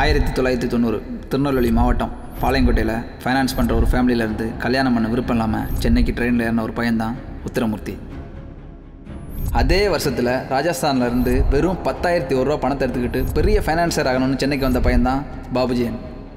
ஆயிரத்தி தொள்ளாயிரத்தி தொண்ணூறு திருநெல்வேலி மாவட்டம் பாளையங்கோட்டையில் ஃபைனான்ஸ் பண்ணுற ஒரு ஃபேமிலியிலேருந்து கல்யாணம் பண்ண விருப்பம் இல்லாமல் சென்னைக்கு ட்ரெயினில் ஏறின ஒரு பையன்தான் உத்திரமூர்த்தி அதே வருஷத்தில் ராஜஸ்தான்ல இருந்து வெறும் பத்தாயிரத்தி ஒரு ரூபா பணத்தை எடுத்துக்கிட்டு பெரிய ஃபைனான்சர் ஆகணும்னு சென்னைக்கு வந்த பையன்தான் பாபுஜியன்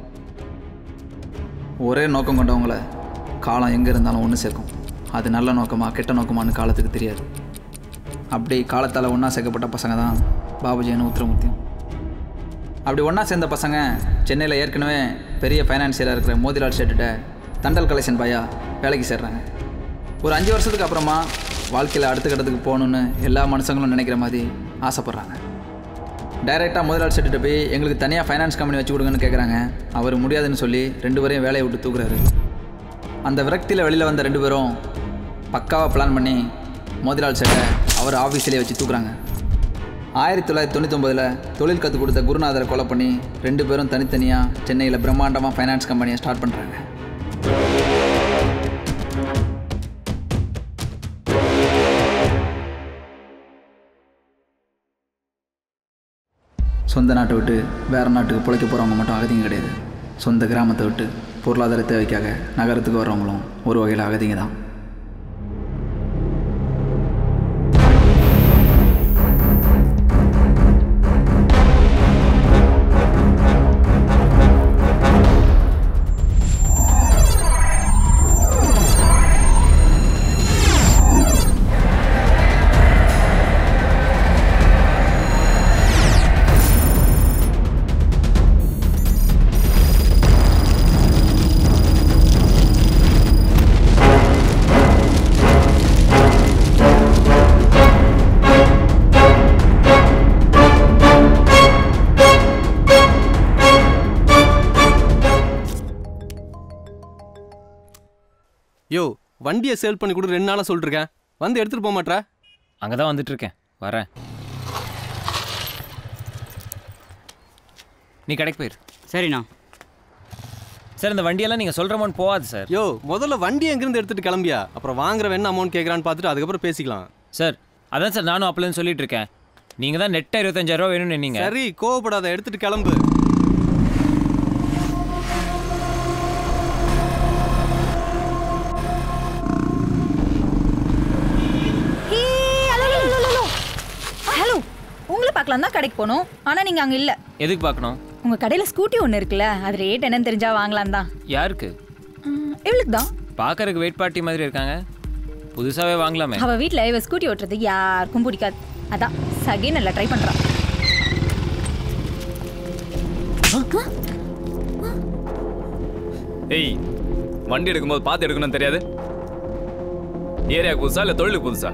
ஒரே நோக்கம் கொண்டவங்கள காலம் எங்கே இருந்தாலும் ஒன்று சேர்க்கும் அது நல்ல நோக்கமா கெட்ட நோக்கமான்னு காலத்துக்கு தெரியாது அப்படி காலத்தால் ஒன்றா சேர்க்கப்பட்ட பசங்க தான் பாபுஜியனும் உத்திரமூர்த்தியும் அப்படி ஒன்றா சேர்ந்த பசங்க சென்னையில் ஏற்கனவே பெரிய ஃபைனான்சியராக இருக்கிற மோதிலால் ஷெட்டுட்ட தண்டல் கலெக்ஷன் பாயா வேலைக்கு சேர்றாங்க ஒரு அஞ்சு வருஷத்துக்கு அப்புறமா வாழ்க்கையில் அடுத்த கட்டத்துக்கு போகணுன்னு எல்லா மனுஷங்களும் நினைக்கிற மாதிரி ஆசைப்பட்றாங்க டைரெக்டாக முதலாளி செட்டுட்டு போய் எங்களுக்கு தனியாக ஃபைனான்ஸ் கம்பெனி வச்சு கொடுங்கன்னு கேட்குறாங்க அவர் முடியாதுன்னு சொல்லி ரெண்டு பேரையும் வேலையை விட்டு தூக்குறாரு அந்த விரக்தியில் வெளியில் வந்த ரெண்டு பேரும் பக்காவாக பிளான் பண்ணி மோதிலால் செட்டை அவர் ஆஃபீஸிலே வச்சு தூக்குறாங்க ஆயிரத்தி தொள்ளாயிரத்தி தொண்ணூத்தொம்பதில் தொழில் கற்றுக் கொடுத்த குருநாதரை கொலை பண்ணி ரெண்டு பேரும் தனித்தனியாக சென்னையில் பிரம்மாண்டமாக ஃபைனான்ஸ் கம்பெனியை ஸ்டார்ட் பண்ணுறாங்க சொந்த நாட்டை விட்டு வேறு நாட்டுக்கு பிழைக்க போகிறவங்க மட்டும் அகதிங்க கிடையாது சொந்த கிராமத்தை விட்டு பொருளாதார தேவைக்காக நகரத்துக்கு வர்றவங்களும் ஒரு வகையில் அகதிங்க தான் யோ வண்டியை சேல் பண்ணி கொடு ரெண்டு நாளாக சொல்லிட்டுருக்கேன் வந்து எடுத்துகிட்டு போக மாட்டேற அங்கே தான் வந்துட்டு இருக்கேன் வரேன் நீ கடைக்கு போயிரு சரிண்ணா சார் இந்த வண்டியெல்லாம் நீங்கள் சொல்கிற அமௌண்ட் போகாது சார் யோ முதல்ல வண்டி எங்கேருந்து எடுத்துகிட்டு கிளம்பியா அப்புறம் வாங்குற என்ன அமௌண்ட் கேட்குறான்னு பார்த்துட்டு அதுக்கப்புறம் பேசிக்கலாம் சார் அதான் சார் நானும் அப்பலேருந்து சொல்லிட்டு இருக்கேன் நீங்கள் தான் நெட்டாக இருபத்தஞ்சாயிரம் ரூபா வேணும்னு நீங்க சரி கோவப்படாத எடுத்துட்டு கிளம்பு ஹலோ உங்களை பார்க்கலாம் தான் கடைக்கு போனோம் ஆனா நீங்க அங்க இல்ல எதுக்கு பார்க்கணும் உங்க கடையில ஸ்கூட்டி ஒன்று இருக்குல்ல அது ரேட் என்னன்னு தெரிஞ்சா வாங்கலாம் தான் யாருக்கு இவளுக்கு தான் பார்க்கறதுக்கு வெயிட் பார்ட்டி மாதிரி இருக்காங்க புதுசாகவே வாங்கலாமே அவ வீட்ல இவ ஸ்கூட்டி ஓட்டுறது யாருக்கும் பிடிக்காது அதான் சகே நல்லா ட்ரை பண்றா ஏய் வண்டி எடுக்கும்போது பார்த்து எடுக்கணும்னு தெரியாது ஏரியாவுக்கு புதுசா இல்லை தொழிலுக்கு புதுசா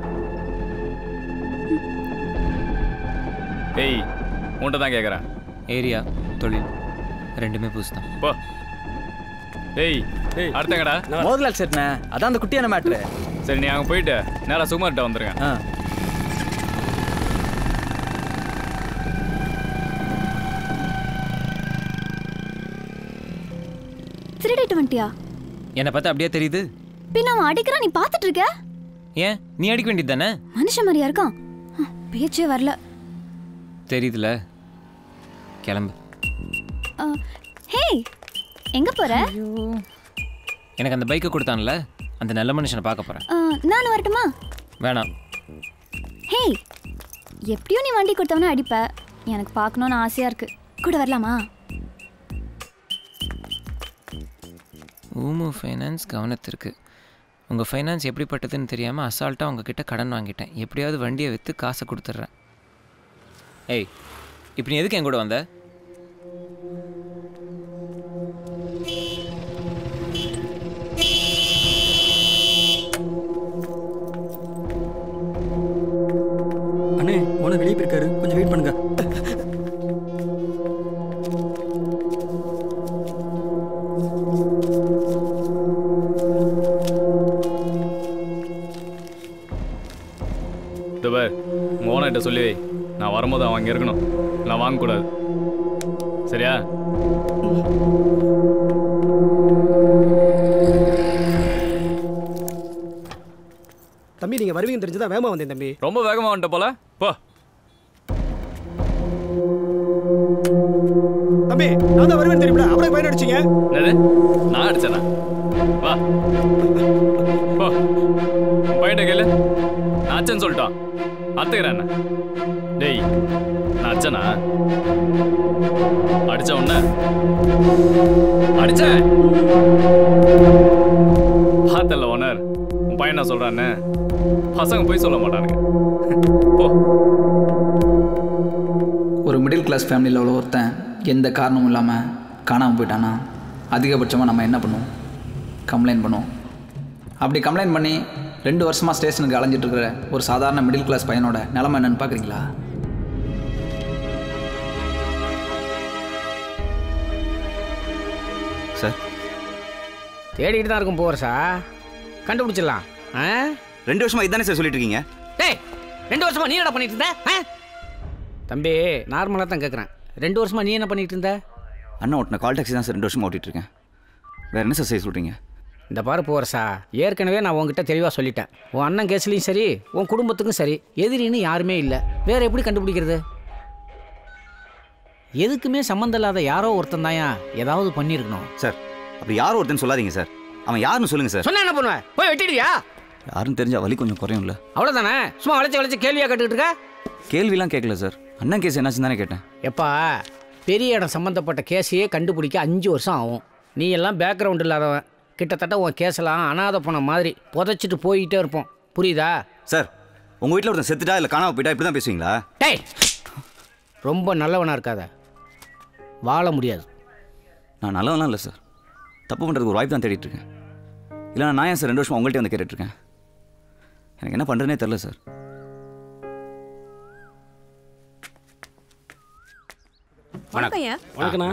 ஏய் உன்கிட்ட தான் கேட்குறேன் ஏரியா தொழில் ரெண்டுமே புதுசு தான் போ ஏய் அடுத்தங்கடா மோதலால் செட்ண்ணே அதான் அந்த குட்டியான மேட்ரு சரி நீ அங்கே போயிட்டு நேரா சுகுமார்கிட்ட வந்துருங்க ஆ திருடிட்டு வந்துட்டியா என்னை பார்த்தா அப்படியே தெரியுது பின்ன அவன் அடிக்கிறான் நீ பார்த்துட்டு இருக்க ஏன் நீ அடிக்க வேண்டியது தானே மனுஷன் மாதிரியா இருக்கான் ஹம், பேச்சே வரல தெரியுதுல கிளம்பு அஹ், ஹேய் எங்க போற எனக்கு அந்த பைக்கை கொடுத்தான்ல அந்த நல்ல மனுஷனை பார்க்க போகிறேன் அஹ், நானும் வரட்டுமா வேணாம் ஹேய் எப்படியும் நீ வண்டி கொடுத்தவன அடிப்ப எனக்கு பார்க்கணும்னு ஆசையா இருக்கு கூட வரலாமா ஊமு ஃபைனான்ஸ் கவனத்திற்கு உங்கள் ஃபைனான்ஸ் எப்படிப்பட்டதுன்னு தெரியாமல் அசால்ட்டாக உங்ககிட்ட கடன் வாங்கிட்டேன் எப்படியாவது வண்டியை விற்று காசை கொடுத்துட்றேன் ஏய் இப்போ நீ எதுக்கு என் கூட வந்த அண்ணே உன வெளியே போயிருக்காரு கொஞ்சம் வெயிட் பண்ணுங்க இந்த பார் ஓனர்கிட்ட சொல்லி வை. நான் வரும்போது அவன் அங்கே இருக்கணும் நான் வாங்கக்கூடாது சரியா தம்பி நீங்க வருவீங்கன்னு தெரிஞ்சுதான் வேகமா வந்தேன் தம்பி ரொம்ப வேகமாக வந்துட்ட போல போ தம்பி நான் தான் வருவேன் தெரியுமில அவரை பையன் அடிச்சீங்க என்னது நான் அடிச்சேனா வா போ உன் பையன்ட்ட கேளு நான் அச்சன் சொல்லிட்டான் அத்துக்கிறேன் என்ன டேய் நான் அச்சனா அடிச்ச உன்ன அடிச்சேன் பார்த்தல ஓனர் உன் பையன் என்ன சொல்றான்னு பசங்க போய் சொல்ல மாட்டானுங்க போ ஒரு மிடில் கிளாஸ் ஃபேமிலியில் உள்ள ஒருத்தன் எந்த காரணமும் இல்லாமல் காணாமல் போயிட்டானா அதிகபட்சமாக நம்ம என்ன பண்ணுவோம் கம்ப்ளைண்ட் பண்ணுவோம் அப்படி கம்ப்ளைண்ட் பண்ணி ரெண்டு வருஷமாக ஸ்டேஷனுக்கு அலைஞ்சிட்டு இருக்கிற ஒரு சாதாரண மிடில் கிளாஸ் பையனோட நிலைமை என்னன்னு பார்க்குறீங்களா சார் தேடிட்டு தான் இருக்கும் போகிறசா கண்டுபிடிச்சிடலாம் ஆ ரெண்டு வருஷமா இதானே சார் சொல்லிட்டு இருக்கீங்க டேய் ரெண்டு வருஷமா நீ என்ன பண்ணிட்டு இருந்த ஆ? தம்பி நார்மலாக தான் கேட்குறேன் ரெண்டு வருஷமா நீ என்ன பண்ணிட்டு இருந்த அண்ணா ஓட்டின கால் டாக்ஸி தான் சார் ரெண்டு வருஷமா ஓட்டிட்டு இருக்கேன் வேற என்ன சார் செய்ய சொல்றீங்க இந்த பாரு போகிறசா ஏற்கனவே நான் உன்கிட்ட தெளிவாக சொல்லிட்டேன் உன் அண்ணன் கேஸ்லையும் சரி உன் குடும்பத்துக்கும் சரி எதிரின்னு யாருமே இல்லை வேற எப்படி கண்டுபிடிக்கிறது எதுக்குமே சம்மந்தம் இல்லாத யாரோ ஒருத்தன் தாயா ஏதாவது பண்ணியிருக்கணும் சார் அப்படி யாரும் ஒருத்தன் சொல்லாதீங்க சார் அவன் யாருன்னு சொல்லுங்க சார் சொன்னா என்ன பண்ணுவேன் போய் வெட்டிடுவியா யாருன்னு தெரிஞ்சா வலி கொஞ்சம் குறையும்ல அவ்வளோதானே சும்மா வளைச்சு வளைச்சு கேள்வியாக கேட்டுக்கிட்டு இருக்க கேள்விலாம் கேட்கல சார் அண்ணன் கேஸ் என்னாச்சுன்னு தானே கேட்டேன் எப்பா பெரிய இடம் சம்மந்தப்பட்ட கேஸையே கண்டுபிடிக்க அஞ்சு வருஷம் ஆகும் நீ எல்லாம் பேக்ரவுண்ட் இல்லாதவன் கிட்டத்தட்ட உன் கேஸெல்லாம் அனாதை போன மாதிரி புதைச்சிட்டு போயிட்டே இருப்போம் புரியுதா சார் உங்க வீட்டில் ஒருத்தன் செத்துட்டா இல்லை காணாம போயிட்டா இப்படி தான் பேசுவீங்களா டேய் ரொம்ப நல்லவனா இருக்காத வாழ முடியாது நான் நல்லவன்லாம் இல்லை சார் தப்பு பண்ணுறதுக்கு ஒரு வாய்ப்பு தான் தேடிட்டு இருக்கேன் இல்லைனா நான் ஏன் சார் ரெண்டு வருஷமா உங்கள்கிட்ட வந்து கேட்டுட்டு இருக்கேன் எனக்கு என்ன பண்ணுறதுனே தெரில சார் வணக்கம் வணக்கண்ணா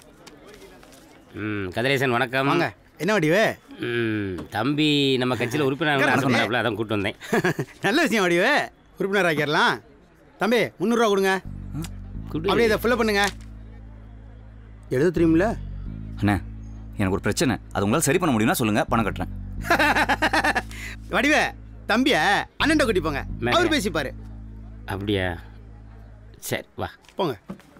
ம் கதிரேசன் வணக்கம் வாங்க என்ன வடிவே ம் தம்பி நம்ம கட்சியில் உறுப்பினர் ஆசைப்பட்டாப்புல அதான் கூட்டு வந்தேன் நல்ல விஷயம் வடிவே உறுப்பினர் ஆக்கிடலாம் தம்பி முந்நூறுரூவா கொடுங்க குடு. அப்படியே இதை ஃபில்அப் பண்ணுங்க எழுத தெரியுமில்ல அண்ணே எனக்கு ஒரு பிரச்சனை அது உங்களால் சரி பண்ண முடியும்னா சொல்லுங்கள் பணம் கட்டுறேன் வடிவே தம்பிய அண்ணன் கூட்டி போங்க மேலே. அவர் பேசிப்பாரு அப்படியா சரி வா போங்க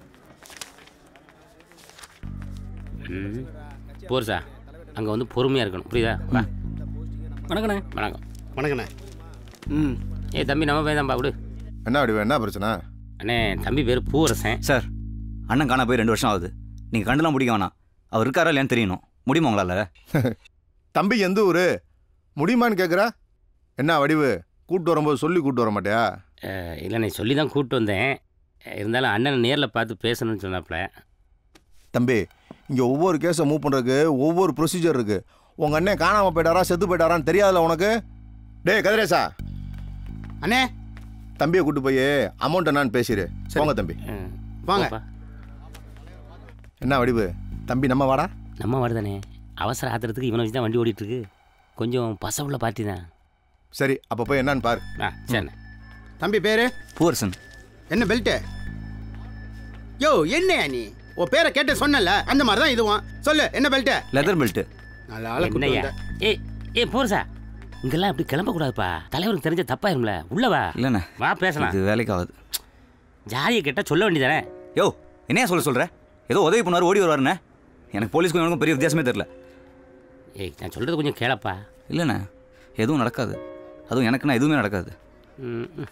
ம் போர்சா அங்கே வந்து பொறுமையாக இருக்கணும் புரியுதா வா வணக்கண்ணே வணக்கம் வணக்கண்ணே ம் ஏய் தம்பி நம்ம பையன் தான்ப்பா விடு என்ன அப்படி என்ன பிரச்சனை அண்ணே தம்பி பேர் பூவரசன் சார் அண்ணன் காணா போய் ரெண்டு வருஷம் ஆகுது நீங்கள் கண்டுலாம் பிடிக்க வேணாம் அவர் இருக்காரா இல்லையான்னு தெரியணும் முடியுமா உங்களால் தம்பி எந்த ஊரு முடியுமான்னு கேட்குற என்ன வடிவு கூட்டு வரும்போது சொல்லி கூட்டு வர மாட்டியா அஹ், இல்லைண்ணே சொல்லி தான் கூப்பிட்டு வந்தேன் இருந்தாலும் அண்ணனை நேரில் பார்த்து பேசணும்னு சொன்னாப்புல தம்பி இங்கே ஒவ்வொரு கேஸை மூவ் பண்ணுறதுக்கு ஒவ்வொரு ப்ரொசீஜர் இருக்கு உங்கள் அண்ணன் காணாமல் போயிட்டாரா செத்து போயிட்டாரான்னு தெரியாதுல உனக்கு டேய் கதிரேசா அண்ணே தம்பியை கூட்டு போய் அமௌண்ட் என்னன்னு பேசிடு போங்க தம்பி ம், வாங்க. போப்பா. என்ன வடிவு தம்பி நம்ம வாடா நம்ம வருதானே அவசர ஆத்திரத்துக்கு இவனை வச்சு தான் வண்டி ஓடிட்டு இருக்கு கொஞ்சம் பசவுள்ள பார்ட்டி தான் சரி அப்போ போய் என்னன்னு பாரு ஆ சரிண்ணே தம்பி பேரு பூவரசன் என்ன பெல்ட்டு யோ என்னையா நீ உன் பேரை கேட்டு சொன்னல அந்த மாதிரி தான் இதுவும் சொல்லு என்ன பெல்ட்டு லெதர் பெல்ட்டு நல்ல ஆளை கூட்டு என்னய்யா வந்த. ஏய் ஏய் போர்சா இங்கெல்லாம் இப்படி கிளம்பக்கூடாதுப்பா தலைவருக்கு தெரிஞ்ச தப்பாயிரும்ல உள்ள வா இல்லைண்ணே வா பேசலாம் இது வேலைக்கு ஆகுது ஜாதியை கேட்டால் சொல்ல வேண்டியதானே யோ என்னையா சொல்ல சொல்கிற ஏதோ உதவி பண்ணார் ஓடி வருவாருண்ணே எனக்கு போலீஸ்க்கும் எனக்கும் பெரிய வித்தியாசமே தெரில ஏய் நான் சொல்கிறது கொஞ்சம் கேளப்பா இல்லைண்ணே எதுவும் நடக்காது அதுவும் எனக்குன்னா எதுவுமே நடக்காது ம், ம்.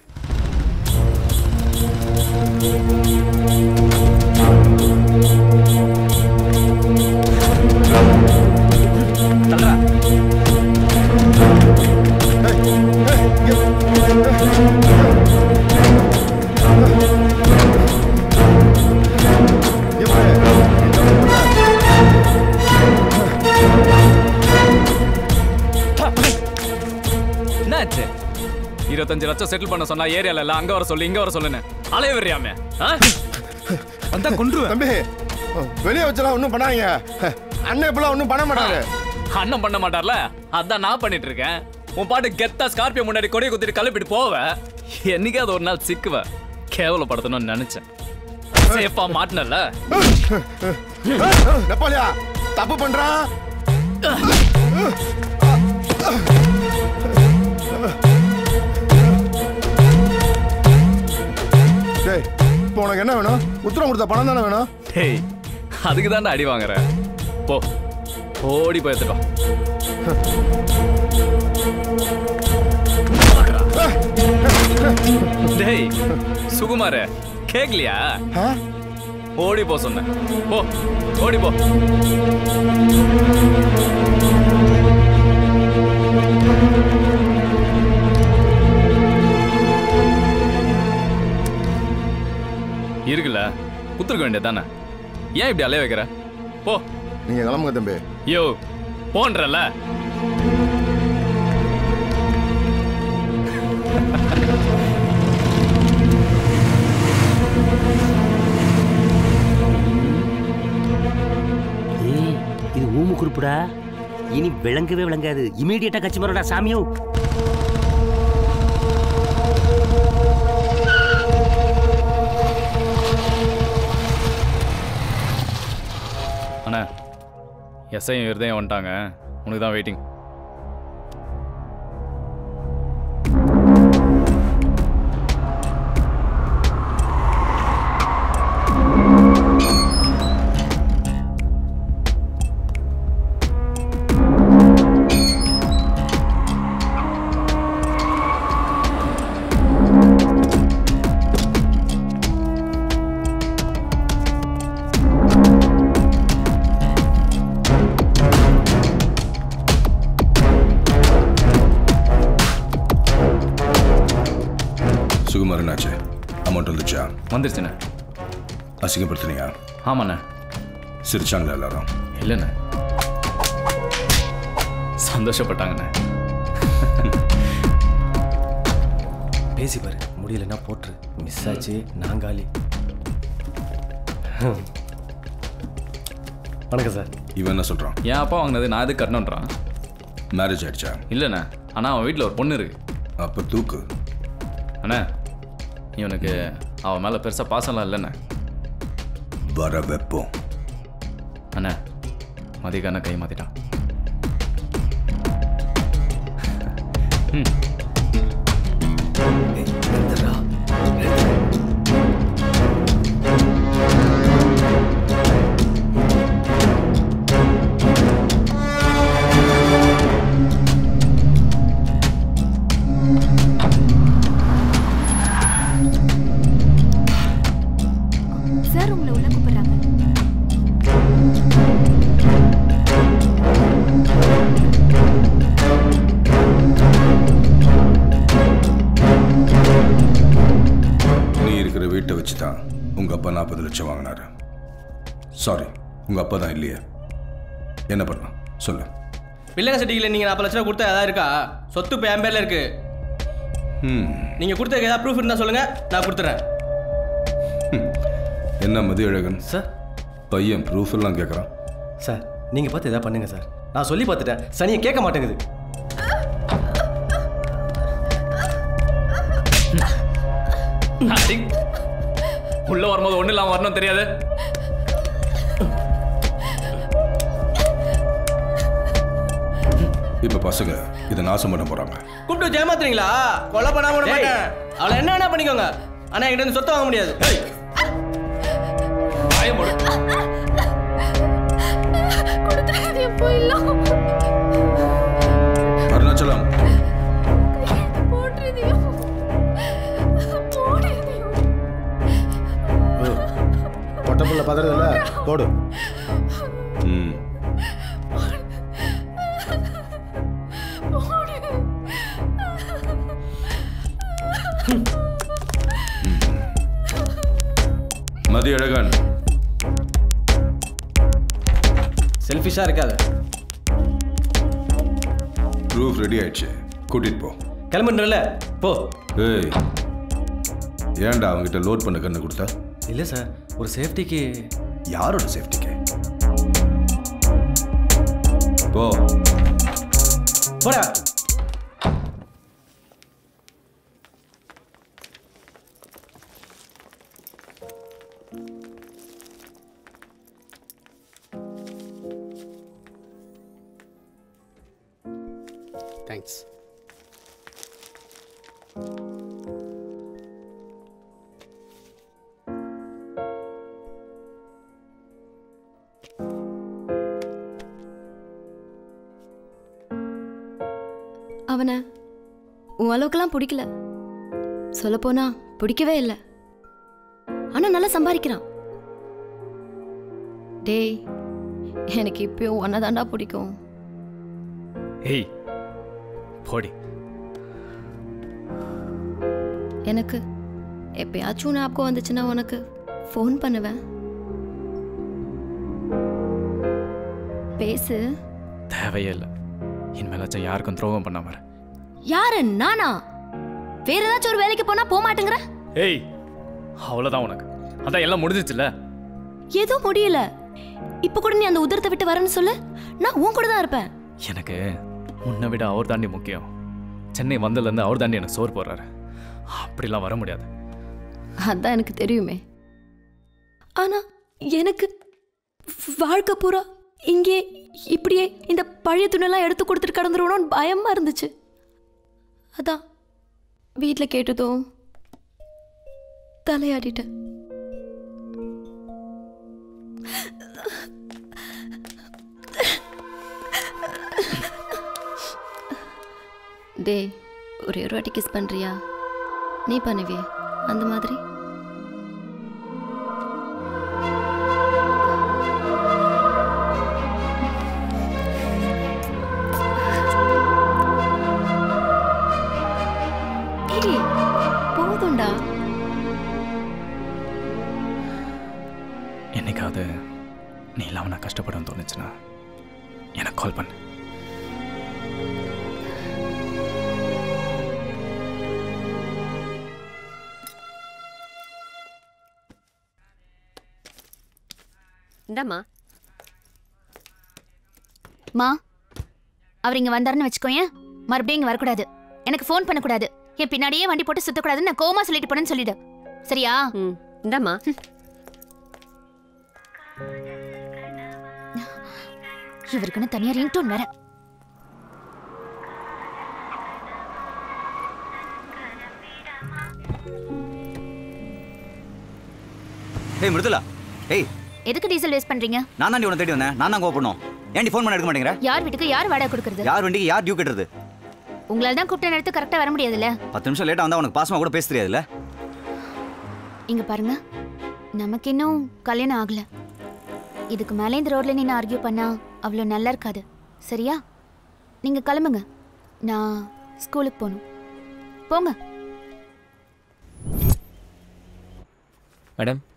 என்னாச்சு இருபத்தஞ்சு லட்சம் செட்டில் பண்ண சொன்னா ஏரியால எல்லாம் அங்க வர சொல்லு இங்க வர சொல்லுன்னு அலைய வர்றியாமே வந்தா கொண்டுருவேன் தம்பி வெளியே வச்சலாம் ஒன்றும் பண்ணாதீங்க அண்ணன் இப்பெல்லாம் ஒன்றும் பண்ண மாட்டாரு அண்ணன் பண்ண மாட்டார்ல அதான் நான் பண்ணிட்டு இருக்கேன் உன் பாட்டு கெத்தா ஸ்கார்பியோ முன்னாடி கொடியை குத்திட்டு கிளப்பிட்டு போவ என்னைக்காவது ஒரு நாள் சிக்குவ கேவலப்படுத்தணும்னு நினைச்சேன் சேஃபா மாட்டினல நெப்பாலியா தப்பு பண்றான் டேய் இப்போ உனக்கு என்ன வேணும் உத்தரம் கொடுத்த பணம் தானே வேணும் டேய் அதுக்கு தான்டா அடி வாங்குற போ ஓடி போய் எடுத்துட்டு வா டேய் சுகுமார கேக்கலையா ஓடி போ சொன்னேன் போ ஓடி போ இருக்குல்ல குத்துருக்க வேண்டியது தானே ஏன் இப்படி அலைய வைக்கிற போ நீங்க கிளம்புங்க தம்பி யோ போன்றல ஏய் இது ஊமு குறிப்புடா இனி விளங்கவே விளங்காது இமீடியட்டா கட்சி மரடா சாமியோ அண்ணா எஸ்ஐயும் இருதையும் வந்துட்டாங்க உனக்கு தான் வெயிட்டிங் சுகுமார் என்னாச்சு அமௌண்ட் வந்துச்சா வந்துருச்சுண்ணே அசிங்கப்படுத்துனியா ஆமாண்ணே சிரிச்சாங்களா எல்லாரும் இல்லைண்ணே சந்தோஷப்பட்டாங்கண்ணே பேசி பாரு முடியலன்னா போட்டுரு மிஸ் ஆச்சு நாங்காலி வணக்கம் சார் இவன் என்ன சொல்றான் என் அப்பா வாங்கினது நான் எதுக்கு கட்டணுன்றான் மேரேஜ் ஆயிடுச்சா இல்லைண்ணே ஆனால் அவன் வீட்டில் ஒரு பொண்ணு இருக்கு அப்ப தூக்கு அண்ணே இவனுக்கு அவன் மேலே பெருசாக பாசம்லாம் இல்லைண்ணே வர வைப்போம் அண்ணே மதிக்கான கை மாத்திட்டான் ம் சார் உங்களை உள்ள கூப்பிடுறாங்க நீ இருக்கிற வீட்டை வச்சு தான் உங்க அப்பா நாற்பது லட்சம் வாங்கினாரு சாரி உங்க அப்பா தான் இல்லையே என்ன பண்ணலாம் சொல்லு வில்லங்க சர்டிஃபிகேட் நீங்கள் நாற்பது லட்ச ரூபா கொடுத்தா ஏதாவது இருக்கா சொத்து இப்போ என் பேரில் இருக்கு ம் நீங்கள் கொடுத்ததுக்கு ஏதாவது ப்ரூஃப் இருந்தால் சொல்லுங்கள் நான் கொடுத்துட்றேன் என்ன மதியழகன் சார் பையன் ப்ரூஃப் எல்லாம் கேட்குறான் சார் நீங்கள் பார்த்து எதாவது பண்ணுங்க சார் நான் சொல்லி பார்த்துட்டேன் சனியை கேட்க மாட்டேங்குது அடி. உள்ள வரும்போது ஒண்ணு இல்லாம வரணும் தெரியாது இப்போ பசங்க இதை நாசம் பண்ண போறாங்க கூப்பிட்டு வச்சு ஏமாத்துறீங்களா கொலை பண்ணாம விட மாட்டேன் அவளை என்ன வேணா பண்ணிக்கோங்க ஆனால் என்கிட்ட இருந்து சொத்தை வாங்க முடியாது போயிடலாம் அருணாச்சலம் போட்டுறதையும் பொட்டப்புள்ள பதறதில்ல போடு ம் மதியழகன் செல்ஃபிஷாக இருக்காது ப்ரூஃப் ரெடி ஆயிடுச்சு கூட்டிட்டு போ கிளம்புன்றல போ ஏய் ஏன்டா அவங்ககிட்ட லோட் பண்ண கண்ணு கொடுத்தா இல்லை சார் ஒரு சேஃப்டிக்கு யாரோட சேஃப்டிக்கு போ போடா தேங்க்ஸ் அவனை உன் அளவுக்கெல்லாம் பிடிக்கல சொல்லப்போனா பிடிக்கவே இல்லை ஆனா நல்லா சம்பாதிக்கிறான் டேய் எனக்கு இப்பயும் ஒன்றை தாண்டா பிடிக்கும் ஏய் போடி எனக்கு எப்பயாச்சும் ஞாபகம் வந்துச்சுன்னா உனக்கு ஃபோன் பண்ணுவேன் பேசு தேவையே இல்லை இனிமேலாச்சும் யாருக்கும் துரோகம் பண்ணாம இரு. யாரு நானா வேற ஏதாச்சும் ஒரு வேலைக்கு போனா போக மாட்டேங்கிற ஏய் அவ்வளோதான் உனக்கு அதான் எல்லாம் முடிஞ்சிச்சுல ஏதோ முடியல இப்ப கூட நீ அந்த உதரத்தை விட்டு வரேன்னு சொல்லு நான் உன் கூட தான் இருப்பேன் எனக்கு உன்னை விட அவர் தாண்டி முக்கியம் சென்னை வந்ததுலேருந்து அவர் தாண்டி எனக்கு சோறு போடுறாரு அப்படிலாம் வர முடியாது அதான் எனக்கு தெரியுமே ஆனா எனக்கு வாழ்க்கை பூரா இங்கே இப்படியே இந்த பழைய துணியெல்லாம் எடுத்து கொடுத்துட்டு கடந்துருவணும்னு பயமா இருந்துச்சு அதான் வீட்டில் கேட்டதும் தலையாடிட்டேன் டேய் ஒரே ஒரு வாட்டி கிஸ் பண்றியா நீ பண்ணுவியே அந்த மாதிரி ஏய், போதும்டா என்னைக்காவது நீ இல்லாமல் நான் கஷ்டப்படும் தோணுச்சுன்னா எனக்கு கால் பண்ணு இந்தாம்மா மா அவர் இங்க வந்தாருன்னு வச்சுக்கோயேன் மறுபடியும் இங்க வரக்கூடாது எனக்கு ஃபோன் பண்ணக்கூடாது என் பின்னாடியே வண்டி போட்டு சுத்தக்கூடாதுன்னு நான் கோமா சொல்லிட்டு போனேன்னு சொல்லிடு சரியா இந்தாம்மா இவருக்குன்னு தனியா ரிங்டோன் வேற ஏய் மிருதுலா ஏய் எதுக்கு டீசல் வேஸ்ட் பண்றீங்க நான் தாண்டி உன்னை தேடி வந்தேன் நான் தான் கோவப்படணும் ஏன்டி ஃபோன் பண்ண எடுக்க மாட்டேங்கிற யார் வீட்டுக்கு யார் வாடகை கொடுக்கறது யார் வண்டிக்கு யார் டியூ கட்டுறது உங்களால தான் கூப்பிட்ட நேரத்துக்கு கரெக்டா வர முடியாதுல்ல பத்து நிமிஷம் லேட்டாக வந்தால் உனக்கு பாசமாக கூட பேச தெரியாதுல்ல இங்க பாருங்க நமக்கு இன்னும் கல்யாணம் ஆகல இதுக்கு மேலே இந்த ரோட்ல நின்று ஆர்கியூ பண்ணா அவ்வளோ நல்லா இருக்காது சரியா நீங்க கிளம்புங்க நான் ஸ்கூலுக்கு போகணும் போங்க மேடம்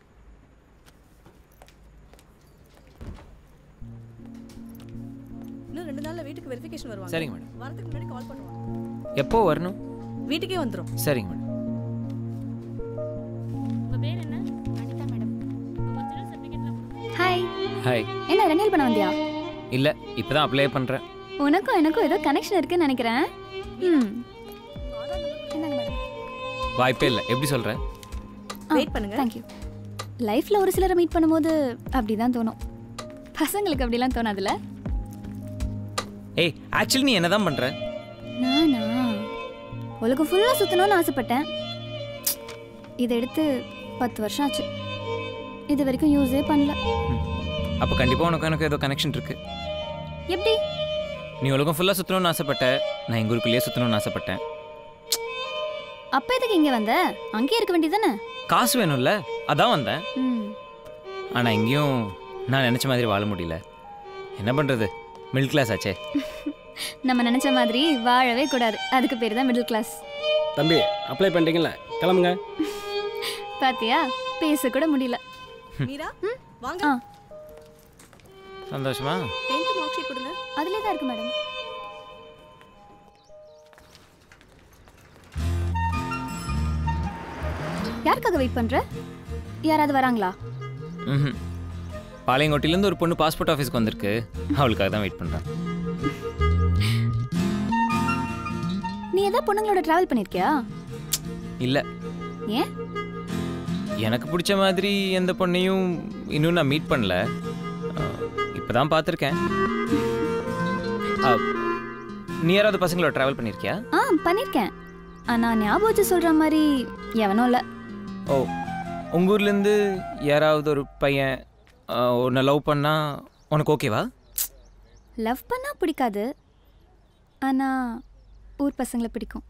இன்னும் ரெண்டு நாள்ல வீட்டுக்கு வெரிஃபிகேஷன் வருவாங்க சரிங்க மேடம். வரதுக்கு முன்னாடி கால் பண்ணுவாங்க எப்போ வரணும் வீட்டுக்கே வந்துரும் சரிங்க மேடம் ஹாய் ஹாய் என்ன ரெனியல் பண்ண வந்தியா இல்லை இப்போ தான் அப்ளை பண்ணுறேன் உனக்கும் எனக்கும் ஏதோ கனெக்ஷன் இருக்குன்னு நினைக்கிறேன் ம் வாய்ப்பே இல்லை எப்படி சொல்கிறேன் வெயிட் பண்ணுங்க தேங்க் யூ லைஃப்ல ஒரு சிலரை மீட் பண்ணும்போது அப்படி தான் தோணும் பசங்களுக்கு அப்படிலாம் தோணாதுல்ல ஏய் ஆக்சுவலி நீ என்ன தான் பண்ணுற நானா உலகம் ஃபுல்லாக சுற்றணும்னு ஆசைப்பட்டேன் இதை எடுத்து பத்து வருஷம் ஆச்சு இது வரைக்கும் யூஸே பண்ணல அப்போ கண்டிப்பாக உனக்கு எனக்கு ஏதோ கனெக்ஷன் இருக்கு எப்படி நீ உலகம் ஃபுல்லாக சுற்றணும்னு ஆசைப்பட்ட நான் எங்கள் ஊருக்குள்ளேயே சுற்றணும்னு ஆசைப்பட்டேன் அப்போ எதுக்கு இங்கே வந்த அங்கேயே இருக்க வேண்டியதானே காசு வேணும்ல அதான் வந்தேன் ம் ஆனால் எங்கேயும் நான் நினச்ச மாதிரி வாழ முடியல என்ன பண்ணுறது மிடில் கிளாஸ் ஆச்சே நம்ம நினச்ச மாதிரி வாழவே கூடாது அதுக்கு பேர் தான் மிடில் கிளாஸ் தம்பி அப்ளை பண்ணிட்டீங்களா கிளம்புங்க பாத்தியா பேச கூட முடியல மீரா வாங்க ஆ சந்தோஷமா 10th மார்க் ஷீட் கொடுங்க அதுலேயே தான் இருக்கு மேடம் யாருக்காக வெயிட் பண்ற யாராவது வராங்களா ம் பாளையங்கோட்டையிலேருந்து ஒரு பொண்ணு பாஸ்போர்ட் ஆஃபீஸ்க்கு வந்திருக்கு அவளுக்காக தான் வெயிட் பண்ணுறேன் நீ ஏதாவது பொண்ணுங்களோட டிராவல் பண்ணிருக்கியா இல்லை ஏன் எனக்கு பிடிச்ச மாதிரி எந்த பொண்ணையும் இன்னும் நான் மீட் பண்ணல இப்போ தான் பார்த்துருக்கேன் நீ யாராவது பசங்களோட ட்ராவல் பண்ணியிருக்கியா ஆ பண்ணிருக்கேன் ஆனா ஞாபகம் வச்சு சொல்ற மாதிரி எவனும் இல்ல ஓ உங்கள் ஊர்லேருந்து யாராவது ஒரு பையன் அஹ், உன்னை லவ் பண்ணா உனக்கு ஓகேவா லவ் பண்ணா பிடிக்காது ஆனா ஊர் பசங்களை பிடிக்கும்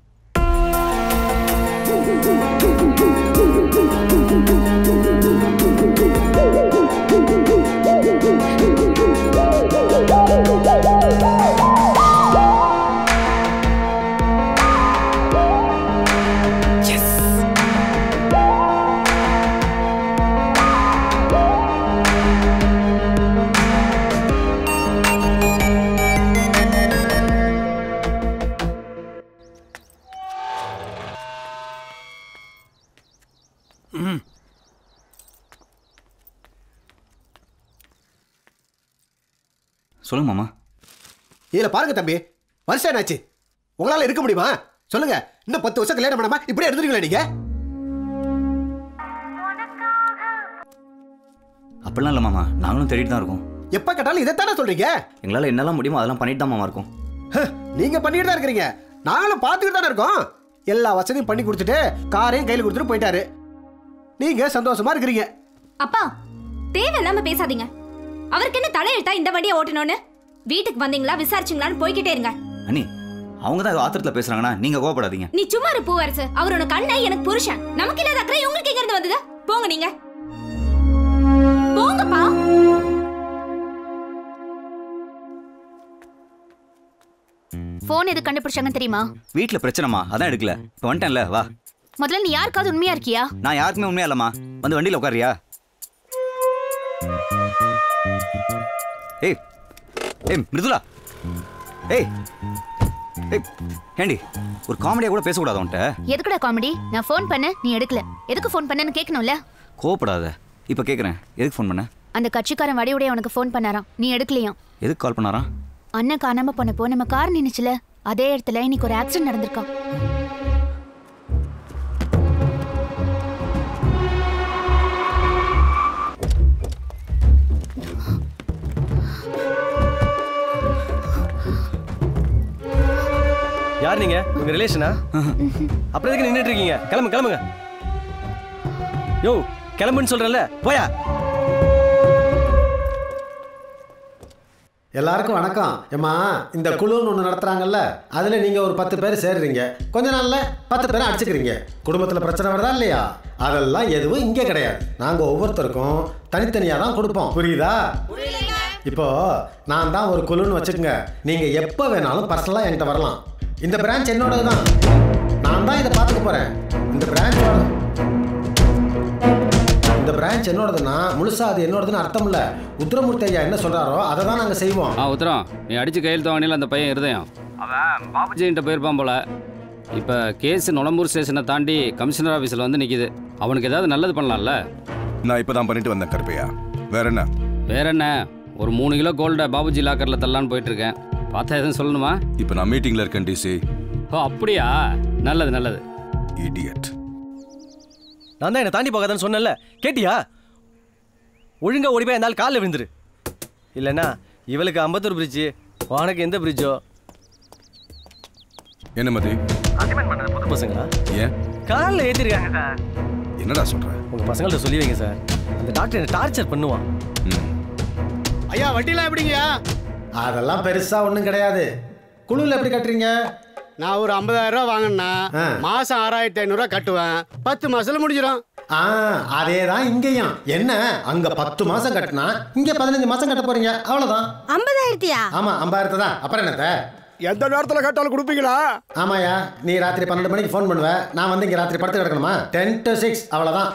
ம் சொல்லுங்க மாமா இதுல பாருங்க தம்பி வருஷம் என்னாச்சு உங்களால இருக்க முடியுமா சொல்லுங்க இன்னும் பத்து வருஷம் கல்யாணம் பண்ணாம இப்படியே எடுத்துருங்களா நீங்க அப்படிலாம் இல்லை மாமா நாங்களும் தேடிட்டு தான் இருக்கோம் எப்ப கேட்டாலும் இதைத்தானே சொல்றீங்க எங்களால் என்னெல்லாம் முடியுமோ அதெல்லாம் பண்ணிட்டு தான் மாமா இருக்கோம் நீங்க பண்ணிட்டு தான் இருக்கிறீங்க நாங்களும் பார்த்துக்கிட்டு தானே இருக்கோம் எல்லா வசதியும் பண்ணி கொடுத்துட்டு காரையும் கையில் கொடுத்துட்டு போயிட்டாரு நீங்க சந்தோஷமா இருக்கிறீங்க அப்பா தேவையில்லாம பேசாதீங்க அவருக்கு என்ன தலையெழுத்தா இந்த வண்டியை ஓட்டணும்னு வீட்டுக்கு வந்தீங்களா விசாரிச்சிங்களான்னு போய்கிட்டே இருங்க அண்ணி அவங்க தான் ஏதோ ஆத்திரத்தில் பேசுகிறாங்கன்னா நீங்கள் கோவப்படாதீங்க நீ சும்மா இரு பூவரசு அவர் உனக்கு அண்ணன் எனக்கு புருஷன் நமக்கு இல்லாத அக்கறை உங்களுக்கு எங்க இருந்து வந்தது போங்க நீங்க போங்கப்பா ஃபோன் எது கண்டுபிடிச்சாங்கன்னு தெரியுமா வீட்டில் பிரச்சனைமா அதான் எடுக்கல இப்போ வந்துட்டேன்ல வா முதல்ல நீ யாருக்காவது உண்மையா இருக்கியா நான் யாருக்குமே உண்மையா இல்லைம்மா வந்து வண்டியில் உட்காரியா ஏய் ஏய் மிருதுலா ஏய் ஏய் ஏண்டி ஒரு காமெடியாக கூட பேசக்கூடாது உன்ட்ட எதுக்குடா காமெடி நான் ஃபோன் பண்ண நீ எடுக்கல எதுக்கு ஃபோன் பண்ணேன்னு கேட்கணும்ல கோவப்படாத இப்போ கேட்குறேன் எதுக்கு ஃபோன் பண்ண அந்த கட்சிக்காரன் வடிவுடைய உனக்கு ஃபோன் பண்ணாராம் நீ எடுக்கலையாம் எதுக்கு கால் பண்ணாராம் அண்ணன் காணாம போனப்போ நம்ம கார் நின்னுச்சுல அதே இடத்துல இன்னைக்கு ஒரு ஆக்சிடென்ட் நடந்திருக்கான் யார் நீங்க உங்க ரிலேஷனா அப்புறம் எதுக்கு நின்னுட்டு இருக்கீங்க கிளம்பு கிளம்புங்க யோ கிளம்புன்னு சொல்றேன்ல போயா எல்லாருக்கும் வணக்கம் ஏம்மா இந்த குழுன்னு ஒன்று நடத்துறாங்கல்ல அதில் நீங்கள் ஒரு பத்து பேர் சேர்றீங்க கொஞ்ச நாளில் பத்து பேரை அடிச்சுக்கிறீங்க குடும்பத்தில் பிரச்சனை வருதா இல்லையா அதெல்லாம் எதுவும் இங்கே கிடையாது நாங்கள் ஒவ்வொருத்தருக்கும் தனித்தனியாக தான் கொடுப்போம் புரியுதா இப்போ நான் தான் ஒரு குழுன்னு வச்சுக்கோங்க நீங்கள் எப்போ வேணாலும் பர்சனலாக என்கிட்ட வரலாம் இந்த பிரான்ச் என்னோடது தான் நான் தான் இதை பார்த்துக்க போகிறேன் இந்த பிரான்ச்சோட இந்த பிரான்ச் என்னோடதுன்னா முழுசா அது என்னோடதுன்னு அர்த்தம் இல்ல உத்தரமூர்த்தி ஐயா என்ன சொல்றாரோ அதை தான் நாங்க செய்வோம் ஆ உத்தரம் நீ அடிச்சு கையில் தவானியில் அந்த பையன் இருதயம் அவன் பாபுஜின்ட்ட போயிருப்பான் போல இப்போ கேஸ் நுளம்பூர் ஸ்டேஷனை தாண்டி கமிஷனர் ஆஃபீஸில் வந்து நிற்கிது அவனுக்கு ஏதாவது நல்லது பண்ணலாம்ல நான் இப்போ தான் பண்ணிட்டு வந்தேன் கருப்பையா வேற என்ன வேற என்ன ஒரு மூணு கிலோ கோல்டை பாபுஜி லாக்கரில் தள்ளலான்னு போயிட்டு இருக்கேன் பார்த்தா எதுவும் சொல்லணுமா இப்போ நான் மீட்டிங்கில் இருக்கேன் டிசி ஓ அப்படியா நல்லது நல்லது இடியட் நான் தான் என்னை தாண்டி போகாதன்னு சொன்னேன்ல கேட்டியா ஒழுங்கா ஓடி போய் என்னால் காலில் விழுந்துரு இல்லைன்னா இவளுக்கு அம்பத்தூர் பிரிட்ஜு உனக்கு எந்த பிரிட்ஜோ என்ன மதி புது பசங்களா ஏன் காலில் ஏற்றிருக்காங்க சார் என்னடா சொல்ற உங்கள் பசங்கள்ட்ட சொல்லி வைங்க சார் அந்த டாக்டர் என்ன டார்ச்சர் பண்ணுவான் ஐயா வட்டிலாம் எப்படிங்கய்யா அதெல்லாம் பெருசா ஒன்றும் கிடையாது குழுவில் எப்படி கட்டுறீங்க நான் ஒரு ஐம்பதாயிரம் ரூபா வாங்கினா ஆ. மாசம் ஆறாயிரத்தி ஐநூறுரூவா கட்டுவேன் பத்து மாசத்துல முடிஞ்சிடும் ஆ அதே தான் இங்கேயும் என்ன அங்க பத்து மாசம் கட்டினா இங்க பதினஞ்சு மாசம் கட்ட போறீங்க அவ்வளவுதான் ஐம்பதாயிரத்தியா ஆமா ஐம்பதாயிரத்தை தான் அப்புறம் என்னத்த எந்த நேரத்தில் கேட்டாலும் கொடுப்பீங்களா ஆமாயா நீ ராத்திரி பன்னெண்டு மணிக்கு ஃபோன் பண்ணுவ நான் வந்து இங்க ராத்திரி படுத்து கிடக்கணுமா டென் டு சிக்ஸ் அவ்வளவுதான்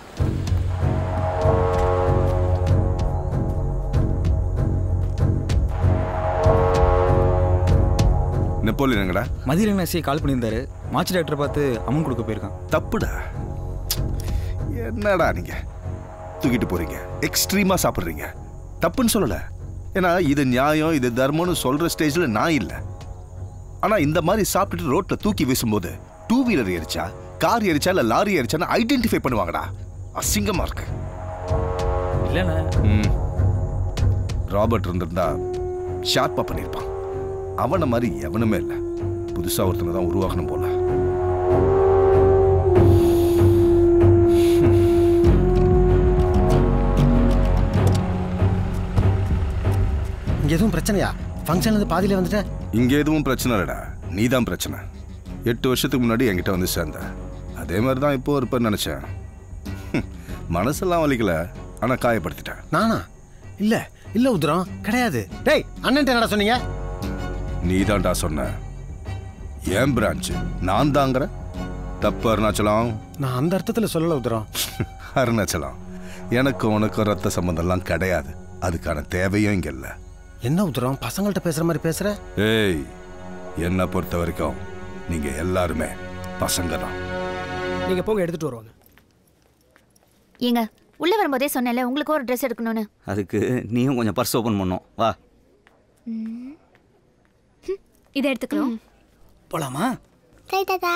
நெப்போலியன் எங்கடா மதியம் எஸ்ஐ கால் பண்ணியிருந்தாரு மாச்சு டாக்டரை பார்த்து அமௌண்ட் கொடுக்க போயிருக்கான் தப்புடா என்னடா நீங்க தூக்கிட்டு போறீங்க எக்ஸ்ட்ரீமா சாப்பிடுறீங்க தப்புன்னு சொல்லல ஏன்னா இது நியாயம் இது தர்மம்னு சொல்ற ஸ்டேஜ்ல நான் இல்ல ஆனா இந்த மாதிரி சாப்பிட்டுட்டு ரோட்ல தூக்கி வீசும்போது டூ வீலர் எரிச்சா கார் எரிச்சா இல்ல லாரி எரிச்சான்னு ஐடென்டிஃபை பண்ணுவாங்கடா அசிங்கமா இருக்கு இல்லைண்ணே ம். ராபர்ட் இருந்திருந்தா ஷார்ப்பா பண்ணியிருப்பான் அவனை மாதிரி எவனுமே இல்லை புதுசா ஒருத்தனை தான் உருவாக்கணும் போல இங்க எதுவும் பிரச்சனையா ஃபங்க்ஷன்ல இருந்து பாதியில வந்துட்டேன் இங்க எதுவும் பிரச்சனை இல்லடா நீ தான் பிரச்சனை எட்டு வருஷத்துக்கு முன்னாடி என்கிட்ட வந்து சேர்ந்த அதே மாதிரி தான் இப்போ இருப்பேன்னு நினச்சேன் ஹம், மனசெல்லாம் வலிக்கல ஆனால் காயப்படுத்திட்டேன் நானா இல்ல இல்ல உதிரம் கிடையாது டேய் அண்ணன் என்னடா சொன்னீங்க நீ தான்டா சொன்ன ஏன் பிரான்ச்சு நான் தாங்கிற தப்பு அருணாச்சலம் நான் அந்த அர்த்தத்துல சொல்லல உதிரம் அருணாச்சலம் எனக்கும் உனக்கும் ரத்த சம்பந்தம்லாம் கிடையாது அதுக்கான தேவையும் இங்க இல்லை என்ன உதிரம் பசங்கள்ட்ட பேசுற மாதிரி பேசுற ஏய் என்னை பொறுத்த வரைக்கும் நீங்க எல்லாருமே பசங்க தான் நீங்க போங்க எடுத்துட்டு வருவாங்க ஏங்க உள்ள வரும்போதே சொன்னேன்ல உங்களுக்கு ஒரு ட்ரெஸ் எடுக்கணும்னு அதுக்கு நீயும் கொஞ்சம் பர்ஸ் ஓப்பன் பண்ணும் வா இதை எடுத்துக்கிறோம் போலாமா சரி தாத்தா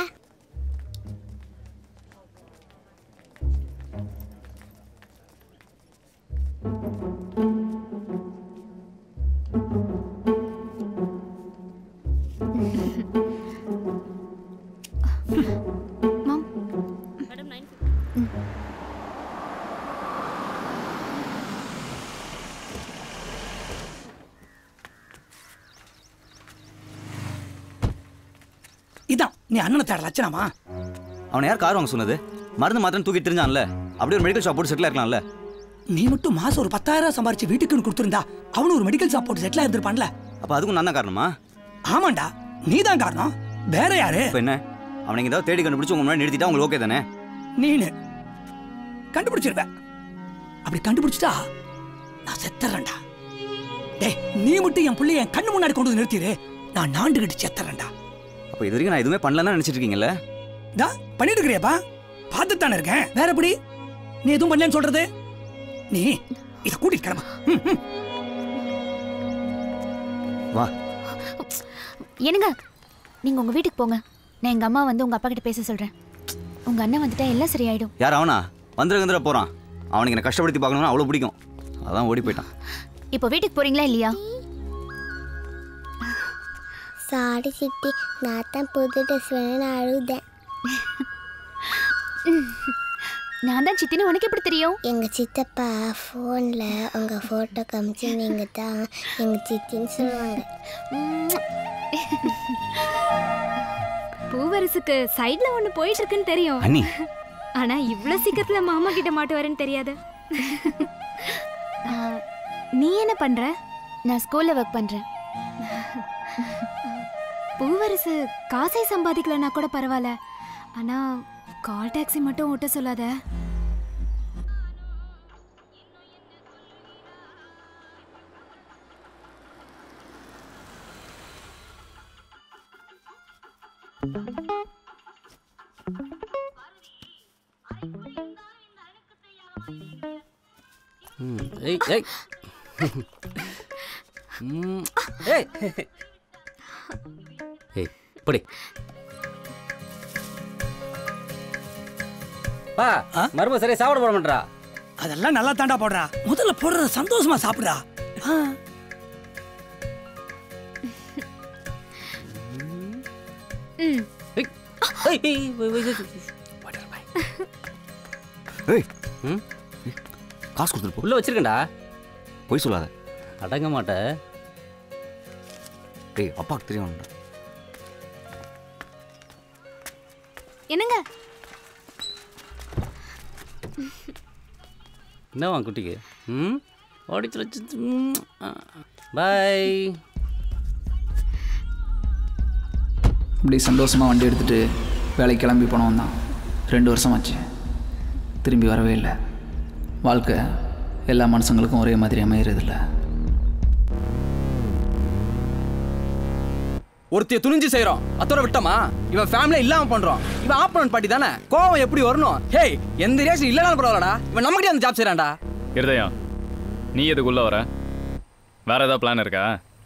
இதான் நீ அண்ணனை தேட லட்சணமா அவனை யார் கார் வாங்க சொன்னது மருந்து மாத்திரம் தூக்கி தெரிஞ்சான்ல அப்படியே ஒரு மெடிக்கல் ஷாப் போட்டு செட்டில் இருக்கலாம்ல நீ மட்டும் மாசம் ஒரு பத்தாயிரம் சம்பாரிச்சு வீட்டுக்குன்னு கொடுத்துருந்தா அவனு ஒரு மெடிக்கல் ஷாப் போட்டு செட்டில் இருந்திருப்பான்ல அப்போ அதுக்கும் நான் தான் காரணமா ஆமாண்டா நீ தான் காரணம் வேற யாரு இப்போ என்ன அவனை ஏதாவது தேடி கண்டுபிடிச்சு உங்க முன்னாடி நிறுத்திட்டா உங்களுக்கு ஓகே தானே நீனு கண்டுபிடிச்சிருவ அப்படி கண்டுபிடிச்சிட்டா நான் செத்துறேன்டா டேய் நீ மட்டும் என் புள்ளைய என் கண்ணு முன்னாடி கொண்டு வந்து நிறுத்திடு நான் நாண்டுகிட்டு செத்துறேன்டா அப்போ இது வரைக்கும் நான் எதுவுமே பண்ணலன்னு நினைச்சிட்டு இருக்கீங்கல்ல டா பண்ணிட்டு இருக்கிறியாப்பா பார்த்துட்டு தானே இருக்கேன் வேற எப்படி நீ எதுவும் பண்ணலன்னு சொல்றது நீ இத கூட்டிட்டு கிளம்பு ம், ம். வா என்னங்க நீங்க உங்க வீட்டுக்கு போங்க நான் எங்க அம்மா வந்து உங்க அப்பா கிட்ட பேச சொல்றேன் உங்க அண்ணன் வந்துட்டா எல்லாம் சரியாயிடும் யார் அவனா வந்துட வந்துட போறான் அவனுக்கு என்ன கஷ்டப்படுத்தி பார்க்கணும்னு அவ்வளோ பிடிக்கும் அதான் ஓடி போயிட்டான் இப்போ வீட்டுக்கு போறீங்களா இல்லையா சாரி சிட்டி நான் தான் புது ட்ரெஸ் வேணும்னு அழுதேன் நான் தான் சித்தின்னு உனக்கு எப்படி தெரியும் எங்க சித்தப்பா ஃபோனில் உங்க ஃபோட்டோ காமிச்சு நீங்க தான் எங்க சித்தின்னு சொல்லுவாங்க பூவரசுக்கு சைடுல ஒண்ணு போயிட்டு இருக்குன்னு தெரியும் அண்ணி. ஆனா இவ்ளோ சீக்கிரத்துல மாமா கிட்ட மாட்டுவாருன்னு தெரியாது நீ என்ன பண்ற நான் ஸ்கூல்ல ஒர்க் பண்றேன் பூவரசு காசை சம்பாதிக்கலனா கூட பரவாயில்ல ஆனா கால் டாக்ஸி மட்டும் ஓட்ட சொல்லாத ம், ஏய் ஏய் ம், ஏய் ஏய் இப்படி பா மரும சரியா சாப்பிட போட மாட்டா அதெல்லாம் நல்லா தாண்டா போடுறா முதல்ல போடுறத சந்தோஷமா சாப்பிடுறா ஆ. ம் ஏய் ம் காசு கொடுத்துட்டு போ உள்ள வச்சிருக்கேன்டா போய் சொல்லாத அடங்க மாட்ட டேய் அப்பாவுக்கு தெரியும் என்னங்க என்னவா குட்டிக்கு ம் ஓடிச்சு வச்சு பாய் இப்படி சந்தோஷமாக வண்டி எடுத்துகிட்டு வேலைக்கு கிளம்பி போனவன் தான் ரெண்டு வருஷம் ஆச்சு திரும்பி வரவே இல்லை வாழ்க்கை எல்லா மனுஷங்களுக்கும் ஒரே மாதிரி அமையறதில்ல ஒருத்தைய துணிஞ்சு செய்றோம் அத்தோட விட்டோமா இவன் ஃபேமிலியா இல்லாம பண்றோம் இவன் ஆப்பனன் பாட்டி தானே கோவம் எப்படி வரணும் ஹேய் எந்த ரியாக்ஷன் இல்லனாலும் பரவாயில்லடா இவன் நம்ம கிட்டே அந்த ஜாப் செய்றான்டா இருதயம் நீ எதுக்குள்ள வர வேற ஏதாவது பிளான் இருக்கா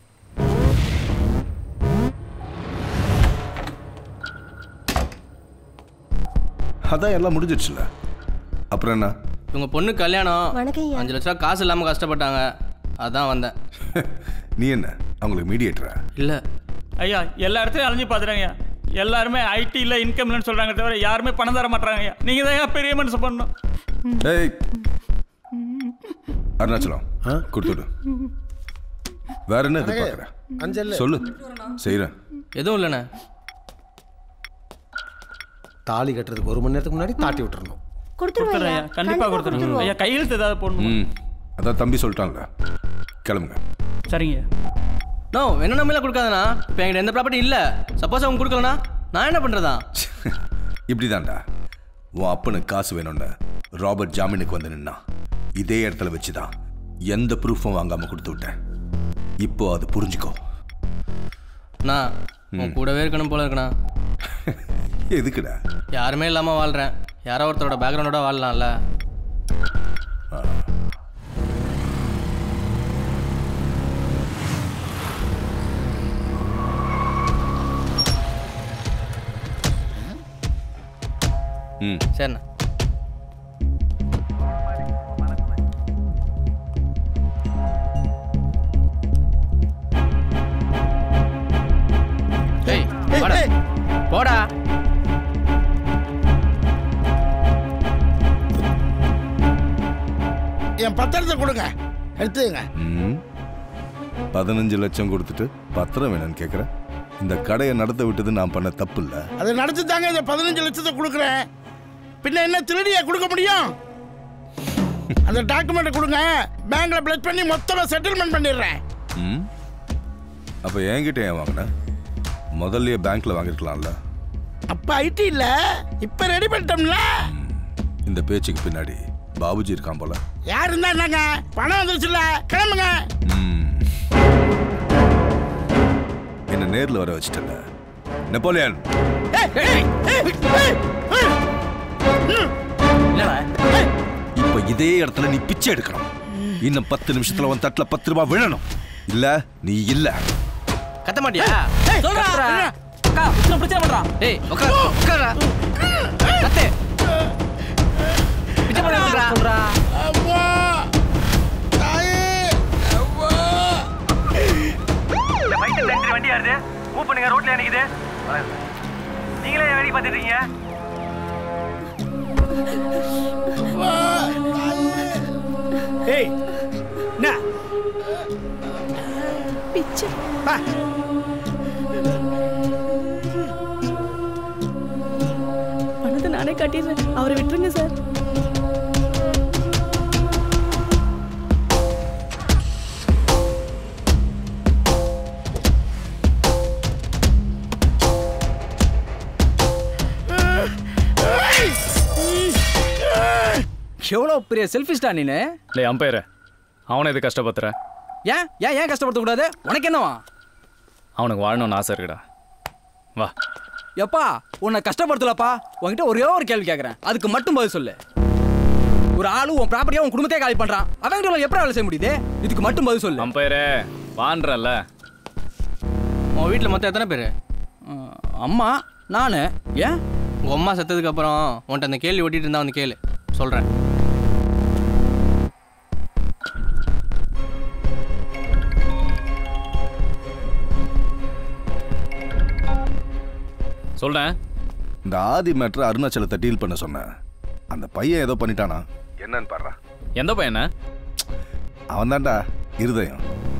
அதான் எல்லாம் முடிஞ்சிடுச்சுல அப்புறம் என்ன இவங்க பொண்ணு கல்யாணம் வணக்கம் ஐயா. அஞ்சு லட்ச ரூபா காசு இல்லாம கஷ்டப்பட்டாங்க அதான் வந்தேன் நீ என்ன அவங்களுக்கு மீடியேட்டரா இல்ல ஐயா எல்லா இடத்துலையும் அலைஞ்சு பார்த்துறாங்க எல்லாருமே ஐடியில் இன்கம் இல்லைன்னு சொல்கிறாங்க தவிர யாருமே பணம் தர மாட்டாங்க ஐயா நீங்கள் தான் பெரிய மனுஷன் பண்ணணும் ஏய் அருணாச்சலம் கொடுத்துடு வேற என்ன அழகே, எதிர்பார்க்குற அஞ்சல் சொல்லு செய்கிறேன் எதுவும் இல்லைண்ணே தாலி கட்டுறதுக்கு ஒரு மணி நேரத்துக்கு முன்னாடி தாட்டி விட்டுறணும் கொடுத்துறேன் ஐயா கண்டிப்பா கொடுத்துறேன் ஐயா கையெழுத்து ஏதாவது போடணும் ம் அதான் தம்பி சொல்லிட்டான்ல கிளம்புங்க சரிங்க நோ என்ன நம்பிலாம் கொடுக்காதண்ணா இப்போ என்கிட்ட எந்த ப்ராப்பர்ட்டி இல்லை சப்போஸ் அவங்க கொடுக்கலனா நான் என்ன பண்ணுறதா இப்படிதான்டா உன் அப்பனுக்கு காசு வேணும்னு ராபர்ட் ஜாமீனுக்கு வந்து நின்னா இதே இடத்துல வச்சுதான் எந்த ப்ரூஃபும் வாங்காம கொடுத்து விட்டேன் இப்போ அது புரிஞ்சுக்கோ நான் உன் கூடவே இருக்கணும் போல இருக்கணா எதுக்குடா யாருமே இல்லாமல் வாழ்கிறேன் யாரோ ஒருத்தரோட பேக்ரவுண்டோட வாழலாம்ல ம் சரிண்ணா ஏய் வாடா. போடா என் பத்திரத்தை கொடுங்க எடுத்துங்க ம் பதினஞ்சு லட்சம் கொடுத்துட்டு பத்திரம் வேணும்னு கேட்குறேன் இந்த கடையை நடத்த விட்டது நான் பண்ண தப்பு இல்லை அதை நடத்தி தாங்க இந்த பதினஞ்சு லட்சத்தை கொடுக்குறேன் பின்ன என்ன திருடியா கொடுக்க முடியும் அந்த டாக்குமெண்ட்டை கொடுங்க பேங்க்ல பிளட் பண்ணி மொத்தமாக செட்டில்மெண்ட் பண்ணிடுறேன் ம் அப்போ என்கிட்ட ஏன் வாங்கின முதல்லயே பேங்க்ல வாங்கிருக்கலாம்ல அப்ப ஐடி இல்ல இப்ப ரெடி பண்ணிட்டோம்ல இந்த பேச்சுக்கு பின்னாடி பாபுஜி இருக்கான் போல யார் இருந்தா என்னங்க பணம் வந்துருச்சுல்ல கிளம்புங்க என்ன நேர்ல வர வச்சிட்டல நெப்போலியன் இப்ப இதே இடத்துல நீ பிச்சை எடுக்கணும் இன்னும் பத்து நிமிஷத்துல உன் தட்டுல பத்து ரூபாய் விழணும் இல்ல நீ இல்ல கத்த மாட்டியா சொல்றா அக்கா பிரச்சனை பிரச்சனை பண்றான் ஏய் உட்கார் உட்காரா கத்து பிச்சை பண்ண சொல்றா சொல்றா அம்மா தாயே அம்மா இந்த பைக் சென்டர் வண்டி யாருது மூவ் பண்ணுங்க ரோட்ல நிக்குது நீங்களே வேடி பார்த்துட்டு இருக்கீங்க ஏய் என்ன பிச்சை பா பணத்தை நானே கட்டிடுறேன் அவரை விட்டுருங்க சார் எவ்வளோ பெரிய செல்ஃபிஸ்டா நீனு இல்லை அம்பையர் அவனை இது கஷ்டப்படுத்துற ஏன் ஏன் ஏன் கஷ்டப்படுத்தக்கூடாது உனக்கு என்னவா அவனுக்கு வாழணும்னு ஆசை இருக்குடா வா எப்பா உன்னை கஷ்டப்படுத்தலப்பா உன்கிட்ட ஒரே ஒரு கேள்வி கேட்குறேன் அதுக்கு மட்டும் பதில் சொல்லு ஒரு ஆளு உன் ப்ராப்பர்ட்டியா உன் குடும்பத்தையே காலி பண்றான் அவன் எப்படி வேலை செய்ய முடியுது இதுக்கு மட்டும் பதில் சொல்லு அம்பையரே வான்றல்ல உன் வீட்டில் மொத்தம் எத்தனை பேர் அம்மா நான் ஏன் உங்கள் அம்மா செத்ததுக்கு அப்புறம் உன்கிட்ட அந்த கேள்வி ஓட்டிட்டு இருந்தா வந்து கேளு சொல்கிறேன் சொல்றேன் இந்த ஆதி மேட்ரு அருணாச்சலத்தை டீல் பண்ண சொன்னேன் அந்த பையன் ஏதோ பண்ணிட்டானா என்னன்னு பாடுறா எந்த பையனை அவன் தான்டா இருதயம்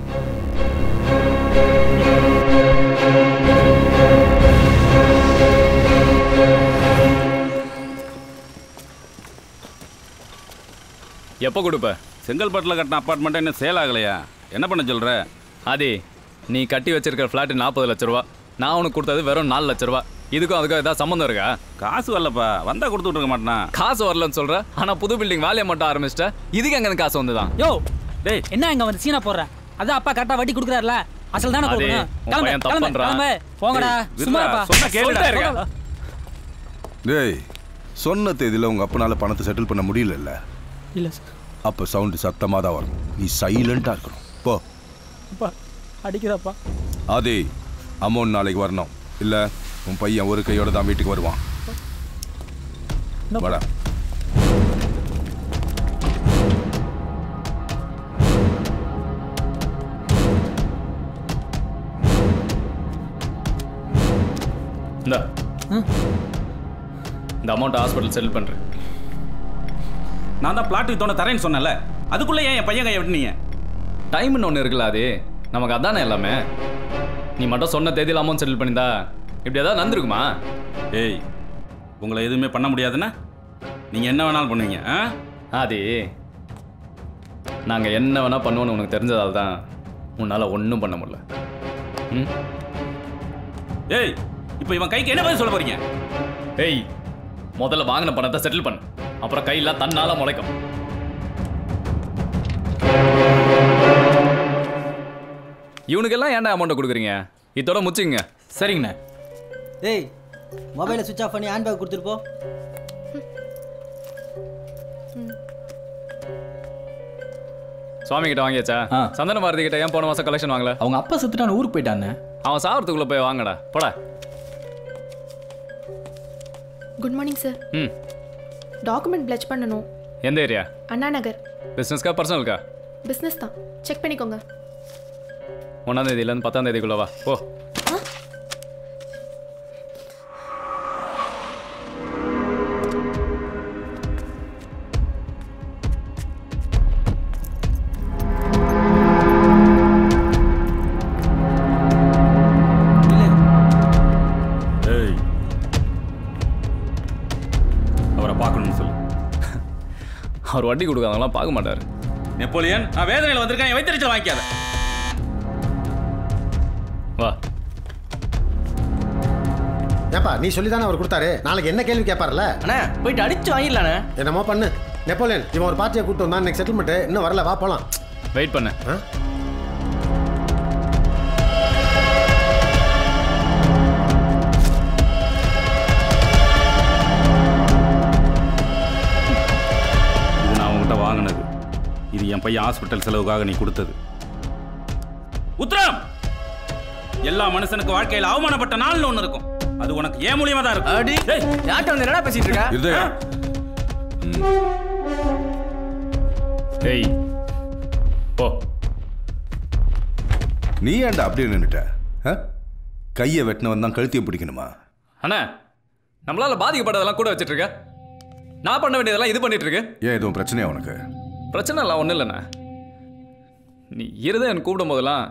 எப்போ கொடுப்ப செங்கல்பட்டில் கட்டின அப்பார்ட்மெண்ட்டை இன்னும் சேல் ஆகலையா என்ன பண்ண சொல்ற ஆதி நீ கட்டி வச்சிருக்கிற ஃப்ளாட்டு நாற்பது லட்ச ரூபா நான் உனக்கு கொடுத்தது வெறும் நாலு லட்ச ரூபா இதுக்கும் அதுக்கும் ஏதாவது சம்மந்தம் இருக்கா காசு வரலப்பா வந்தா கொடுத்து விட்டுருக்க மாட்டேனா காசு வரலன்னு சொல்ற ஆனா புது பில்டிங் வேலையை மட்டும் ஆரம்பிச்சிட்ட இதுக்கு எங்க காசு வந்துதான் யோ டேய் என்ன இங்க வந்து சீனா போடுற அதான் அப்பா கரெக்டா வட்டி கொடுக்குறாருல அசல் தானே அதே, கொடுங்க உன் கிளம்பு பையன் தப்பு கிளம்பு பண்றான். கிளம்பு போங்கடா ஏய், சும்மா விட்றா, இருப்பா சொன்னா கேளுடா. சொல்லிட்டே இருக்கேன். டேய் சொன்ன தேதியில் உங்க அப்பனால பணத்தை செட்டில் பண்ண முடியலல்ல இல்ல சார் அப்போ சவுண்டு சத்தமாக தான் வரும் நீ சைலண்டாக இருக்கணும் போ அப்பா அடிக்கிறாப்பா ஆதி அமௌண்ட் நாளைக்கு வரணும் இல்லை உன் பையன் ஒரு கையோட தான் வீட்டுக்கு வருவான் வாடா இந்த இந்த அமௌண்ட் ஹாஸ்பிட்டல் செட்டில் பண்ணுறேன் நான் தான் பிளாட்டுக்கு தோண தரேன்னு சொன்னேன்ல அதுக்குள்ளே ஏன் என் பையன் கையை விட்டுனீங்க டைம்னு ஒன்று இருக்குல்ல அது நமக்கு அதானே எல்லாமே நீ மட்டும் சொன்ன தேதியில் அமௌண்ட் செட்டில் பண்ணியிருந்தா இப்படி ஏதாவது நடந்திருக்குமா ஏய் உங்களை எதுவுமே பண்ண முடியாதுன்னா நீங்கள் என்ன வேணாலும் பண்ணுவீங்க ஆ ஆதி நாங்கள் என்ன வேணால் பண்ணுவோன்னு உனக்கு தெரிஞ்சதால் தான் உன்னால் ஒன்றும் பண்ண முடியல ம் ஏய் இப்போ இவன் கைக்கு என்ன பதில் சொல்ல போறீங்க ஏய் முதல்ல வாங்கின பணத்தை செட்டில் பண்ணு அப்புறம் கையெல்லாம் தன்னால முளைக்கும் இவனுக்கெல்லாம் ஏன்டா அமௌண்ட்டை கொடுக்குறீங்க இதோட முச்சுங்க சரிங்கண்ணே ஏய் மொபைலை சுவிச் ஆஃப் பண்ணி ஹேண்ட் பேக் கொடுத்துட்டு போ சுவாமி கிட்ட வாங்கியாச்சா சந்தன பாரதி கிட்ட ஏன் போன மாசம் கலெக்ஷன் வாங்கல அவங்க அப்பா செத்துட்டான ஊருக்கு போயிட்டானே அவன் சாவறதுக்குள்ள போய் வாங்கடா போடா குட் மார்னிங் சார் ம் டாக்குமெண்ட் பிளச் பண்ணணும் எந்த ஏரியா அண்ணா நகர் பிஸ்னஸ்க்கா பர்சனலுக்கா பிஸ்னஸ் தான் செக் பண்ணிக்கோங்க ஒன்றாம் தேதியிலேருந்து பத்தாம் தேதிக்குள்ள வா போ ஏய் அவரை பார்க்கணும்னு சொல்லு அவர் வட்டி கொடுக்காதவங்களாம் பார்க்க மாட்டார் நெப்போலியன் நான் வேதனையில் வந்திருக்கேன் என் வைத்தறிச்சல் வாங்கிக்காத வா ஏப்பா நீ சொல்லி தானே அவர் கொடுத்தாரு நாளைக்கு என்ன கேள்வி கேட்பார்ல அண்ணா போயிட்டு அடிச்சு வாங்கிடலாண்ணே என்னமோ பண்ணு நெப்போலியன் இவன் ஒரு பார்ட்டியை கூட்டு வந்தான் இன்னைக்கு செட்டில்மெண்ட் இன்னும் வரல வா போலாம் வெயிட் பண்ணு இது நான் உங்ககிட்ட வாங்கினது இது என் பையன் ஹாஸ்பிட்டல் செலவுக்காக நீ கொடுத்தது உத்தரம் எல்லா மனுஷனுக்கு வாழ்க்கையில் அவமானப்பட்ட நாள்னு ஒன்று இருக்கும் அது உனக்கு ஏன் மூலியமா தான் இருக்கும் அடி யார்கிட்ட வந்து என்னடா பேசிட்டு இருக்க இருதயா ஏய் போ நீ ஏன்டா அப்படியே நின்னுட்ட ஆ? கையை வெட்டினவன் தான் கழுத்தியை பிடிக்கணுமா அண்ணா நம்மளால பாதிக்கப்பட்டதெல்லாம் கூட வச்சிட்டு இருக்க நான் பண்ண வேண்டியதெல்லாம் இது பண்ணிட்டு இருக்கு ஏன் எதுவும் பிரச்சனையா உனக்கு பிரச்சனை இல்லை ஒன்றும் இல்லைண்ணா நீ இருதம் எனக்கு கூப்பிடும் போதெல்லாம்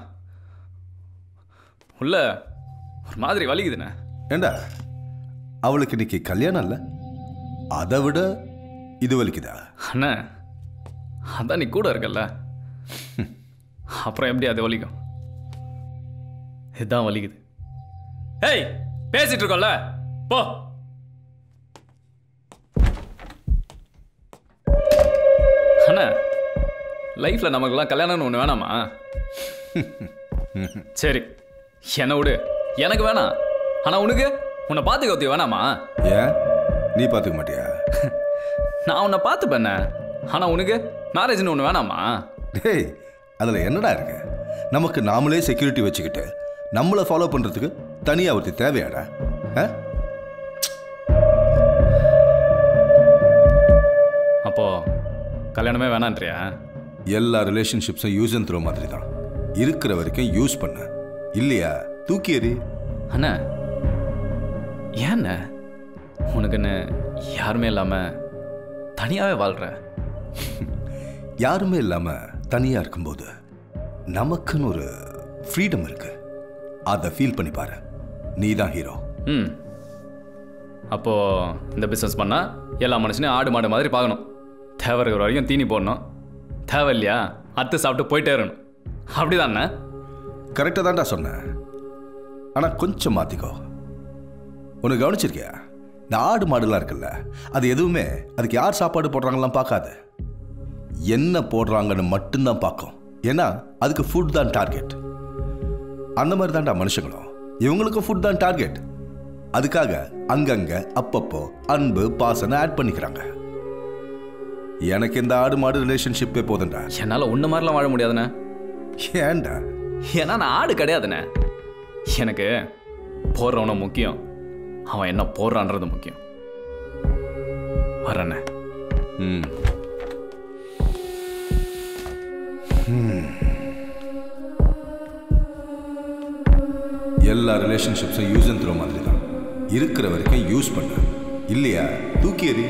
உள்ள ஒரு மாதிரி வலிக்குதுண்ணே ஏண்டா அவளுக்கு இன்னைக்கு கல்யாணம் இல்லை அதை விட இது வலிக்குதா அண்ணா அதான் நீ கூட இருக்கல்ல அப்புறம் எப்படி அது வலிக்கும் இதுதான் வலிக்குது ஏய் பேசிட்டு இருக்கோம்ல போ அண்ணா லைஃப்ல நமக்குலாம் கல்யாணம்னு ஒன்று வேணாமா சரி என்னை விடு எனக்கு வேணாம் ஆனா உனக்கு உன்னை பார்த்துக்க ஒத்தி வேணாமா ஏன் நீ பார்த்துக்க மாட்டியா நான் உன்னை பார்த்துப்பேண்ணே ஆனா உனக்கு மேரேஜ்னு ஒன்று வேணாமா டேய் அதில் என்னடா இருக்கு நமக்கு நாமளே செக்யூரிட்டி வச்சுக்கிட்டு நம்மளை ஃபாலோ பண்ணுறதுக்கு தனியாக ஒருத்தி தேவையாடா ஆ அப்போ கல்யாணமே வேணான்றியா எல்லா ரிலேஷன்ஷிப்ஸும் யூஸ் அண்ட் த்ரோ மாதிரி தான் இருக்கிற வரைக்கும் யூஸ் பண்ண இல்லையா தூக்கி எறி அண்ணா ஏண்ணே உனக்குன்னு யாருமே இல்லாம தனியாவே வாழ்ற யாருமே இல்லாமல் தனியாக இருக்கும்போது நமக்குன்னு ஒரு ஃப்ரீடம் இருக்கு அதை ஃபீல் பண்ணி பாரு நீ தான் ஹீரோ ம் அப்போ இந்த பிஸ்னஸ் பண்ணா எல்லா மனுஷனையும் ஆடு மாடு மாதிரி பார்க்கணும் தேவை இருக்கிற வரைக்கும் தீனி போடணும் தேவை இல்லையா அத்து சாப்பிட்டு போயிட்டே இருக்கணும் அப்படிதானே கரெக்டாக தான்டா சொன்னேன் ஆனால் கொஞ்சம் மாற்றிக்கோ உனக்கு கவனிச்சிருக்கியா இந்த ஆடு மாடுலாம் இருக்குல்ல அது எதுவுமே அதுக்கு யார் சாப்பாடு போடுறாங்கலாம் பார்க்காது என்ன போடுறாங்கன்னு மட்டும்தான் பார்க்கும் ஏன்னா அதுக்கு ஃபுட் தான் டார்கெட் அந்த மாதிரி தான்டா மனுஷங்களும் இவங்களுக்கும் ஃபுட் தான் டார்கெட் அதுக்காக அங்கங்க அப்பப்போ அன்பு பாசனை ஆட் பண்ணிக்கிறாங்க எனக்கு இந்த ஆடு மாடு ரிலேஷன்ஷிப்பே போதும்டா என்னால் உன்ன மாதிரிலாம் வாழ முடியாதுண்ணே ஏன்டா ஏன்னா நான் ஆடு கிடையாதுண்ணே எனக்கு போடுறவன முக்கியம் அவன் என்ன போடுறான்றது முக்கியம் வரண்ணே ம் ம். எல்லா ரிலேஷன்ஷிப்ஸும் யூஸ் அண்ட் த்ரோ மாதிரி தான் இருக்கிற வரைக்கும் யூஸ் பண்ணு இல்லையா தூக்கி எறி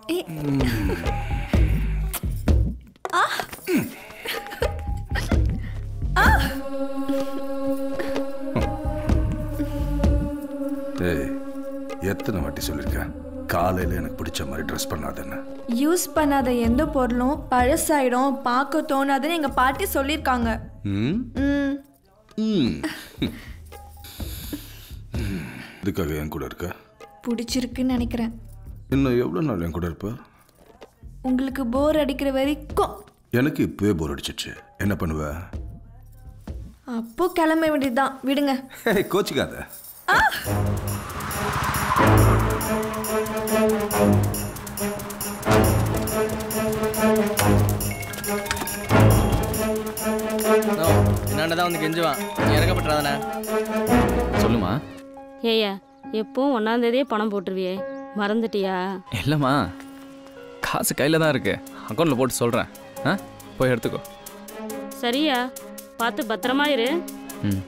ஏய் எத்தனை வாட்டி சொல்லியிருக்கேன் காலையில் எனக்கு பிடிச்ச மாதிரி ட்ரெஸ் பண்ணாதேன்னு யூஸ் பண்ணாத எந்த பொருளும் பழசாயிடும் பார்க்க தோணாதுன்னு எங்க பாட்டி சொல்லியிருக்காங்க ம் ம் ம் இதுக்காக என் கூட இருக்க பிடிச்சிருக்குன்னு நினைக்கிறேன் இன்னும் எவ்வளோ நாள் என் கூட இருப்ப உங்களுக்கு போர் அடிக்கிற வரைக்கும் எனக்கு இப்பவே போர் அடிச்சிச்சு என்ன பண்ணுவ அப்போ கிளம்ப வேண்டியதுதான் விடுங்க ஏய், கோச்சிக்காத என்னண்டா தான் வந்து கெஞ்சுவான் நீ இறக்கப்பட்டுறாதானே சொல்லுமா ஏய்யா எப்பவும் ஒன்றாந்தேதியே பணம் போட்டுருவியே மறந்துட்டியா இல்லைம்மா காசு கையில் தான் இருக்கு அக்கௌண்ட்டில் போட்டு சொல்கிறேன் ஆ போய் எடுத்துக்கோ சரியா பார்த்து பத்திரமா இரு ம்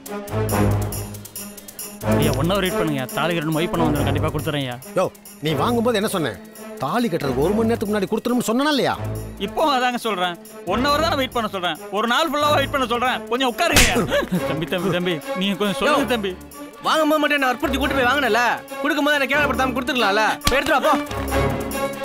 ஐயா ஒன் ஹவர் வெயிட் பண்ணுங்க தாலி கட்டணும் வெயிட் பண்ண வந்து கண்டிப்பாக கொடுத்துறேன் ஐயா யோ நீ வாங்கும்போது என்ன சொன்னேன் தாலி கட்டுறதுக்கு ஒரு மணி நேரத்துக்கு முன்னாடி கொடுத்துருன்னு சொன்னா இல்லையா இப்போ அதாங்க சொல்றேன் ஒன் ஹவர் தான் வெயிட் பண்ண சொல்றேன் ஒரு நாள் ஃபுல்லாக வெயிட் பண்ண சொல்றேன் கொஞ்சம் உட்காருங்க தம்பி தம்பி தம்பி நீங்க கொஞ்சம் சொல்லுங்க தம்பி வாங்கும்போது மட்டும் என்ன வற்புறுத்தி கூட்டு போய் வாங்கினல கொடுக்கும்போது என்ன கேவலப்படுத்தாம கொடுத்துருக்கலாம்ல போய் எடுத்துட்டு வா, போ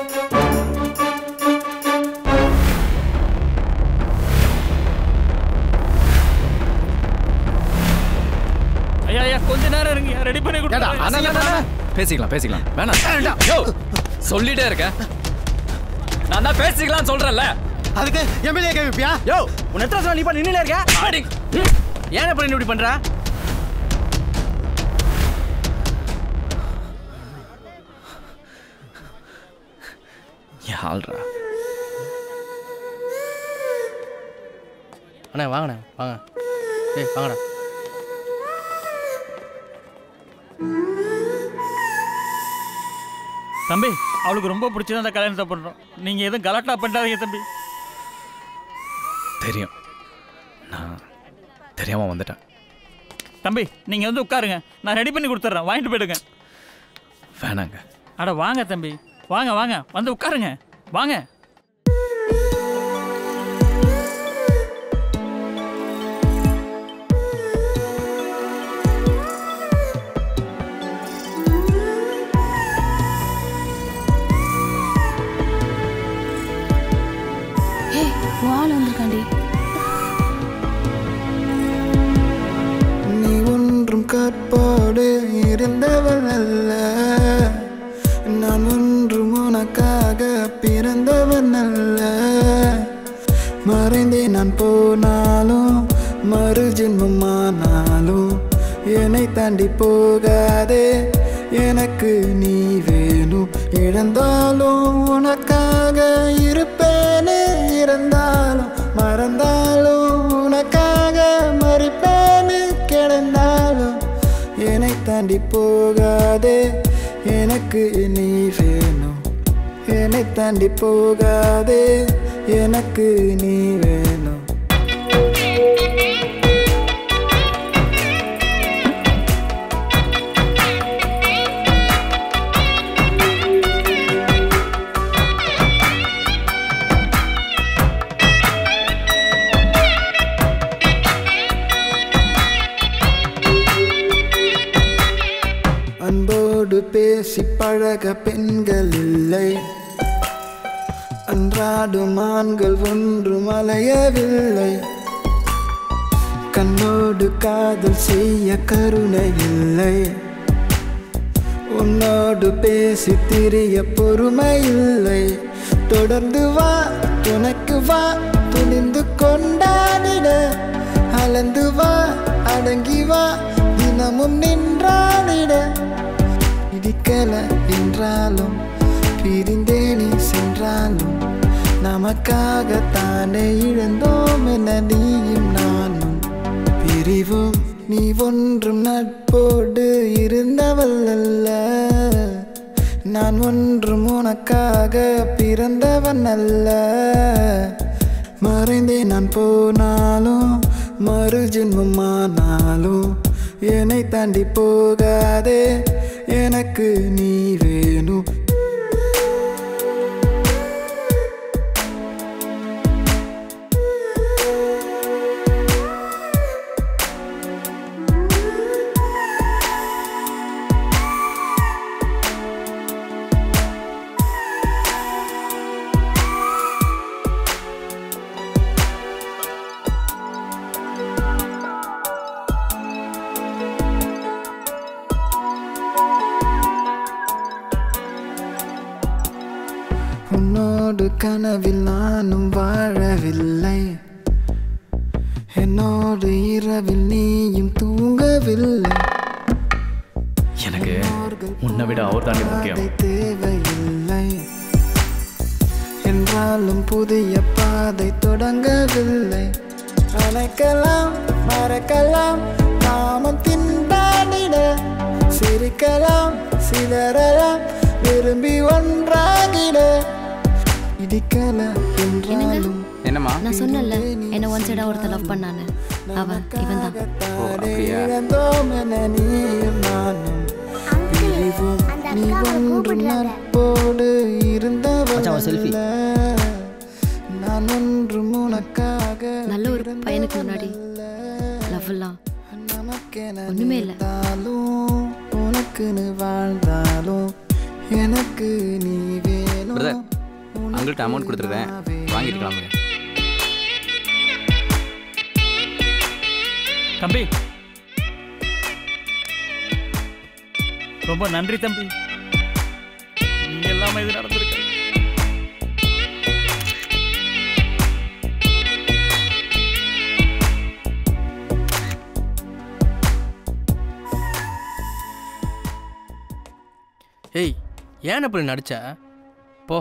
ஐயா ஐயா கொஞ்ச நேரம் இருங்க ரெடி பண்ணி கொடுத்துறேன் பேசிக்கலாம் பேசிக்கலாம் வேணாம் யோ சொல்லிட்டே இருக்க நான் தான் பேசிக்கலாம் சொல்றேன்ல அதுக்கு எம்எல்ஏ கேவிப்பியா யோ உன் எத்தனை சொல்ல நீ பண்ண நின்னுல இருக்க ஆடி ஏன் பண்ணி இப்படி பண்ற யாழ்ரா அண்ணா வாங்கண்ணே வாங்க ஏய் வாங்கண்ணா தம்பி அவளுக்கு ரொம்ப பிடிச்சது அந்த கல்யாணத்தை பண்றோம் நீங்க எதுவும் கலாட்டா பண்ணாதீங்க தம்பி தெரியும் நான் தெரியாம வந்துட்டேன் தம்பி நீங்க வந்து உட்காருங்க நான் ரெடி பண்ணி கொடுத்துட்றேன் வாங்கிட்டு போயிடுங்க வேணாங்க அட வாங்க தம்பி வாங்க வாங்க வந்து உட்காருங்க வாங்க ஹே வால் வந்திருக்காண்டி நீ ஒன்றும் கற்போடு இருந்தவள் அல்ல நான் ஒன்றும் உனக்காக பிறந்தவன் அல்ல மறைந்தே நான் போனாலும் மறு ஜென்மமானாலும் என்னை தாண்டி போகாதே எனக்கு நீ வேணும் இழந்தாலும் உனக்காக இருப்பேனே இறந்தாலும் மறந்தாலும் உனக்காக மறிப்பேனே கிடந்தாலும் என்னை தாண்டி போகாதே எனக்கு நீ வேணும் என்னை தாண்டி போகாதே எனக்கு நீ வேணும் அன்போடு பேசி பழக பெண்கள் இல்லை அன்றாடும் ஆண்கள் ஒன்றும் அலையவில்லை கண்ணோடு காதல் செய்ய கருணை இல்லை உன்னோடு பேசி திரிய பொறுமை இல்லை தொடர்ந்து வா துணைக்கு வா துணிந்து கொண்டாடிட அலந்து வா அடங்கி வா தினமும் நின்றாடிட இடிக்கல என்றாலும் பிரிந்தே நீ சென்றாலும் நமக்காக தானே இழந்தோம் என நீயும் நானும் பிரிவும் நீ ஒன்றும் நட்போடு இருந்தவள் அல்ல நான் ஒன்றும் உனக்காக பிறந்தவன் அல்ல மறைந்தே நான் போனாலும் மறு ஜென்மமானாலும் என்னை தாண்டி போகாதே எனக்கு நீ வேணும் உன்னோடு கனவில் நானும் வாழவில்லை என்னோடு இரவில் நீயும் தூங்கவில்லை எனக்கு உன்னை விட அவர் தாண்டி முக்கியம் தேவையில்லை என்றாலும் புதிய பாதை தொடங்கவில்லை அணைக்கலாம் மறக்கலாம் நாமம் திண்டாடிட சிரிக்கலாம் சிதறலாம் விரும்பி ஒன்றாகிட இடிக்கல என்றாலும் என்னம்மா நான் சொன்னேன்ல என்ன ஒன் சைடா ஒருத்தர் லவ் பண்ணான்னு அவன் இவன் தான் இழந்தோம் என நீயும் நானும் பிரிவோம் நீ ஒன்று நட்போடு இருந்தவள் நான் ஒன்றும் உனக்காக நல்ல ஒரு பையனுக்கு முன்னாடி லவ் எல்லாம் ஒண்ணுமே இல்லை இருந்தாலும் உனக்குன்னு வாழ்ந்தாலும் எனக்கு நீ வேணும் பிரதர் அங்கிள்கிட்ட அமௌண்ட் கொடுத்துருக்கேன் வாங்கிட்டு கிளம்புங்க தம்பி ரொம்ப நன்றி தம்பி நீங்க எல்லாமே இது நடந்திருக்கு ஏய் ஏன் அப்படி நடிச்ச போ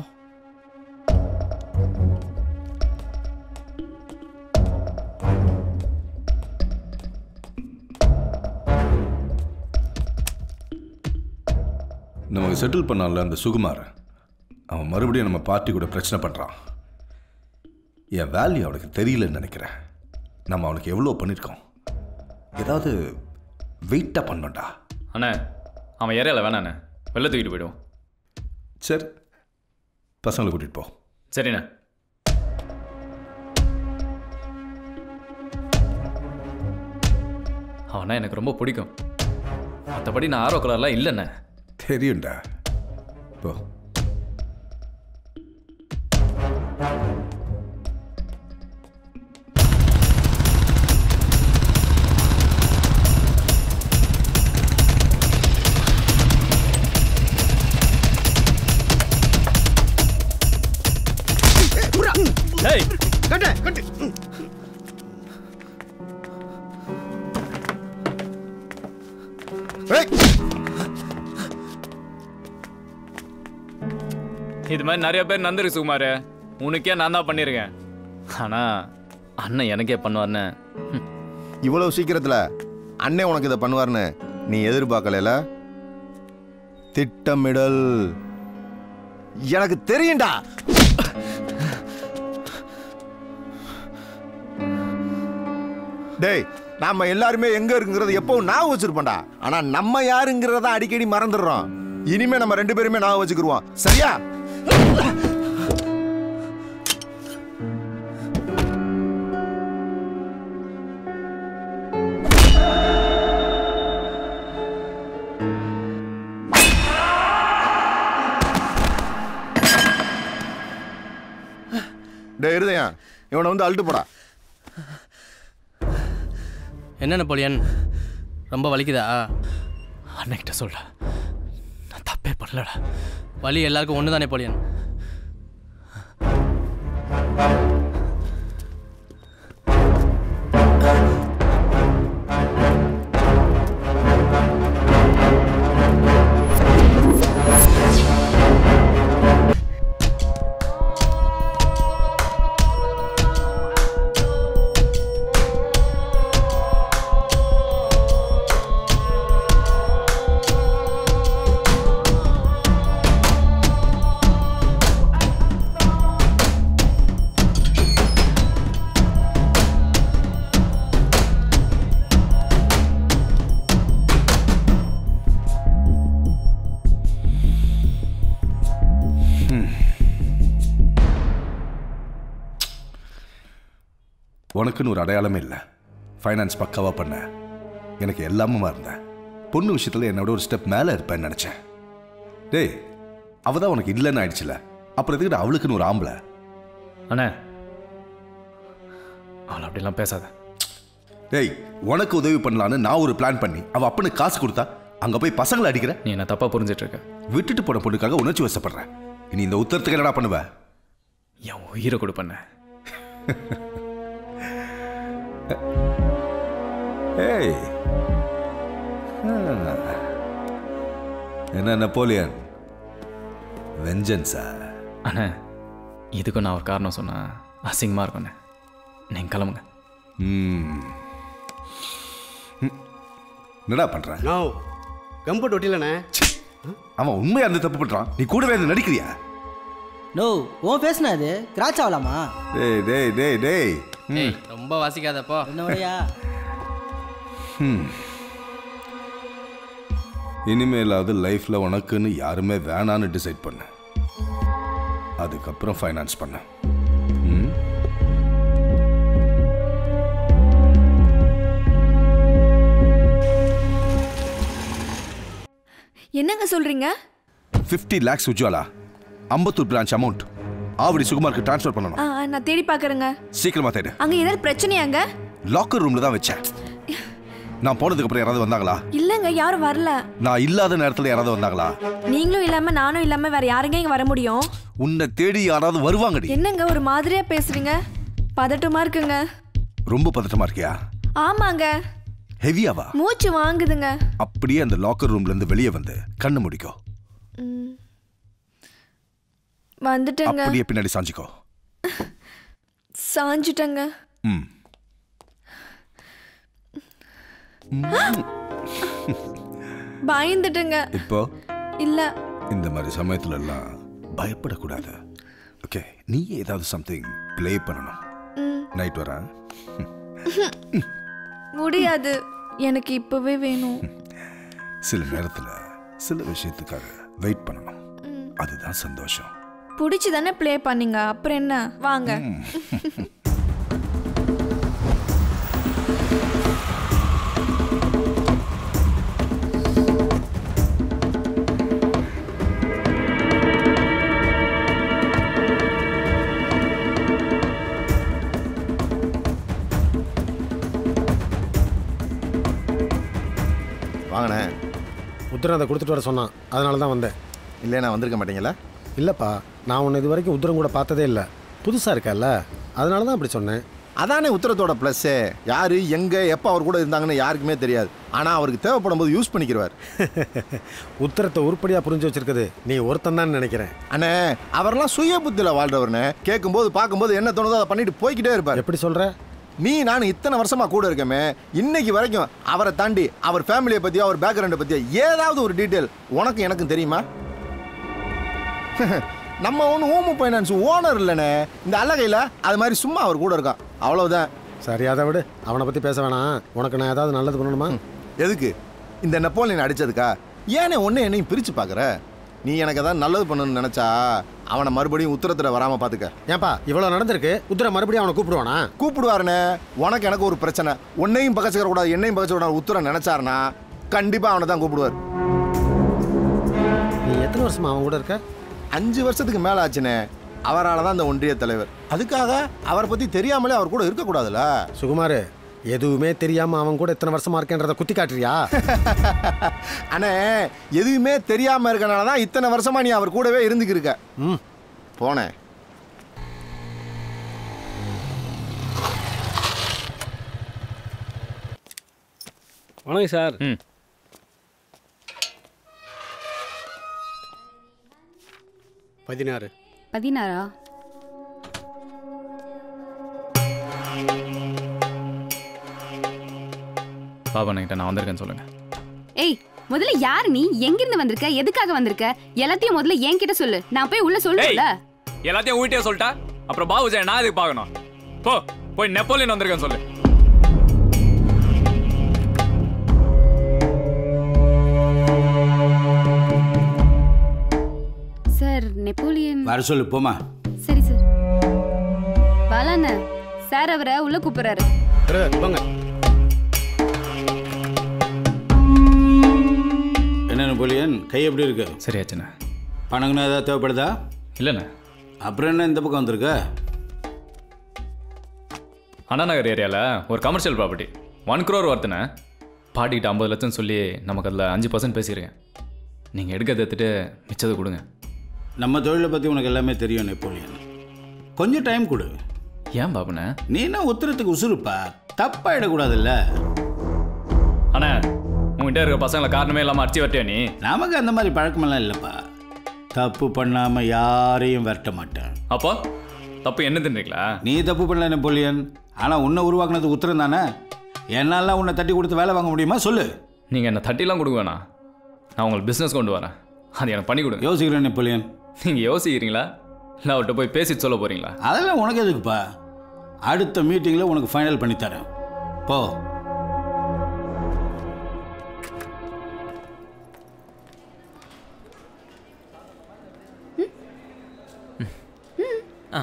நமக்கு செட்டில் பண்ணான்ல அந்த சுகுமார் அவன் மறுபடியும் நம்ம பார்ட்டி கூட பிரச்சனை பண்ணுறான் என் வேல்யூ அவனுக்கு தெரியலன்னு நினைக்கிறேன் நம்ம அவனுக்கு எவ்வளோ பண்ணியிருக்கோம் ஏதாவது வெயிட்டாக பண்ணோம்டா அண்ணே அவன் ஏரியாவில் வேணாண்ணே வெளில தூக்கிட்டு போயிடுவோம் சரி பசங்களை கூட்டிகிட்டு போ சரிண்ணே அவனா எனக்கு ரொம்ப பிடிக்கும் மற்றபடி நான் ஆர்வ கலர்லாம் இல்லைண்ணே தெரியும்டா போ டேய் கட்டு கட்டு இது மாதிரி நிறைய பேர் நந்திரு சுகுமார் உனக்கே நான் தான் பண்ணியிருக்கேன் ஆனால் அண்ணன் எனக்கே பண்ணுவார்னு இவ்வளவு சீக்கிரத்துல அண்ணே உனக்கு இதை பண்ணுவார்னு நீ எதிர்பார்க்கல திட்டமிடல் எனக்கு தெரியும்டா டேய் நாம எல்லாருமே எங்க இருக்குங்கிறது எப்பவும் ஞாபகம் வச்சிருப்போம்டா ஆனா நம்ம யாருங்கிறத அடிக்கடி மறந்துடுறோம் இனிமே நம்ம ரெண்டு பேருமே ஞாபகம் வச்சுக்கிருவோம் சரியா டேய் இருதயா இவனை வந்து அழுட்டு போடா என்ன நெப்போலியன் ரொம்ப வலிக்குதா அன்னைக்கிட்ட சொல்ல நான் தப்பே பண்ணலடா வலி எல்லாருக்கும் ஒன்று தான் நெப்போலியன் உனக்குன்னு ஒரு அடையாளமே இல்லை ஃபைனான்ஸ் பக்காவாக பண்ண எனக்கு எல்லாமும் இருந்தேன் பொண்ணு விஷயத்தில் என்னோட ஒரு ஸ்டெப் மேலே இருப்பேன்னு நினச்சேன் டேய் அவள் தான் உனக்கு இல்லைன்னு ஆயிடுச்சுல அப்புறம் எதுக்கிட்ட அவளுக்குன்னு ஒரு ஆம்பளை அண்ணே அவளை அப்படிலாம் பேசாத டேய் உனக்கு உதவி பண்ணலான்னு நான் ஒரு பிளான் பண்ணி அவள் அப்பனுக்கு காசு கொடுத்தா அங்கே போய் பசங்களை அடிக்கிற நீ என்ன தப்பாக புரிஞ்சிட்டு இருக்க விட்டுட்டு போன பொண்ணுக்காக உணர்ச்சி வசப்படுறேன் இனி இந்த உத்தரத்துக்கு என்னடா பண்ணுவ என் உயிரை கொடுப்பண்ண ஏய் ஆ. என்ன நெப்போலியன் வெஞ்சன்ஸா அண்ணே இதுக்கும் நான் ஒரு காரணம் சொன்னேன் அசிங்கமாக இருக்கும்ண்ணே நீங்கள் கிளம்புங்க ம் ம். என்னடா பண்ற நோ கம்பெட் ஒட்டிலண்ணே அவன் உண்மையா அந்த தப்பு பண்றான் நீ கூடவே இருந்து நடிக்கிறியா நோ உன் பேசுனா அது கிராச் ஆகலாமா டேய் டேய் டேய் டேய் ம். ரொம்ப வாசிக்காதப்போ என்னோடயா ம். இனிமேலாவது லைஃப்ல உனக்குன்னு யாருமே வேணான்னு டிசைட் பண்ண அதுக்கப்புறம் ஃபைனான்ஸ் பண்ண ம்? என்னங்க சொல்றீங்க 50 லேக்ஸ் உஜ்வாலா அம்பத்தூர் பிரான்ச் அமௌண்ட் ஆவடி சுகுமாருக்கு ட்ரான்ஸ்ஃபர் பண்ணணும் ஆ ஆ, நான் தேடி பார்க்கறேங்க சீக்கிரமா தேடு அங்க ஏதாவது பிரச்சனையாங்க லாக்கர் ரூம்ல தான் வச்சேன் நான் போனதுக்கு அப்புறம் யாராவது வந்தாங்களா இல்லங்க யாரும் வரல நான் இல்லாத நேரத்துல யாராவது வந்தாங்களா நீங்களும் இல்லாம நானும் இல்லாம வேற யாருங்க இங்க வர முடியும் உன்னை தேடி யாராவது வருவாங்கடி என்னங்க ஒரு மாதிரியா பேசுறீங்க பதட்டமா இருக்குங்க ரொம்ப பதட்டமா இருக்கியா ஆமாங்க ஹெவியாவா மூச்சு வாங்குதுங்க அப்படியே அந்த லாக்கர் ரூம்ல இருந்து வெளியே வந்து கண்ணு முடிக்கோ ம். வந்துட்டேங்க அப்படியே பின்னாடி சாஞ்சிக்கோ சாஞ்சிட்டேங்க ம் பயந்துட்டேங்க இப்போ இல்ல இந்த மாதிரி சமயத்துல எல்லாம் பயப்படக்கூடாது ஓகே நீ ஏதாவது சம்திங் ப்ளே பண்ணணும் ம். நைட் வரேன் முடியாது எனக்கு இப்பவே வேணும் சில நேரத்துல சில விஷயத்துக்காக வெயிட் பண்ணணும் அதுதான் சந்தோஷம் பிடிச்சி தானே ப்ளே பண்ணீங்க அப்புறம் என்ன வாங்க வாங்கண்ணே உத்தரம் அதை கொடுத்துட்டு வர சொன்னான் அதனால தான் வந்தேன் இல்லை நான் வந்திருக்க மாட்டீங்களா இல்லைப்பா நான் உன்னை இது வரைக்கும் உத்தரம் கூட பார்த்ததே இல்லை புதுசாக இருக்கல்ல அதனால தான் அப்படி சொன்னேன் அதானே உத்தரத்தோட ப்ளஸ்ஸே யார் எங்கே எப்போ அவர் கூட இருந்தாங்கன்னு யாருக்குமே தெரியாது ஆனால் அவருக்கு தேவைப்படும் போது யூஸ் பண்ணிக்கிறவார் உத்தரத்தை உருப்படியாக புரிஞ்சு வச்சிருக்குது நீ ஒருத்தன் தான் நினைக்கிறேன் அண்ணே அவரெல்லாம் சுய புத்தியில் வாழ்றவர்னே கேட்கும்போது பார்க்கும்போது என்ன தோணுதோ அதை பண்ணிட்டு போய்கிட்டே இருப்பார் எப்படி சொல்கிற நீ நான் இத்தனை வருஷமா கூட இருக்கமே இன்னைக்கு வரைக்கும் அவரை தாண்டி அவர் ஃபேமிலியை பற்றியோ அவர் பேக்ரவுண்டை பற்றியோ ஏதாவது ஒரு டீட்டெயில் உனக்கும் எனக்கும் தெரியுமா நம்ம ஒன்று ஓமு ஃபைனான்ஸ் ஓனர் இல்லைண்ணே இந்த அழகையில் அது மாதிரி சும்மா அவர் கூட இருக்கான் அவ்வளவுதான் சரி அதை விடு அவனை பற்றி பேச வேணாம் உனக்கு நான் ஏதாவது நல்லது பண்ணணுமா எதுக்கு இந்த நெப்போலியன் அடிச்சதுக்கா ஏனே ஒன்று என்னையும் பிரித்து பார்க்குற நீ எனக்கு ஏதாவது நல்லது பண்ணணும்னு நினச்சா அவனை மறுபடியும் உத்தரத்தில் வராமல் பார்த்துக்க ஏன்பா இவ்வளோ நடந்திருக்கு உத்தர மறுபடியும் அவனை கூப்பிடுவானா கூப்பிடுவாருண்ணே உனக்கு எனக்கு ஒரு பிரச்சனை உன்னையும் பகச்சிக்கிற கூடாது என்னையும் பகச்சிக்க கூடாது உத்தரம் நினைச்சாருன்னா கண்டிப்பாக அவனை தான் கூப்பிடுவார் நீ எத்தனை வருஷமா அவன் கூட இருக்க அஞ்சு வருஷத்துக்கு மேலே ஆச்சுண்ணே அவரால் தான் இந்த ஒன்றிய தலைவர் அதுக்காக அவரை பற்றி தெரியாமலே அவர் கூட இருக்கக்கூடாதுல்ல சுகுமார் எதுவுமே தெரியாமல் அவன் கூட எத்தனை வருஷமா இருக்கேன்றதை குத்தி காட்டுறியா அண்ணே எதுவுமே தெரியாமல் இருக்கனால தான் இத்தனை வருஷமா நீ அவர் கூடவே இருந்துக்கிருக்க ம் போனேன் வணக்கம் சார் ம் பதினாறு பதினாறா பாபா கிட்ட நான் வந்திருக்கேன்னு சொல்லுங்க ஏய் முதல்ல யார் நீ எங்கிருந்து வந்திருக்க எதுக்காக வந்திருக்க எல்லாத்தையும் முதல்ல என்கிட்ட சொல்லு நான் போய் உள்ள சொல்லுல எல்லாத்தையும் ஊட்டியே சொல்லிட்டா அப்புறம் பாபுஜி நான் எதுக்கு பார்க்கணும் போ போய் நெப்போலியன் வந்திருக்கேன்னு சொல்லு சார் நெப்போலியன் வர சொல்லு போமா சரி சார் பாலாண்ண சார் அவரை உள்ள கூப்பிடுறாரு வாங்க என்ன நெப்போலியன் கை எப்படி இருக்கு சரியாச்சுண்ணே பணங்கன்னு ஏதாவது தேவைப்படுதா இல்லைண்ணே அப்புறம் என்ன இந்த பக்கம் வந்திருக்க அண்ணா நகர் ஏரியாவில் ஒரு கமர்ஷியல் ப்ராப்பர்ட்டி ஒன் க்ரோர் ஒர்த்துண்ணே பாட்டிக்கிட்ட ஐம்பது லட்சம் சொல்லி நமக்கு அதில் அஞ்சு பர்சன்ட் பேசியிருக்கேன் நீங்கள் எடுக்கிறத எடுத்துட்டு மிச்சத்தை கொடுங்க நம்ம தொழிலை பற்றி உனக்கு எல்லாமே தெரியும் நெப்போலியன் கொஞ்சம் டைம் கொடு ஏன் பாபுண்ணே நீ என்ன உத்தரத்துக்கு உசுருப்பா தப்பாயிடக்கூடாதுல்ல அண்ணே உங்ககிட்ட இருக்க பசங்களை காரணமே இல்லாமல் அடிச்சு வரட்டியா நீ நமக்கு அந்த மாதிரி பழக்கமெல்லாம் இல்லைப்பா தப்பு பண்ணாமல் யாரையும் விரட்ட மாட்டேன் அப்போ தப்பு என்ன தின்றீங்களா நீ தப்பு பண்ணல நெப்போலியன் ஆனால் உன்னை உருவாக்குனது உத்தரம் தானே என்னால உன்னை தட்டி கொடுத்து வேலை வாங்க முடியுமா சொல்லு நீங்கள் என்ன தட்டிலாம் கொடுக்க வேணாம் நான் உங்களுக்கு பிஸ்னஸ் கொண்டு வரேன் அது எனக்கு பண்ணி கொடுங்க யோசிக்கிறேன் நெப்போலியன் நீங்கள் யோசிக்கிறீங்களா இல்லை அவர்கிட்ட போய் பேசிட்டு சொல்ல போகிறீங்களா அதெல்லாம் உனக்கு எதுக்குப்பா அடுத்த மீட்டிங்கில் உனக்கு ஃபைனல் பண்ணி தரேன் போ ஆ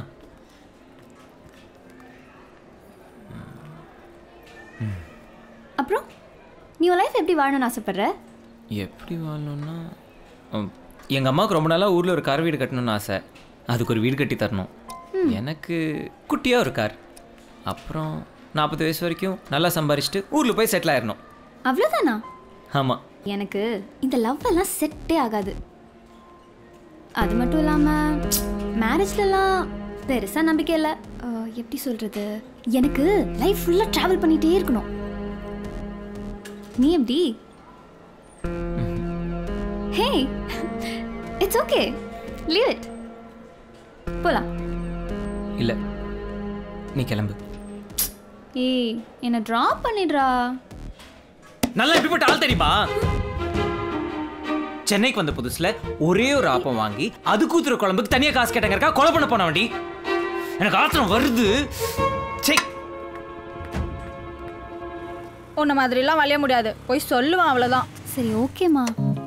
அப்புறம் நீ உன் லைஃப் எப்படி வாழணும்னு ஆசைப்படுற எப்படி வாழணும்னா எங்கள் அம்மாவுக்கு ரொம்ப நாளாக ஊரில் ஒரு கார் வீடு கட்டணும்னு ஆசை அதுக்கு ஒரு வீடு கட்டி தரணும் எனக்கு குட்டியாக ஒரு கார் அப்புறம் நாற்பது வயசு வரைக்கும் நல்லா சம்பாரிச்சிட்டு ஊரில் போய் செட்டில் ஆயிடணும் அவ்வளோதானா ஆமாம் எனக்கு இந்த லவ் எல்லாம் செட்டே ஆகாது அது மட்டும் இல்லாமல் மேரேஜ்லலாம் பெருசாக நம்பிக்கை இல்லை அஹ், எப்படி சொல்கிறது எனக்கு லைஃப் ஃபுல்லாக ட்ராவல் பண்ணிகிட்டே இருக்கணும் நீ எப்படி hey it's okay leave it போலாம் இல்லை நீ கிளம்பு ஏய் என்னை ட்ராப் பண்ணிடுறா நல்லா எப்படிப்பட்ட ஆள் தெரியுமா சென்னைக்கு வந்த புதுசுல ஒரே ஒரு ஆப்பம் வாங்கி அது கூத்துற குழம்புக்கு தனியா காசு கேட்டாங்க இருக்கா கொலை பண்ண போன வண்டி எனக்கு ஆத்திரம் வருது சே உன்ன மாதிரிலாம் வளைய முடியாது போய் சொல்லுவான் அவ்வளோதான் சரி ஓகேம்மா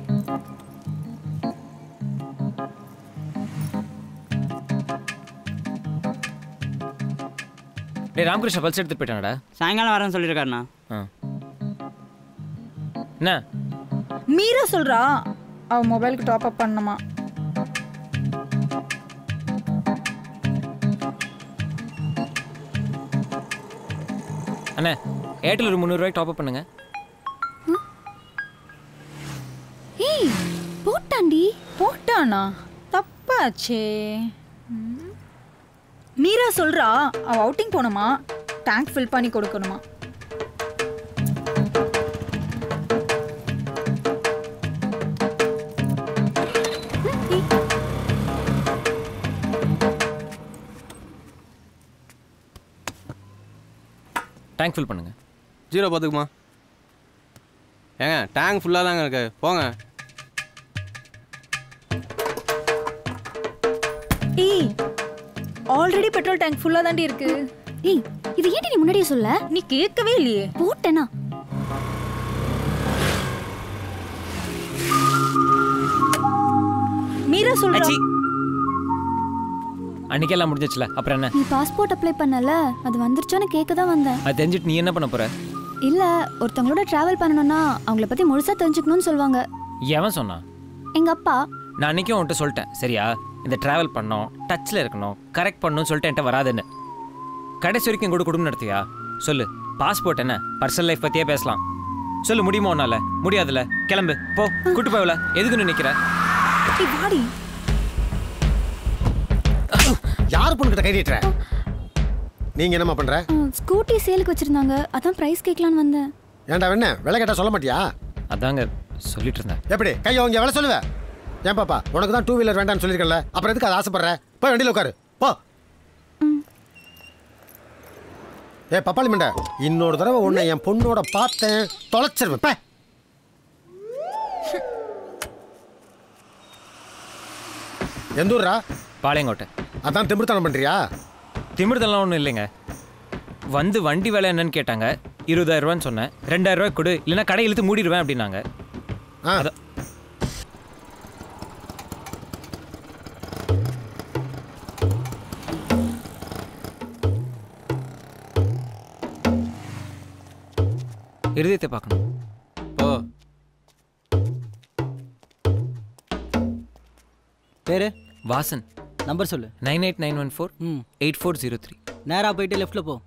டேய் ராமகிருஷ்ண பல்ஸ் எடுத்துட்டு போயிட்டானடா சாயங்காலம் வரேன்னு சொல்லியிருக்காருண்ணா ஆ என்ன மீரா சொல்றா அவ மொபைலுக்கு டாப் அப் பண்ணணுமா அண்ணே ஏர்டெல் ஒரு முந்நூறுரூவாய்க்கு டாப் அப் பண்ணுங்க ஏய் போட்டாண்டி போட்டானா தப்பாச்சே ம். மீரா சொல்றா அவ அவுட்டிங் போகணுமா டேங்க் ஃபில் பண்ணி கொடுக்கணுமா டேங்க் ஃபில் பண்ணுங்க ஜீரோ பார்த்துக்குமா ஏங்க டேங்க் ஃபுல்லாக தாங்க இருக்கு போங்க ஏய் ஆல்ரெடி பெட்ரோல் டேங்க் ஃபுல்லா தாண்டி இருக்கு ஏய் இது ஏன்டி நீ முன்னாடியே சொல்ல நீ கேட்கவே இல்லையே போட்டேனா மீரா சொல்றா அச்சி. அன்னைக்கெல்லாம் முடிஞ்சிச்சுல அப்புறம் என்ன நீ பாஸ்போர்ட் அப்ளை பண்ணல அது வந்துருச்சான்னு கேட்க தான் வந்தேன் அது தெரிஞ்சுட்டு நீ என்ன பண்ண போற இல்ல ஒருத்தவங்களோட டிராவல் பண்ணணும்னா அவங்கள பத்தி முழுசா தெரிஞ்சுக்கணும்னு சொல்லுவாங்க எவன் சொன்னான் எங்க அப்பா நான் அன்னைக்கும் உன்கிட்ட சொல்லிட்டேன் சரியா இந்த டிராவல் பண்ணோம் டச்சில் இருக்கணும் கரெக்ட் பண்ணணும்னு சொல்லிட்டு என்கிட்ட வராதுன்னு கடைசி வரைக்கும் கூட குடும்பம் நடத்தியா சொல்லு பாஸ்போர்ட் என்ன பர்சனல் லைஃப் பற்றியே பேசலாம் சொல்லு முடியுமா உன்னால முடியாதுல்ல கிளம்பு போ கூட்டு போகல எதுக்கு நிற்கிற ஏய் வாடி யார் பொண்ணுகிட்ட கை நீட்டுற நீங்க என்னம்மா பண்ற ஸ்கூட்டி சேலுக்கு வச்சிருந்தாங்க அதான் பிரைஸ் கேட்கலான்னு வந்தேன் ஏன்டா என்ன விலை கேட்டா சொல்ல மாட்டியா அதாங்க சொல்லிட்டு இருந்தேன் எப்படி கையை உங்க வேலை சொல்லுவ ஏன் பாப்பா உனக்கு தான் டூ வீலர் வேண்டாம்னு சொல்லியிருக்கல அப்புறம் எதுக்கு அதை ஆசைப்படுற போய் வண்டியில் உட்காரு போ ஏ பப்பாளி மண்டை இன்னொரு தடவை உன்னை என் பொண்ணோட பார்த்தேன் தொலைச்சிருவேன் பே. எந்த ஊர்ரா பாளையங்கோட்டை அதான் திமிர்த்தனம் பண்றியா திமிர்தெல்லாம் ஒன்றும் இல்லைங்க வந்து வண்டி வேலை என்னன்னு கேட்டாங்க இருபதாயிரம் ரூபான்னு சொன்னேன் ரெண்டாயிரம் ரூபாய் கொடு இல்லைன்னா கடை இழுத்து மூடிடுவேன் அப்படின்னாங்க அதான் இருதயத்தை பார்க்கணும் ஓ பேரு வாசன் நம்பர் சொல்லு nine eight nine one four eight four zero three நேராக போயிட்டு லெஃப்ட்டில் போ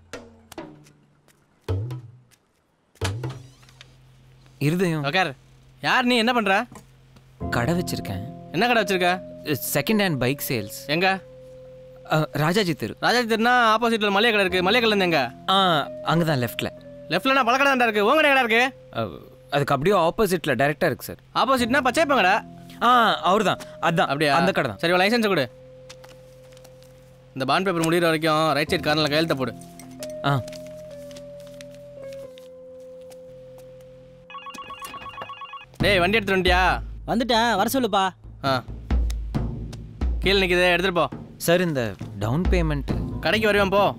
இருதயம் உக்கார் யார் நீ என்ன பண்ற கடை வச்சிருக்கேன் என்ன கடை வச்சிருக்க செகண்ட் ஹேண்ட் பைக் சேல்ஸ் எங்க ராஜாஜி தெரு ராஜாஜி தெருனா ஆப்போசிட்ல மளிகை கடை இருக்கு மளிகை கடையில இருந்து எங்க ஆ அங்கே தான் லெஃப்ட்டில் லெஃப்ட்லனா பழக்கடை தான் இருக்கு உங்க கடை இருக்கு அதுக்கு அப்படியே ஆப்போசிட்டில் டைரெக்டாக இருக்கு சார் ஆப்போசிட்னா பச்சை கடை ஆ அவர் தான் அதான் அப்படியா அந்த கடை தான் சரி லைசன்ஸ் கொடு இந்த பாண்ட் பேப்பர் முடிகிற வரைக்கும் ரைட் சைடு கார்னரில் கையெழுத்த போடு ஆ டேய் வண்டி எடுத்துட்டு வந்துட்டியா வந்துட்டேன் வர சொல்லுப்பா ஆ கீழே நிற்கிது எடுத்துட்டு போ சார் இந்த டவுன் பேமெண்ட் கடைக்கு வருவேன் போ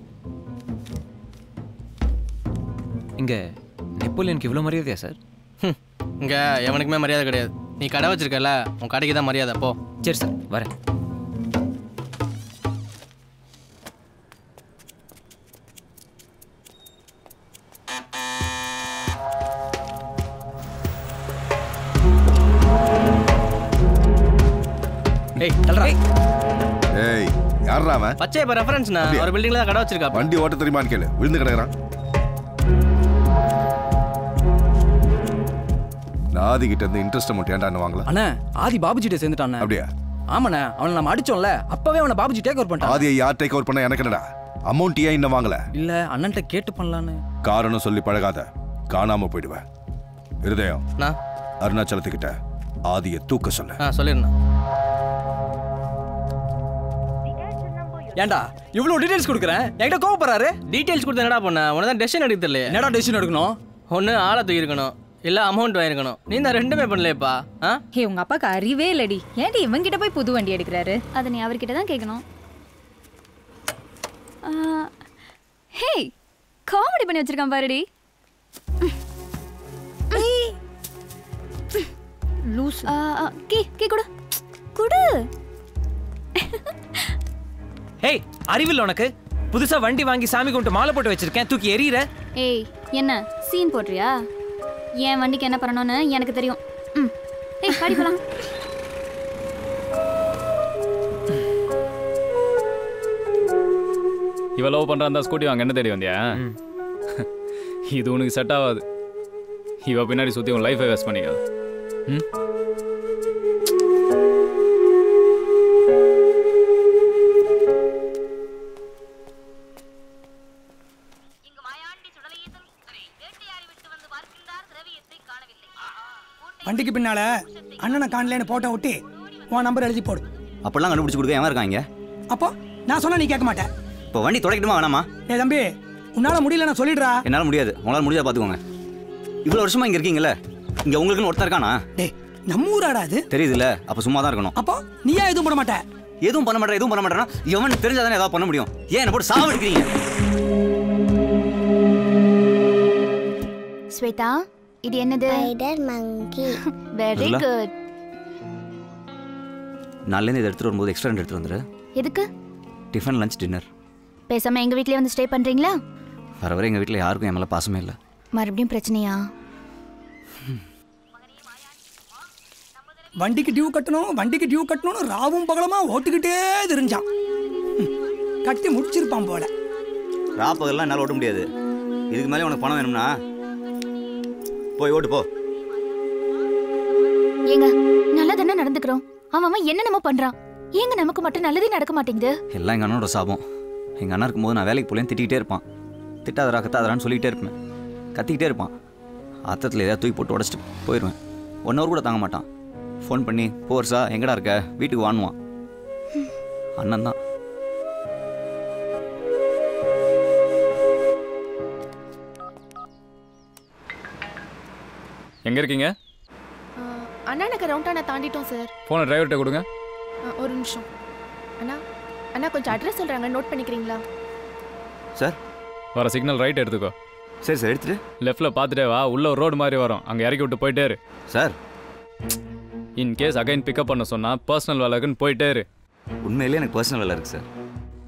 இங்கே நெப்போலியனுக்கு இவ்வளோ மரியாதையா சார் இங்கே எவனுக்குமே மரியாதை கிடையாது நீ கடை வச்சிருக்கல உன் கடைக்கு தான் மரியாதை போ சரி சார் வரேன் ஏய் தல்றா ஏய் யாரா அவன் பச்சை இப்போ ரெஃபரன்ஸ்ண்ணா அப்படியா? ஒரு பில்டிங்கில் தான் கடை வச்சிருக்கா வண்டி ஓட்ட தெரியுமான்னு கேளு விழுந்து கிடக்குறான் நாதி கிட்ட இருந்து இன்ட்ரெஸ்ட் அமௌண்ட் ஏன்டான்னு வாங்கலாம் அண்ணா ஆதி பாபுஜிட்ட சேர்ந்துட்டானே அப்படியா ஆமாண்ணே அவனை நம்ம அடிச்சோம்ல அப்பவே அவனை பாபுஜி டேக் ஓவர் பண்ணிட்டான் ஆதியை யார் டேக் ஓவர் பண்ண எனக்கு என்னடா அமௌண்ட் ஏன் இன்னும் வாங்கல இல்ல அண்ணன்ட்ட கேட்டு பண்ணலான்னு காரணம் சொல்லி பழகாத காணாம போயிடுவேன் இருதயம் நான் அருணாச்சலத்துக்கிட்ட ஆதியை தூக்க சொல்லு ஆ சொல்லிருந்தேன் ஏன்டா இவ்வளவு டீடைல்ஸ் கொடுக்குறேன் என்கிட்ட கோவப்படுறாரு டீடைல்ஸ் கொடுத்து என்னடா பண்ண உனக்கு தான் டெசிஷன் எடுக்க தெரியல என்னடா டெசிஷன் எடுக்கணும் ஒன்று ஆளை தூக்கிருக்கணும் இல்லை அமௌண்ட் வாங்கிருக்கணும் நீ தான் ரெண்டுமே பண்ணலையப்பா ஆ ஹே உங்க அப்பாக்கு அறிவே இல்லடி ஏன்டி இவங்கிட்ட போய் புது வண்டி எடுக்கிறாரு அதை நீ அவர்கிட்ட தான் கேட்கணும் ஹே காமெடி பண்ணி வச்சிருக்கான் பாருடி லூஸ் கீ கீ கொடு கொடு ஹேய் அறிவில் உனக்கு புதுசா வண்டி வாங்கி சாமி கும்பிட்டு மாலை போட்டு வச்சிருக்கேன் தூக்கி எறிகிற ஏய் என்ன சீன் போடுறியா என் வண்டிக்கு என்ன பண்ணணும்னு எனக்கு தெரியும் ம் ஏய் பாடி போலாம் இவ லவ் பண்றா அந்த ஸ்கூட்டி வாங்க என்ன தேடி வந்தியா இது உனக்கு செட் ஆகாது இவ பின்னாடி சுத்தி உன் லைஃபை வேஸ்ட் பண்ணிக்காது ம் வண்டிக்கு பின்னால அண்ணனை காணலேன்னு போட்டோ ஒட்டி உன் நம்பர் எழுதி போடு அப்படிலாம் கண்டுபிடிச்சு கொடுக்க எவன் இருக்காங்க அப்போ நான் சொன்னா நீ கேட்க மாட்டேன் இப்போ வண்டி தொடக்கணுமா வேணாமா ஏ தம்பி உன்னால முடியல நான் சொல்லிடுறா என்னால் முடியாது உங்களால் முடிஞ்சா பார்த்துக்கோங்க இவ்வளோ வருஷமா இங்கே இருக்கீங்கல்ல இங்கே உங்களுக்குன்னு ஒருத்தர் இருக்கானா டேய் நம்ம ஊராடா அது தெரியுதுல்ல அப்போ சும்மா தான் இருக்கணும் அப்போ நீயா எதுவும் பண்ண மாட்ட எதுவும் பண்ண மாட்டேன் எதுவும் பண்ண மாட்டேன்னா எவன் தெரிஞ்சாதானே ஏதாவது பண்ண முடியும் ஏன் என்ன போட்டு சாவ எடுக்கிறீங்க ஸ்வேதா இது என்னது ஸ்பைடர் மங்கி வெரி அதுல? குட் நாலுலேருந்து இதை எடுத்துகிட்டு வரும்போது எக்ஸ்ட்ரா ரெண்டு எடுத்துகிட்டு வந்துரு எதுக்கு டிஃபன் லஞ்ச் டின்னர் பேசாம எங்க வீட்லயே வந்து ஸ்டே பண்றீங்களா வர வர எங்கள் வீட்டில் யாருக்கும் என் மேலே பாசமே இல்லை மறுபடியும் பிரச்சனையா வண்டிக்கு டியூ கட்டணும் வண்டிக்கு டியூ கட்டணும்னு ராவும் பகலமா ஓட்டுக்கிட்டே தெரிஞ்சான் ம், கட்டி முடிச்சிருப்பான் போல ராப்பகல்லாம் என்னால் ஓட்ட முடியாது இதுக்கு மேலே உனக்கு பணம் வேணும்னா போய் ஓட்டு போ ஏங்க நல்லா தானே நடந்துக்கிறோம் அவன் அவன் என்னென்னமோ பண்றான் ஏங்க நமக்கு மட்டும் நல்லதே நடக்க மாட்டேங்குது எல்லாம் எங்கள் அண்ணனோட சாபம் எங்கள் அண்ணா இருக்கும்போது நான் வேலைக்கு போலேன்னு திட்டிக்கிட்டே இருப்பான் திட்டாதரா கத்தாதரான்னு சொல்லிக்கிட்டே இருப்பேன் கத்திக்கிட்டே இருப்பான் அத்தத்தில் ஏதாவது தூக்கி போட்டு உடச்சிட்டு போயிடுவேன் ஒன் ஹவர் கூட தாங்க மாட்டான் ஃபோன் பண்ணி போர்ஸா எங்கடா இருக்க வீட்டுக்கு வாணுவான் அண்ணன் தான் எங்க இருக்கீங்க அண்ணா நகர் ரவுண்டான தாண்டிட்டோம் சார் போனை டிரைவர்கிட்ட கொடுங்க ஒரு நிமிஷம் அண்ணா அண்ணா கொஞ்சம் அட்ரஸ் சொல்றாங்க நோட் பண்ணிக்கிறீங்களா சார் வர சிக்னல் ரைட் எடுத்துக்கோ சரி சார் எடுத்துட்டு லெஃப்ட்ல பார்த்துட்டே வா உள்ள ஒரு ரோடு மாதிரி வரும் அங்க இறக்கி விட்டு போயிட்டே இரு sir in case again pickup பண்ண சொன்னா பர்சனல் வேலைக்குன்னு போயிட்டே இரு உண்மையிலேயே எனக்கு பர்சனல் வேலை இருக்கு சார்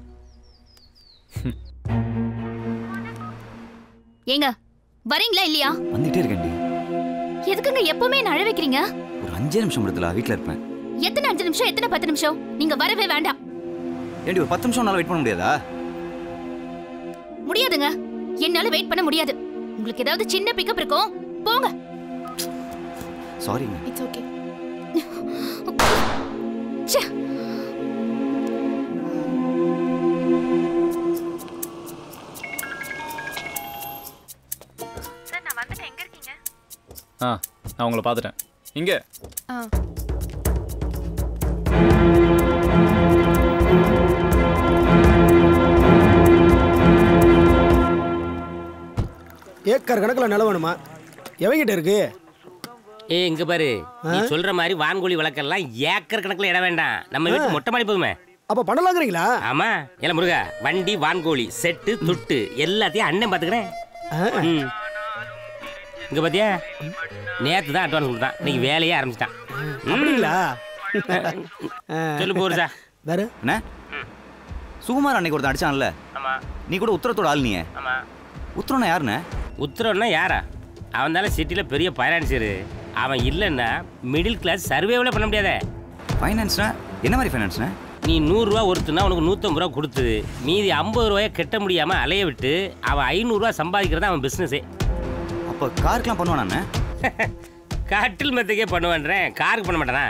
ஏங்க வரீங்களா இல்லையா வந்துகிட்டே இருக்கேன்டி எதுக்குங்க எப்பவுமே என்ன அழ வைக்கிறீங்க ஒரு அஞ்சே நிமிஷம் எடுத்துல வீட்டில் இருப்பேன் எத்தனை அஞ்சு நிமிஷம் எத்தனை பத்து நிமிஷம் நீங்க வரவே வேண்டாம் ஏண்டி ஒரு பத்து நிமிஷம் உன்னால வெயிட் பண்ண முடியாதா முடியாதுங்க என்னால வெயிட் பண்ண முடியாது உங்களுக்கு ஏதாவது சின்ன பிக்கப் இருக்கும் போங்க சாரிங்க இட்ஸ் ஓகே ச்சே சார் நான் வந்துட்டேன் எங்க இருக்கீங்க ஆ நான் உங்களை பார்த்துட்டேன் இங்கே ஆ ஏக்கர் கணக்கில் நிலம் வேணுமா எவங்கிட்ட இருக்கு ஏ இங்க பாரு நீ சொல்ற மாதிரி வான்கோழி வளர்க்கலாம் ஏக்கர் கணக்குல இட வேண்டாம் நம்ம வீட்டு மொட்டை மாடி போதுமே அப்ப பண்ணலாங்கிறீங்களா ஆமா ஏல முருகா வண்டி வான்கோழி செட்டு துட்டு எல்லாத்தையும் அண்ணன் பாத்துக்கிறேன் ம். இங்க பாத்தியா நேத்து தான் அட்வான்ஸ் கொடுத்தான் இன்னைக்கு வேலையே ஆரம்பிச்சிட்டான் ம். அப்படிங்களா சொல்லு போறதா வேற அண்ணே சுகுமார் அன்னைக்கு ஒருத்தன் அடிச்சான்ல ஆமா நீ கூட உத்தரத்தோட ஆள் நீயே ஆமா உத்தரம்னா யாருண்ணே உத்தரவுன்னா யாரா அவன் தானே சிட்டியில் பெரிய ஃபைனான்சியரு அவன் இல்லைன்னா மிடில் கிளாஸ் சர்வேவில் பண்ண முடியாதே ஃபைனான்ஸ்னா என்ன மாதிரி ஃபைனான்ஸ்ண்ணே நீ நூறுரூவா ஒருத்தனா உனக்கு நூற்றம்பது ரூபா கொடுத்து மீதி ஐம்பது ரூபாயை கட்ட முடியாமல் அலைய விட்டு அவன் ஐநூறுரூவா சம்பாதிக்கிறது அவன் பிஸ்னஸே அப்போ காருக்கெலாம் பண்ணுவானே கட்டில் மெத்துக்கே பண்ணுவேன்றேன் காருக்கு பண்ண மாட்டானா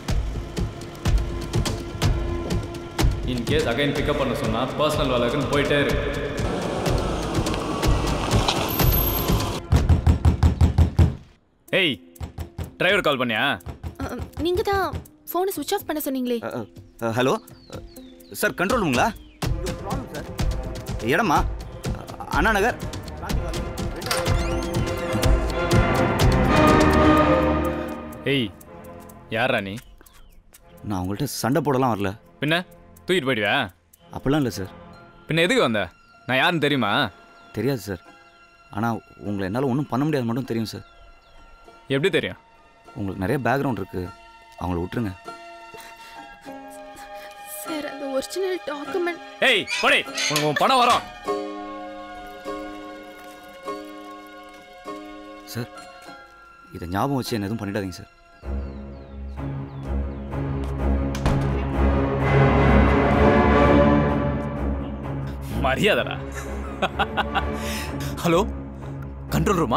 இன் கேஸ் அகைன் பிக்கப் பண்ண சொன்னால் பர்சனல் வேலைக்குன்னு போயிட்டே இரு ஏய் டிரைவர் கால் பண்ணியா நீங்க தான் ஃபோனை சுவிட்ச் ஆஃப் பண்ண சொன்னீங்களே ஹலோ சார் கண்ட்ரோல் ரூமுங்களா இடமா அண்ணா நகர் ஏய் யாரா நீ நான் உங்கள்கிட்ட சண்டை போடலாம் வரல பின்ன தூக்கிட்டு போயிடுவியா அப்படிலாம் இல்லை சார் பின்ன எதுக்கு வந்த நான் யாருன்னு தெரியுமா தெரியாது சார் ஆனால் உங்களை என்னால் ஒன்றும் பண்ண முடியாது மட்டும் தெரியும் சார் எப்படி தெரியும் உங்களுக்கு நிறைய பேக்ரவுண்ட் இருக்குது அவங்கள விட்டுருங்க சார் அந்த ஒரிஜினல் டாக்குமெண்ட் ஏய் போடி உனக்கு உன் பணம் வரும் சார் இதை ஞாபகம் வச்சு என்ன எதுவும் பண்ணிடாதீங்க சார் மரியாதைடா ஹலோ கண்ட்ரோல் ரூமா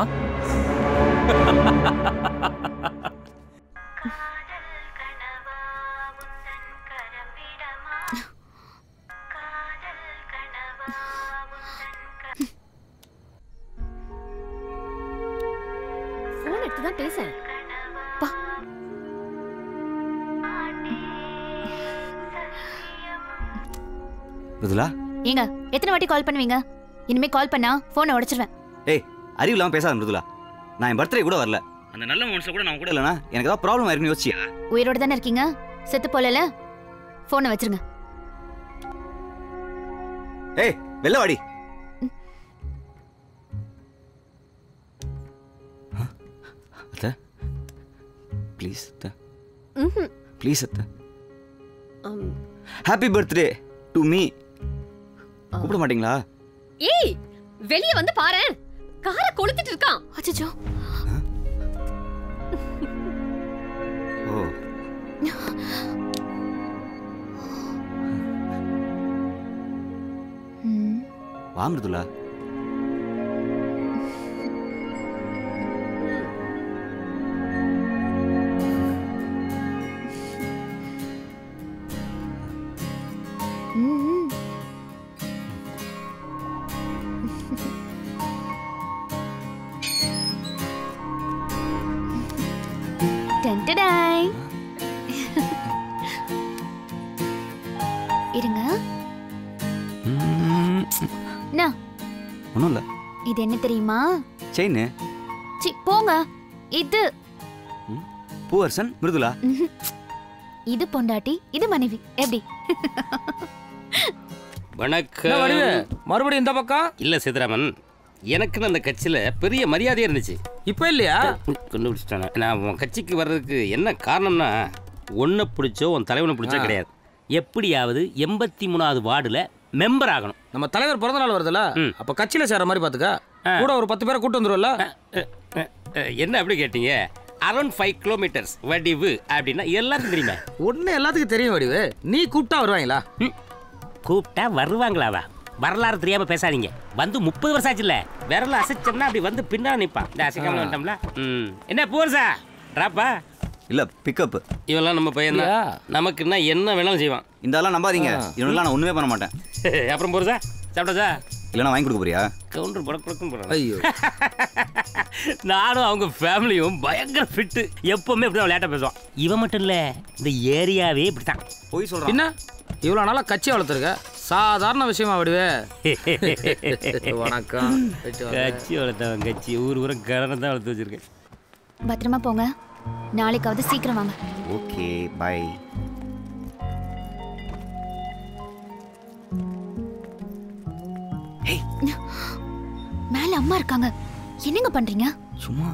ஃபோன் எடுத்து தான் பேசேன் பா இதுலா ஏங்க எத்தனை வாட்டி கால் பண்ணுவீங்க இனிமே கால் பண்ணா போனை உடைச்சிருவேன் ஏய் அறிவு இல்லாமல் பேசாத மிருதுலா நான் என் பர்த்டே கூட வரல அந்த நல்ல மனுஷன் கூட நான் கூட இல்லைனா எனக்கு ஏதாவது ப்ராப்ளம் ஆயிருக்குன்னு யோசிச்சியா உயிரோட தானே இருக்கீங்க செத்து போலல போனை வச்சிருங்க ஏய் வெளில வாடி அத்தை ப்ளீஸ் அத்தை ம்ஹும். ப்ளீஸ் அத்தை அம், ஹாப்பி பர்த்டே டு மீ கூப்பிட மாட்டீங்களா ஏய் வெளிய வந்து பாரேன் காரை கொளுத்திட்டு இருக்கான் அச்சச்சோ ஓ வா மிருதுலா ம். டன்டடாய். இருங்க என்ன ஒன்றும் இல்லை இது என்ன தெரியுமா செயின் சி போங்க இது பூவரசன் மிருதுலா ம்ஹும். இது பொண்டாட்டி இது மனைவி எப்படி வணக்கம் வடிவு மறுபடியும் இந்த பக்கம் இல்ல சிதராமன் எனக்குன்னு அந்த கட்சியில பெரிய மரியாதையே இருந்துச்சு இப்போ இல்லையா கண்டுபிடிச்சிட்டானே நான் உன் கட்சிக்கு வர்றதுக்கு என்ன காரணம்னா ஒன்றை பிடிச்சோ உன் தலைவனை பிடிச்சோ ஆ. கிடையாது எப்படியாவது எண்பத்தி மூணாவது வார்டுல மெம்பர் ஆகணும் நம்ம தலைவர் பிறந்த நாள் வருதுல்ல அப்ப கட்சியில சேர மாதிரி பாத்துக்க கூட ஒரு பத்து பேரை கூட்டு வந்துரும்ல அஹ், என்ன அப்படி கேட்டீங்க அரௌண்ட் ஃபைவ் கிலோமீட்டர்ஸ் வடிவு அப்படின்னா எல்லாருக்கும் தெரியுமே ஒண்ணு எல்லாத்துக்கும் தெரியும் வடிவு நீ கூப்பிட்டா வருவாங்களா கூப்பிட்டா வருவாங்களாவா வரலாறு தெரியாம பேசாதீங்க வந்து முப்பது வருஷம் ஆச்சுல்ல விரல அசைச்சோம்னா அப்படி வந்து பின்னா நிப்பான் இந்த அசைக்காம வந்துட்டோம்ல ம் என்ன போர்சா ட்ராப்பா இல்ல பிக்கப் இவெல்லாம் நம்ம பையன் தான் நமக்குன்னா என்ன வேணாலும் செய்வான் இந்த ஆளெல்லாம் நம்பாதீங்க ஆ. இவனெல்லாம் நான் ஒண்ணுமே பண்ண மாட்டேன் அப்புறம் போறதா சாப்பிட்டதா இல்லைன்னா வாங்கி கொடுக்க போறியா கவுண்டர் படக்கு படக்குன்னு போடுறாங்க ஐயோ நானும் அவங்க ஃபேமிலியும் பயங்கர ஃபிட்டு எப்பவுமே இப்படி விளையாட்ட பேசுவான் இவன் மட்டும் இல்ல இந்த ஏரியாவே இப்படித்தான் போய் என்ன இவ்வளோ நாளாக கட்சி வளர்த்துருக்க சாதாரண விஷயமா விடுவே வணக்கம் போயிட்டு வாங்க. கட்சி வளர்த்தவன் கட்சி ஊர் ஊரம் கரணம் தான் வளர்த்து வச்சிருக்கேன் பத்திரமா போங்க நாளைக்காவது சீக்கிரம் வாங்க ஓகே பை மேல அம்மா இருக்காங்க என்னங்க பண்றீங்க சும்மா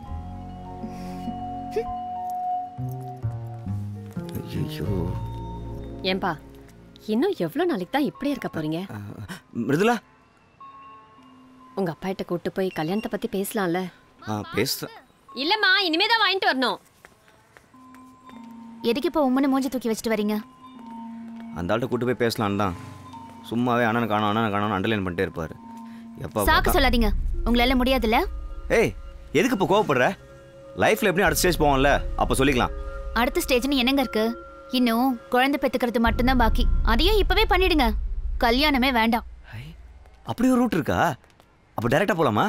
ஐயோ ஏன்பா இன்னும் எவ்வளோ நாளைக்கு தான் இப்படியே இருக்க போறீங்க மிருதுலா உங்க அப்பாட்ட கூட்டு போய் கல்யாணத்தை பத்தி பேசலாம்ல ஆ பேசுறேன் இல்லம்மா இனிமே தான் வாங்கிட்டு வரணும் எதுக்கு இப்போ உம்மனை மூஞ்சி தூக்கி வச்சுட்டு வரீங்க அந்த ஆள்கிட்ட கூட்டு போய் பேசலான்னு தான் சும்மாவே அண்ணனை காணும் அண்ணனை காணும் அண்டர்லைன் பண்ணிட்டே இருப்பார் எப்போ சாக்கு சொல்லாதீங்க உங்களால முடியாதுல்ல ஏய் எதுக்கு இப்போ கோவப்படுற லைஃப்பில் எப்படியும் அடுத்த ஸ்டேஜ் போவோம்ல அப்போ சொல்லிக்கலாம் அடுத்த ஸ்டேஜ்னு என்னங்க இருக்கு இன்னும் குழந்தை பெத்துக்கிறது மட்டும்தான் பாக்கி அதையும் இப்பவே பண்ணிடுங்க கல்யாணமே வேண்டாம் அப்படி ஒரு ரூட் இருக்கா அப்போ டைரெக்டாக போகலாமா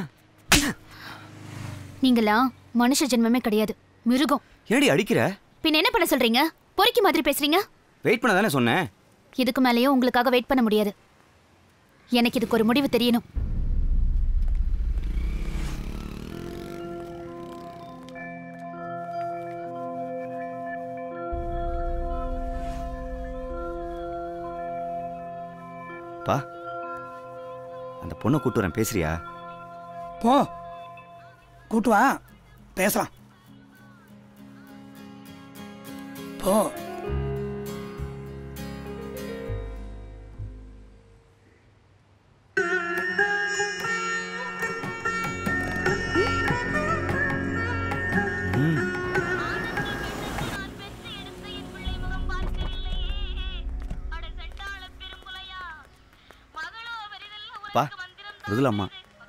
நீங்களா மனுஷ ஜென்மமே கிடையாது மிருகம் ஏடி அடிக்கிற பின்ன என்ன பண்ண சொல்றீங்க பொறுக்கி மாதிரி பேசுறீங்க வெயிட் பண்ண தானே சொன்னேன் இதுக்கு மேலேயும் உங்களுக்காக வெயிட் பண்ண முடியாது எனக்கு இதுக்கு ஒரு முடிவு தெரியணும் பா அந்த பொண்ணை கூட்டு வரேன் பேசுறியா போ கூட்டு வா பேசலாம் போ பா மிருதுலாம்மா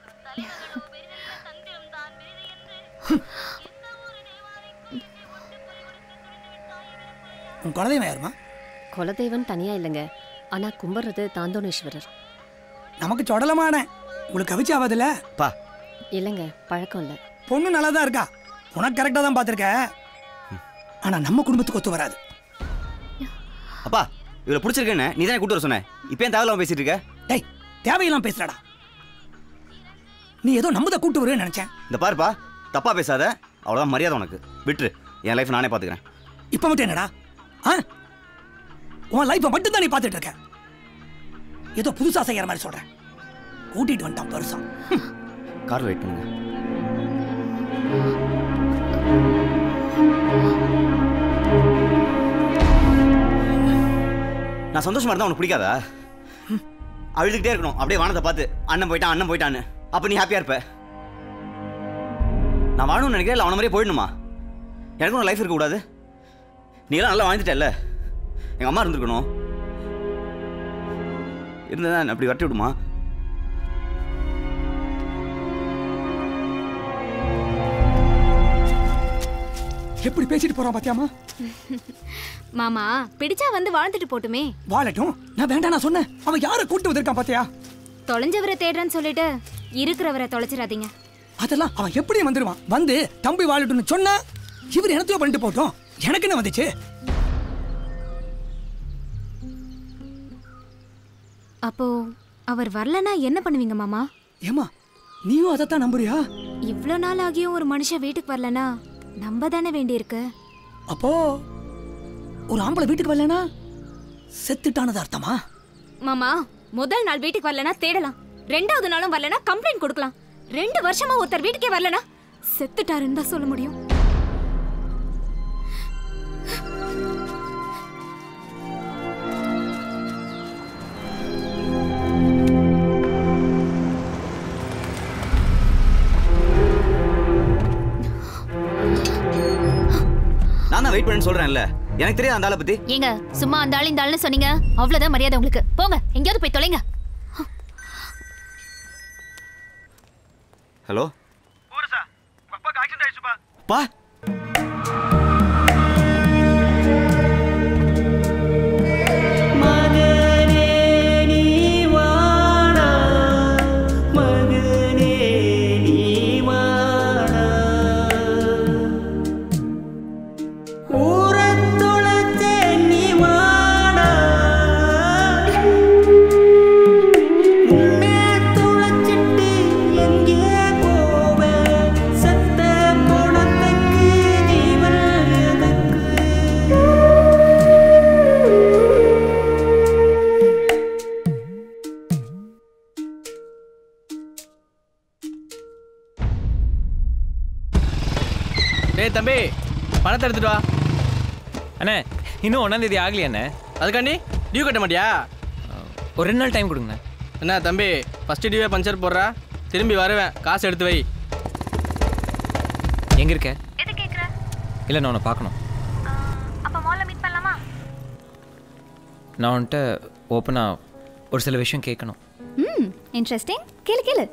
உன் குலதெய்வம் யாருமா குலதெய்வம் தனியா இல்லைங்க ஆனா கும்பிடுறது தாந்தோணேஸ்வரர் நமக்கு சொடலமான உங்களுக்கு கவிச்சு ஆகாதுல்ல பா இல்லைங்க பழக்கம் இல்லை பொண்ணு நல்லா தான் இருக்கா உனக்கு கரெக்டாக தான் பார்த்துருக்க ஆனா நம்ம குடும்பத்துக்கு ஒத்து வராது அப்பா இவளை பிடிச்சிருக்கேன்னு நீ தானே கூட்டு வர சொன்ன இப்போ ஏன் தேவையில்லாம பேசிட்டு இருக்க டேய் தேவையெல்லாம் பேசுறடா நீ ஏதோ நம்மத கூட்டு வருவேன்னு நினைச்சேன் இந்த பாருப்பா தப்பா பேசாத அவ்வளோதான் மரியாதை உனக்கு விட்டுரு என் லைஃப் நானே பார்த்துக்கிறேன் இப்போ மட்டும் என்னடா ஆ உன் லைஃப்பை மட்டும் தான் நீ பார்த்துட்டு இருக்க ஏதோ புதுசா செய்யற மாதிரி சொல்றேன் கூட்டிட்டு வந்துட்டான் பெருசா காரில் வெயிட் பண்ணுங்க நான் சந்தோஷமா இருந்தா உனக்கு பிடிக்காதா அழுதுகிட்டே இருக்கணும் அப்படியே வானத்தை பார்த்து அண்ணன் போயிட்டான் அண்ணன் போயிட்டான்னு அப்ப நீ ஹாப்பியா இருப்ப நான் வாழணும்னு நினைக்கிறேன் இல்லை அவன மாதிரியே போயிடணுமா எனக்கும் ஒரு லைஃப் இருக்கக்கூடாது நீ எல்லாம் நல்லா வாழ்ந்துட்டல்ல எங்க அம்மா இருந்திருக்கணும் இருந்ததா அப்படி வரட்டி விடுமா எப்படி பேசிட்டு போறான் பாத்தியாமா மாமா பிடிச்சா வந்து வாழ்ந்துட்டு போட்டுமே வாழட்டும் நான் வேண்டாம் நான் சொன்னேன் அவன் யாரை கூட்டு வந்திருக்கான் பாத்தியா தொலைஞ்சவரை தேடுறேன்னு சொல்லிட்டு இருக்கிறவரை தொலைச்சிடாதீங்க அதெல்லாம் அவன் எப்படி வந்துருவான் வந்து தம்பி வாழட்டும்னு சொன்னா இவர் எனத்தையோ பண்ணிட்டு போட்டோம் எனக்கு என்ன வந்துச்சு அப்போ அவர் வரலனா என்ன பண்ணுவீங்க மாமா ஏமா நீயும் அதைத்தான் நம்புறியா இவ்ளோ நாள் ஆகியும் ஒரு மனுஷன் வீட்டுக்கு வரலனா நம்ப தானே வேண்டியிருக்கு அப்போ ஒரு ஆம்பளை வீட்டுக்கு வரலனா செத்துட்டானது அர்த்தமா மாமா முதல் நாள் வீட்டுக்கு வரலனா தேடலாம் ரெண்டாவது நாளும் வரலனா கம்ப்ளைண்ட் கொடுக்கலாம் ரெண்டு வருஷமா ஒருத்தர் வீட்டுக்கே வரலனா செத்துட்டாருன்னு தான் சொல்ல முடியும் நான் தான் வெயிட் பண்ணு சொல்றேன்ல எனக்கு தெரியாது அந்த ஆளை பத்தி ஏங்க சும்மா அந்த ஆள் இந்த ஆள்னு சொன்னீங்க அவ்வளவுதான் மரியாதை உங்களுக்கு போங்க எங்கேயாவது போய் தொலைங்க ஹலோ ஊரு சார் உங்க அப்பாக்கு ஆக்சிடென்ட் ஆயிடுச்சுப்பா பா டேய் தம்பி பணத்தை எடுத்துட்டு வா அண்ணே இன்னும் ஒன்றாம் தேதி ஆகலையா அண்ணே அதுக்காண்டி டியூ கட்ட மாட்டியா ஒரு ரெண்டு நாள் டைம் கொடுங்கண்ணே என்ன தம்பி ஃபர்ஸ்ட் டியூவே பஞ்சர் போடுறா திரும்பி வருவேன் காசு எடுத்து வை எங்க இருக்க இல்லை நான் உன்னை பார்க்கணும் அப்ப மால்ல மீட் பண்ணலாமா நான் உன்கிட்ட ஓப்பனாக ஒரு சில விஷயம் கேட்கணும் ம் இன்ட்ரெஸ்டிங் கேளு கேளு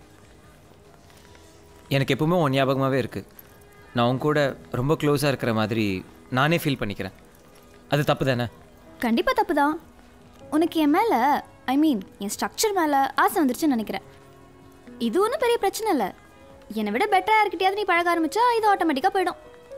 எனக்கு எப்பவுமே உன் ஞாபகமாகவே இருக்குது நான் உன் கூட ரொம்ப க்ளோஸாக இருக்கிற மாதிரி நானே ஃபீல் பண்ணிக்கிறேன் அது தப்பு தானே கண்டிப்பா தப்பு தான் உனக்கு என் மேல ஐ மீன் என் ஸ்ட்ரக்சர் மேல ஆசை வந்துருச்சுன்னு நினைக்கிறேன் இது ஒன்றும் பெரிய பிரச்சனை இல்லை என்னை விட பெட்டரா யார்கிட்டயாவது நீ பழக ஆரம்பிச்சா இது ஆட்டோமேட்டிக்காக போயிடும்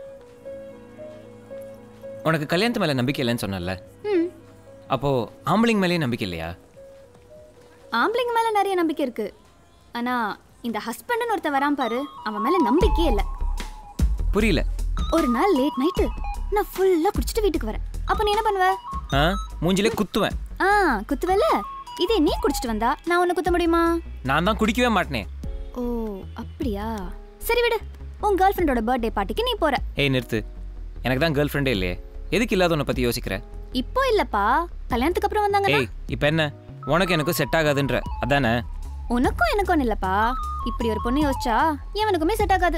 உனக்கு கல்யாணத்து மேலே நம்பிக்கை இல்லைன்னு சொன்னல ம் அப்போது ஆம்பளைங்க மேலேயும் நம்பிக்கை இல்லையா ஆம்பளைங்க மேல நிறைய நம்பிக்கை இருக்கு ஆனா இந்த ஹஸ்பண்ட்னு ஒருத்தன் வரான் பாரு அவன் மேல நம்பிக்கையே இல்லை புரியல ஒரு நாள் லேட் நைட்டு நான் ஃபுல்லா குடிச்சிட்டு வீட்டுக்கு வரேன் அப்ப நீ என்ன பண்ணுவ ஆ மூஞ்சிலே குத்துவேன் ஆ குத்துவல இதே நீ குடிச்சிட்டு வந்தா நான் உன்னை குத்த முடியுமா நான் தான் குடிக்கவே மாட்டேனே ஓ அப்படியா சரி விடு உன் கேர்ள் ஃப்ரெண்டோட பர்த்டே பார்ட்டிக்கு நீ போற ஏய் நிறுத்து எனக்கு தான் கேர்ள் ஃப்ரெண்டே இல்லையே எதுக்கு இல்லாத உன்னை பற்றி யோசிக்கிற இப்போ இல்லப்பா கல்யாணத்துக்கு அப்புறம் வந்தாங்கன்னா ஏய் இப்போ என்ன உனக்கு எனக்கும் செட் ஆகாதுன்ற அதானே உனக்கும் எனக்கும் இல்லப்பா இப்படி ஒரு பொண்ணு யோசிச்சா எவனுக்குமே செட் ஆகாது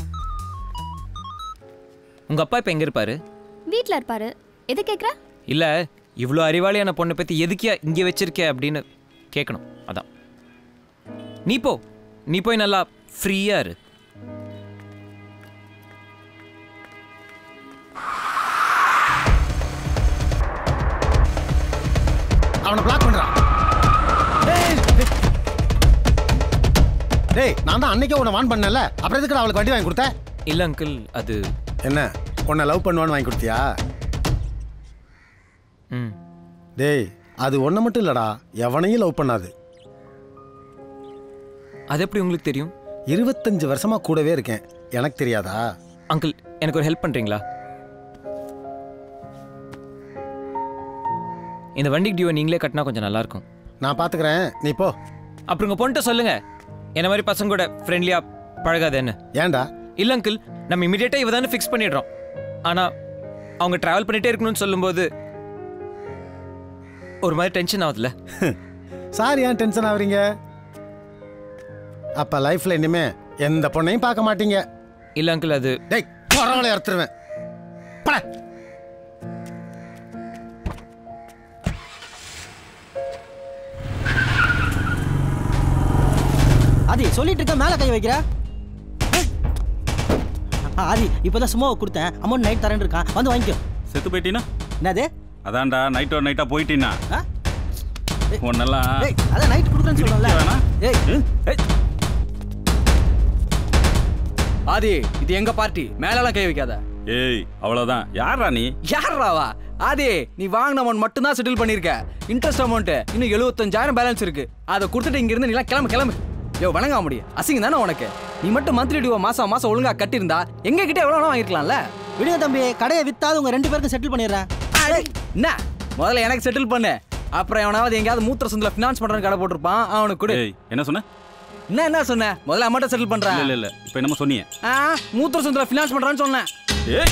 உங்கள் அப்பா இப்போ எங்கே இருப்பாரு வீட்ல இருப்பாரு எது கேக்குற இல்லை இவ்வளோ அறிவாளியான பொண்ணை பற்றி எதுக்கியா இங்கே வச்சிருக்க அப்படின்னு கேட்கணும் அதான் நீ போ நீ போய் நல்லா ஃப்ரீயாக இரு அவனை பிளாக் பண்றான் டேய் நான் தான் அன்னைக்கே உன்னை வான் பண்ணல அப்புறம் எதுக்கு அவளுக்கு வண்டி வாங்கி கொடுத்த இல்லை அங்கிள் அது என்ன உன்னை லவ் பண்ணுவான்னு வாங்கி கொடுத்தியா ம் டேய் அது ஒன்றை மட்டும் இல்லடா எவனையும் லவ் பண்ணாது அது எப்படி உங்களுக்கு தெரியும் இருபத்தஞ்சு வருஷமா கூடவே இருக்கேன் எனக்கு தெரியாதா அங்கிள் எனக்கு ஒரு ஹெல்ப் பண்ணுறீங்களா இந்த வண்டிக்கு டியூவை நீங்களே கட்டினா கொஞ்சம் நல்லாயிருக்கும் நான் பார்த்துக்கிறேன் நீ போ அப்புறம் உங்கள் பொண்ணுட்ட சொல்லுங்க என்ன மாதிரி பசங்க கூட ஃப்ரெண்ட்லியாக பழகாதேன்னு ஏன்டா இல்லை அங்கிள் நம்ம இமீடியட்டாக இவ தானே ஃபிக்ஸ் பண்ணிடுறோம் ஆனால் அவங்க ட்ராவல் பண்ணிகிட்டே இருக்கணும்னு சொல்லும்போது ஒரு மாதிரி டென்ஷன் ஆகுதுல்ல சார் ஏன் டென்ஷன் ஆகுறீங்க அப்ப லைஃப்ல இனிமே எந்த பொண்ணையும் பார்க்க மாட்டீங்க இல்லை அங்கிள் அது டேய் பரவாயில்ல அறுத்துருவேன் பட ஆதி சொல்லிட்டு இருக்க மேல கை வைக்கிற ஆ, ஆதி இப்போதான் சும்மா கொடுத்தேன் அமௌண்ட் நைட் தரேன் இருக்கான் வந்து வாங்கிக்கோ செத்து போயிட்டீனா என்னது அதான்டா நைட்டோ நைட்டா போயிட்டீனா ஆ? உன்னெல்லாம் ஏய் அதான் நைட் கொடுக்குறேன்னு சொல்றேன்ல வேணா? ஏய் ஏய். ஆதி இது எங்க பார்ட்டி மேலலாம் கை வைக்காத ஏய் அவ்வளவுதான் யாரா நீ யாராவா ஆதி நீ வாங்கின அமௌண்ட் மட்டும் தான் செட்டில் பண்ணிருக்க இன்ட்ரெஸ்ட் அமௌண்ட் இன்னும் எழுபத்தஞ்சாயிரம் பேலன்ஸ் இருக்கு அதை கொடுத்துட்டு இங்க இருந்து நீலாம் கிளம்பு கிளம்பு யோ வணங்க முடியும் அசிங்க தானே உனக்கு நீ மட்டும் மந்த்லி டியூ மாசம் மாசம் ஒழுங்கா கட்டியிருந்தா எங்க கிட்ட எவ்வளவு வேணா வாங்கிருக்கலாம்ல விடுங்க தம்பி கடையை வித்தாது உங்க ரெண்டு பேருக்கும் செட்டில் பண்ணிடுறேன் என்ன முதல்ல எனக்கு செட்டில் பண்ணு அப்புறம் எவனாவது எங்கேயாவது மூத்திர சந்தில ஃபினான்ஸ் பண்றேன்னு கடை போட்டிருப்பான் அவனுக்கு கொடு ஏய் என்ன சொன்ன என்ன என்ன சொன்ன முதல்ல அமௌண்ட்டை செட்டில் பண்றேன் இல்ல இல்ல இல்ல இப்போ என்னமோ சொன்னீங்க ஆ மூத்திர சந்தில ஃபினான்ஸ் பண்றான்னு சொன்னேன் ஏய்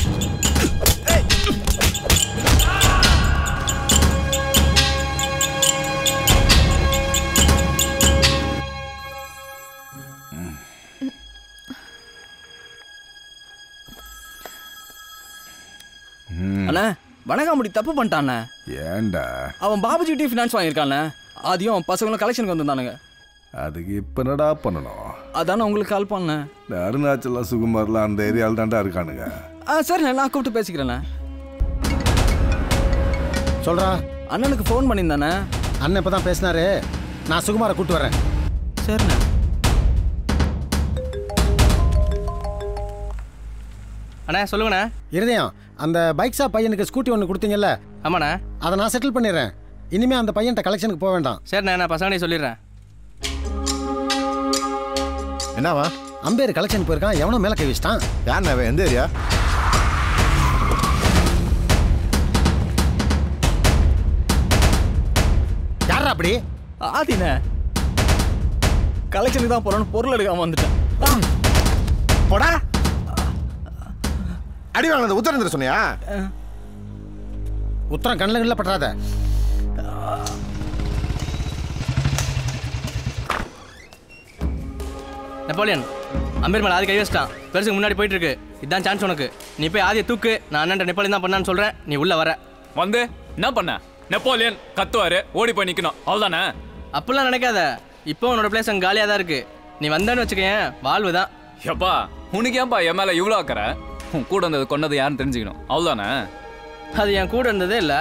அண்ணா வணங்காமுடி தப்பு பண்ணிட்டானே ஏன்டா அவன் பாபுஜிட்டி ஃபினான்ஸ் வாங்கியிருக்கானே அதையும் அவன் பசங்களும் கலெக்ஷனுக்கு வந்திருந்தானுங்க அதுக்கு இப்போ என்னடா பண்ணணும் அதானே உங்களுக்கு கால் பண்ணேன் இந்த அருணாச்சலம் சுகுமார்லாம் அந்த ஏரியாவில் தான்டா இருக்கானுங்க ஆ சரி நான் கூப்பிட்டு பேசிக்கிறேண்ணே சொல்றா அண்ணனுக்கு ஃபோன் பண்ணியிருந்தானே அண்ணன் இப்போ தான் பேசினாரு நான் சுகுமாரை கூட்டு வரேன் சரிண்ணே அண்ணா சொல்லுங்கண்ணே இருதயம் அந்த பைக் ஷாப் பையனுக்கு ஸ்கூட்டி ஒன்று கொடுத்தீங்கல்ல ஆமாண்ணா அதை நான் செட்டில் பண்ணிடுறேன் இனிமே அந்த பையன்கிட்ட கலெக்ஷனுக்கு போக வேண்டாம் சரிண்ணே நான் பசங்கனே சொல்லிடுறேன் என்னவா அம்பேர் கலெக்ஷன் போயிருக்கான் எவனோ மேலே கை வச்சிட்டான் யார் எந்த ஏரியா யாரா அப்படி ஆதிண்ணே கலெக்ஷனுக்கு தான் போறோம்னு பொருள் எடுக்காம வந்துட்டேன் போடா அடி வாங்கினது உத்தரந்திர சொன்னியா உத்தரம் கண்ணில் கண்ணில் பற்றாத நெப்போலியன் அம்பேர் மேலே ஆதி கை வச்சிட்டான் பெருசுக்கு முன்னாடி போயிட்டு இருக்கு இதான் சான்ஸ் உனக்கு நீ போய் ஆதியை தூக்கு நான் அண்ணன் நெப்போலியன் தான் பண்ணான்னு சொல்றேன் நீ உள்ள வர வந்து என்ன பண்ண நெப்போலியன் கத்துவாரு ஓடி போய் நிக்கணும் அவ்வளவுதானே அப்படிலாம் நினைக்காத இப்போ உன்னோட பிளேஸ் அங்கே காலியாக தான் இருக்கு நீ வந்தேன்னு வச்சுக்கேன் வாழ்வு தான் எப்பா உனக்கு ஏன்பா என் மேல இவ்வளோ அக்கறை உன் கூட வந்தது கொண்டது யாருன்னு தெரிஞ்சுக்கணும் அவ்வளோதானே அது என் கூட இருந்ததே இல்லை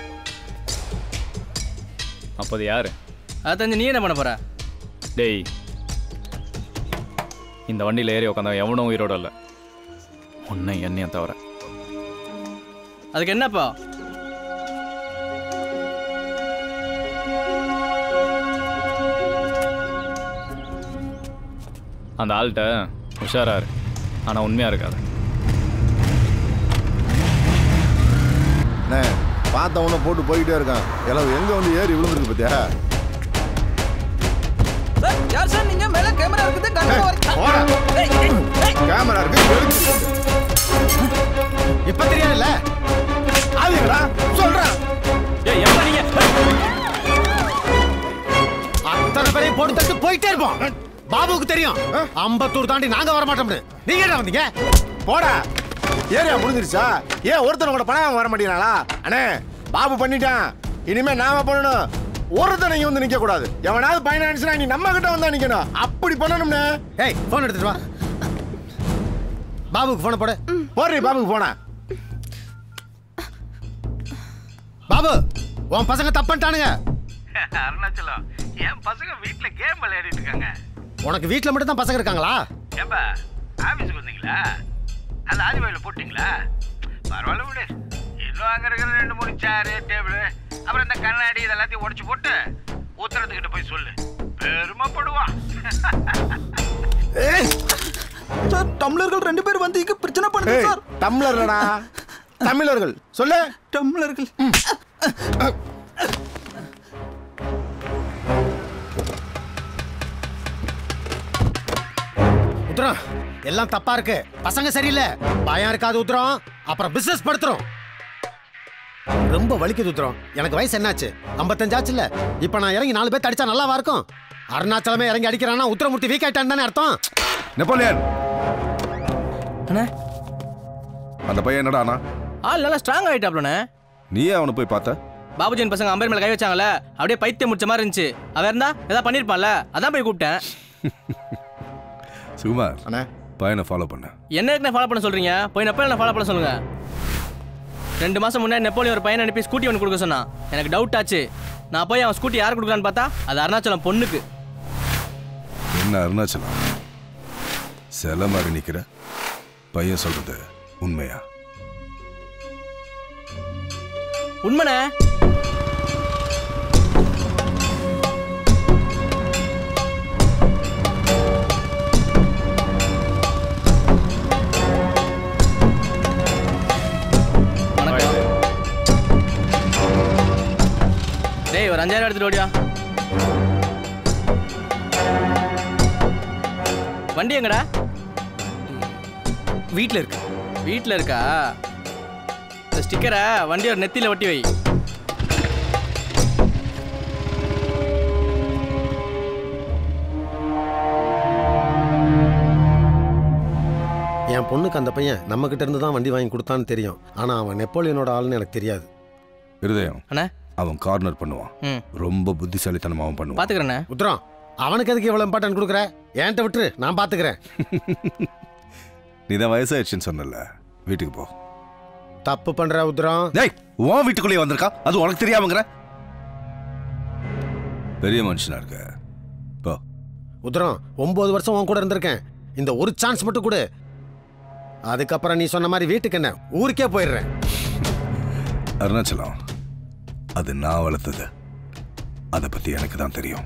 அப்போது யாரு அதை தெரிஞ்சு நீ என்ன பண்ண போற டேய் இந்த வண்டியில் ஏறி உட்காந்தவன் எவனும் உயிரோட இல்லை உன்னை என்னையும் தவிர அதுக்கு என்னப்பா அந்த ஆள்கிட்ட உஷாரா இரு ஆனால் உண்மையாக இருக்காது அண்ணே பார்த்தவன போட்டு போய்கிட்டே இருக்கான் எல்லாம் எங்க வந்து ஏறி விழுந்துருக்கு பத்தியா சார் யார் சார் நீங்க மேல கேமரா இருக்குது கேமரா இருக்கு இப்ப தெரியாதுல்ல ஆதிங்களா சொல்றேன் ஏய் எப்ப நீங்க அத்தனை பேரையும் போட்டு தட்டு போயிட்டே இருப்போம் பாபுவுக்கு தெரியும் அம்பத்தூர் தாண்டி நாங்க வர மாட்டோம்னு நீங்க என்ன வந்தீங்க போடா ஏரியா முடிஞ்சிருச்சா ஏன் ஒருத்தனை கூட பணம் வாங்க வர மாட்டேங்கிறாளா அண்ணே பாபு பண்ணிட்டான் இனிமே நாம பண்ணணும் ஒருத்தனை இங்க வந்து நிக்க கூடாது எவனாவது பைனான்ஸ்னா நீ நம்ம கிட்ட வந்தா நிக்கணும் அப்படி பண்ணணும்னே ஏய் போன் எடுத்துட்டு வா பாபுக்கு போன போடு போடுறி பாபுக்கு போன பாபு உன் பசங்க தப்பன்ட்டானுங்க அருணாச்சலம் என் பசங்க வீட்ல கேம் விளையாடிட்டு இருக்காங்க உனக்கு வீட்ல மட்டும் தான் பசங்க இருக்காங்களா ஏன்பா ஆபீஸுக்கு வந்தீங்களா அந்த ஆதிவாயில போட்டீங்களா பரவாயில்ல விடு இன்னும் அங்க இருக்கிற ரெண்டு மூணு சேரு டேபிள் அப்புறம் இந்த கண்ணாடி இதெல்லாத்தையும் உடைச்சு போட்டு உத்தரத்துக்கிட்ட போய் சொல்லு பெருமைப்படுவான் சார் தமிழர்கள் ரெண்டு பேர் வந்து இங்க பிரச்சனை பண்ணுங்க ஏய், சார் டம்ளர்லடா தமிழர்கள் சொல்லு தமிழர்கள் உத்தரம் எல்லாம் தப்பா இருக்கு பசங்க சரியில்லை பயம் இருக்காது உத்தரம் அப்புறம் பிசினஸ் படுத்துறோம் ரொம்ப வலிக்குது உத்தரம் எனக்கு வயசு என்னாச்சு ஐம்பத்தஞ்சாச்சுல்ல இப்ப நான் இறங்கி நாலு பேர் அடிச்சா நல்லாவா இருக்கும் அருணாச்சலமே இறங்கி அடிக்கிறானா உத்தரமூர்த்தி வீக் ஆயிட்டான்னு தானே அர்த்தம் நெப்போலியன் அண்ணா அந்த பையன் என்னடா ஆனா ஆள் நல்லா ஸ்ட்ராங் ஆயிட்டாப்லண்ணே நீயே அவனை போய் பார்த்த பாபுஜின் பசங்க அம்பேர் மேல கை வச்சாங்கல்ல அப்படியே பைத்தியம் முடிச்ச மாதிரி இருந்துச்சு அவன் இருந்தா ஏதாவது பண்ணிருப்பான்ல அதான் போய் கூப்பிட்டேன் சுகுமார் அண்ணா பையனை ஃபாலோ பண்ண என்ன இருக்கு ஃபாலோ பண்ண சொல்றீங்க போய் நெப்போலியனை ஃபாலோ பண்ண சொல்லுங்க ரெண்டு மாசம் முன்னாடி நெப்போலியன் ஒரு பையனை அனுப்பி ஸ்கூட்டி ஒன்று கொடுக்க சொன்னான் எனக்கு டவுட் ஆச்சு நான் போய் அவன் ஸ்கூட்டி யார் கொடுக்குறான்னு பார்த்தா அது அருணாச்சலம் பொண்ணுக்கு என்ன அருணாச்சலம் சில மாதிரி நிக்கிற பையன் சொல்றது உண்மையா உண்மைண்ணே டேய் ஒரு அஞ்சாயிரம் எடுத்துட்டு ஓடியா வண்டி எங்கடா வீட்டில் இருக்கு வீட்டில் இருக்கா இந்த ஸ்டிக்கரை வண்டியோட நெத்தியில் ஒட்டி வை என் பொண்ணுக்கு அந்த பையன் நம்ம கிட்ட இருந்து தான் வண்டி வாங்கி கொடுத்தான்னு தெரியும் ஆனா அவன் நெப்போலியனோட ஆளுன்னு எனக்கு தெரியாது இருதயம் அண்ணா அவன் கார்னர் பண்ணுவான் ம் ரொம்ப புத்திசாலித்தனமாவும் பண்ணுவான் பார்த்துக்கிறேண்ணே உத்தரம் அவனுக்கு எதுக்கு இவ்வளவு இம்பார்ட்டன்ட் கொடுக்குற என்கிட்ட விட்டுரு நான் பாத்துக்கிறேன் நீ தான் வயசாயிடுச்சுன்னு சொன்னல வீட்டுக்கு போ தப்பு பண்ற உத்தரம் டேய் உன் வீட்டுக்குள்ளேயே வந்திருக்கான் அது உனக்கு தெரியாமங்கிற பெரிய மனுஷனா இருக்க போ உத்தரம் ஒன்பது வருஷம் உன் கூட இருந்திருக்கேன் இந்த ஒரு சான்ஸ் மட்டும் கொடு அதுக்கப்புறம் நீ சொன்ன மாதிரி வீட்டுக்கு என்ன ஊருக்கே போயிடுறேன் அருணாச்சலம் அது நான் வளர்த்தது அதை பத்தி எனக்கு தான் தெரியும்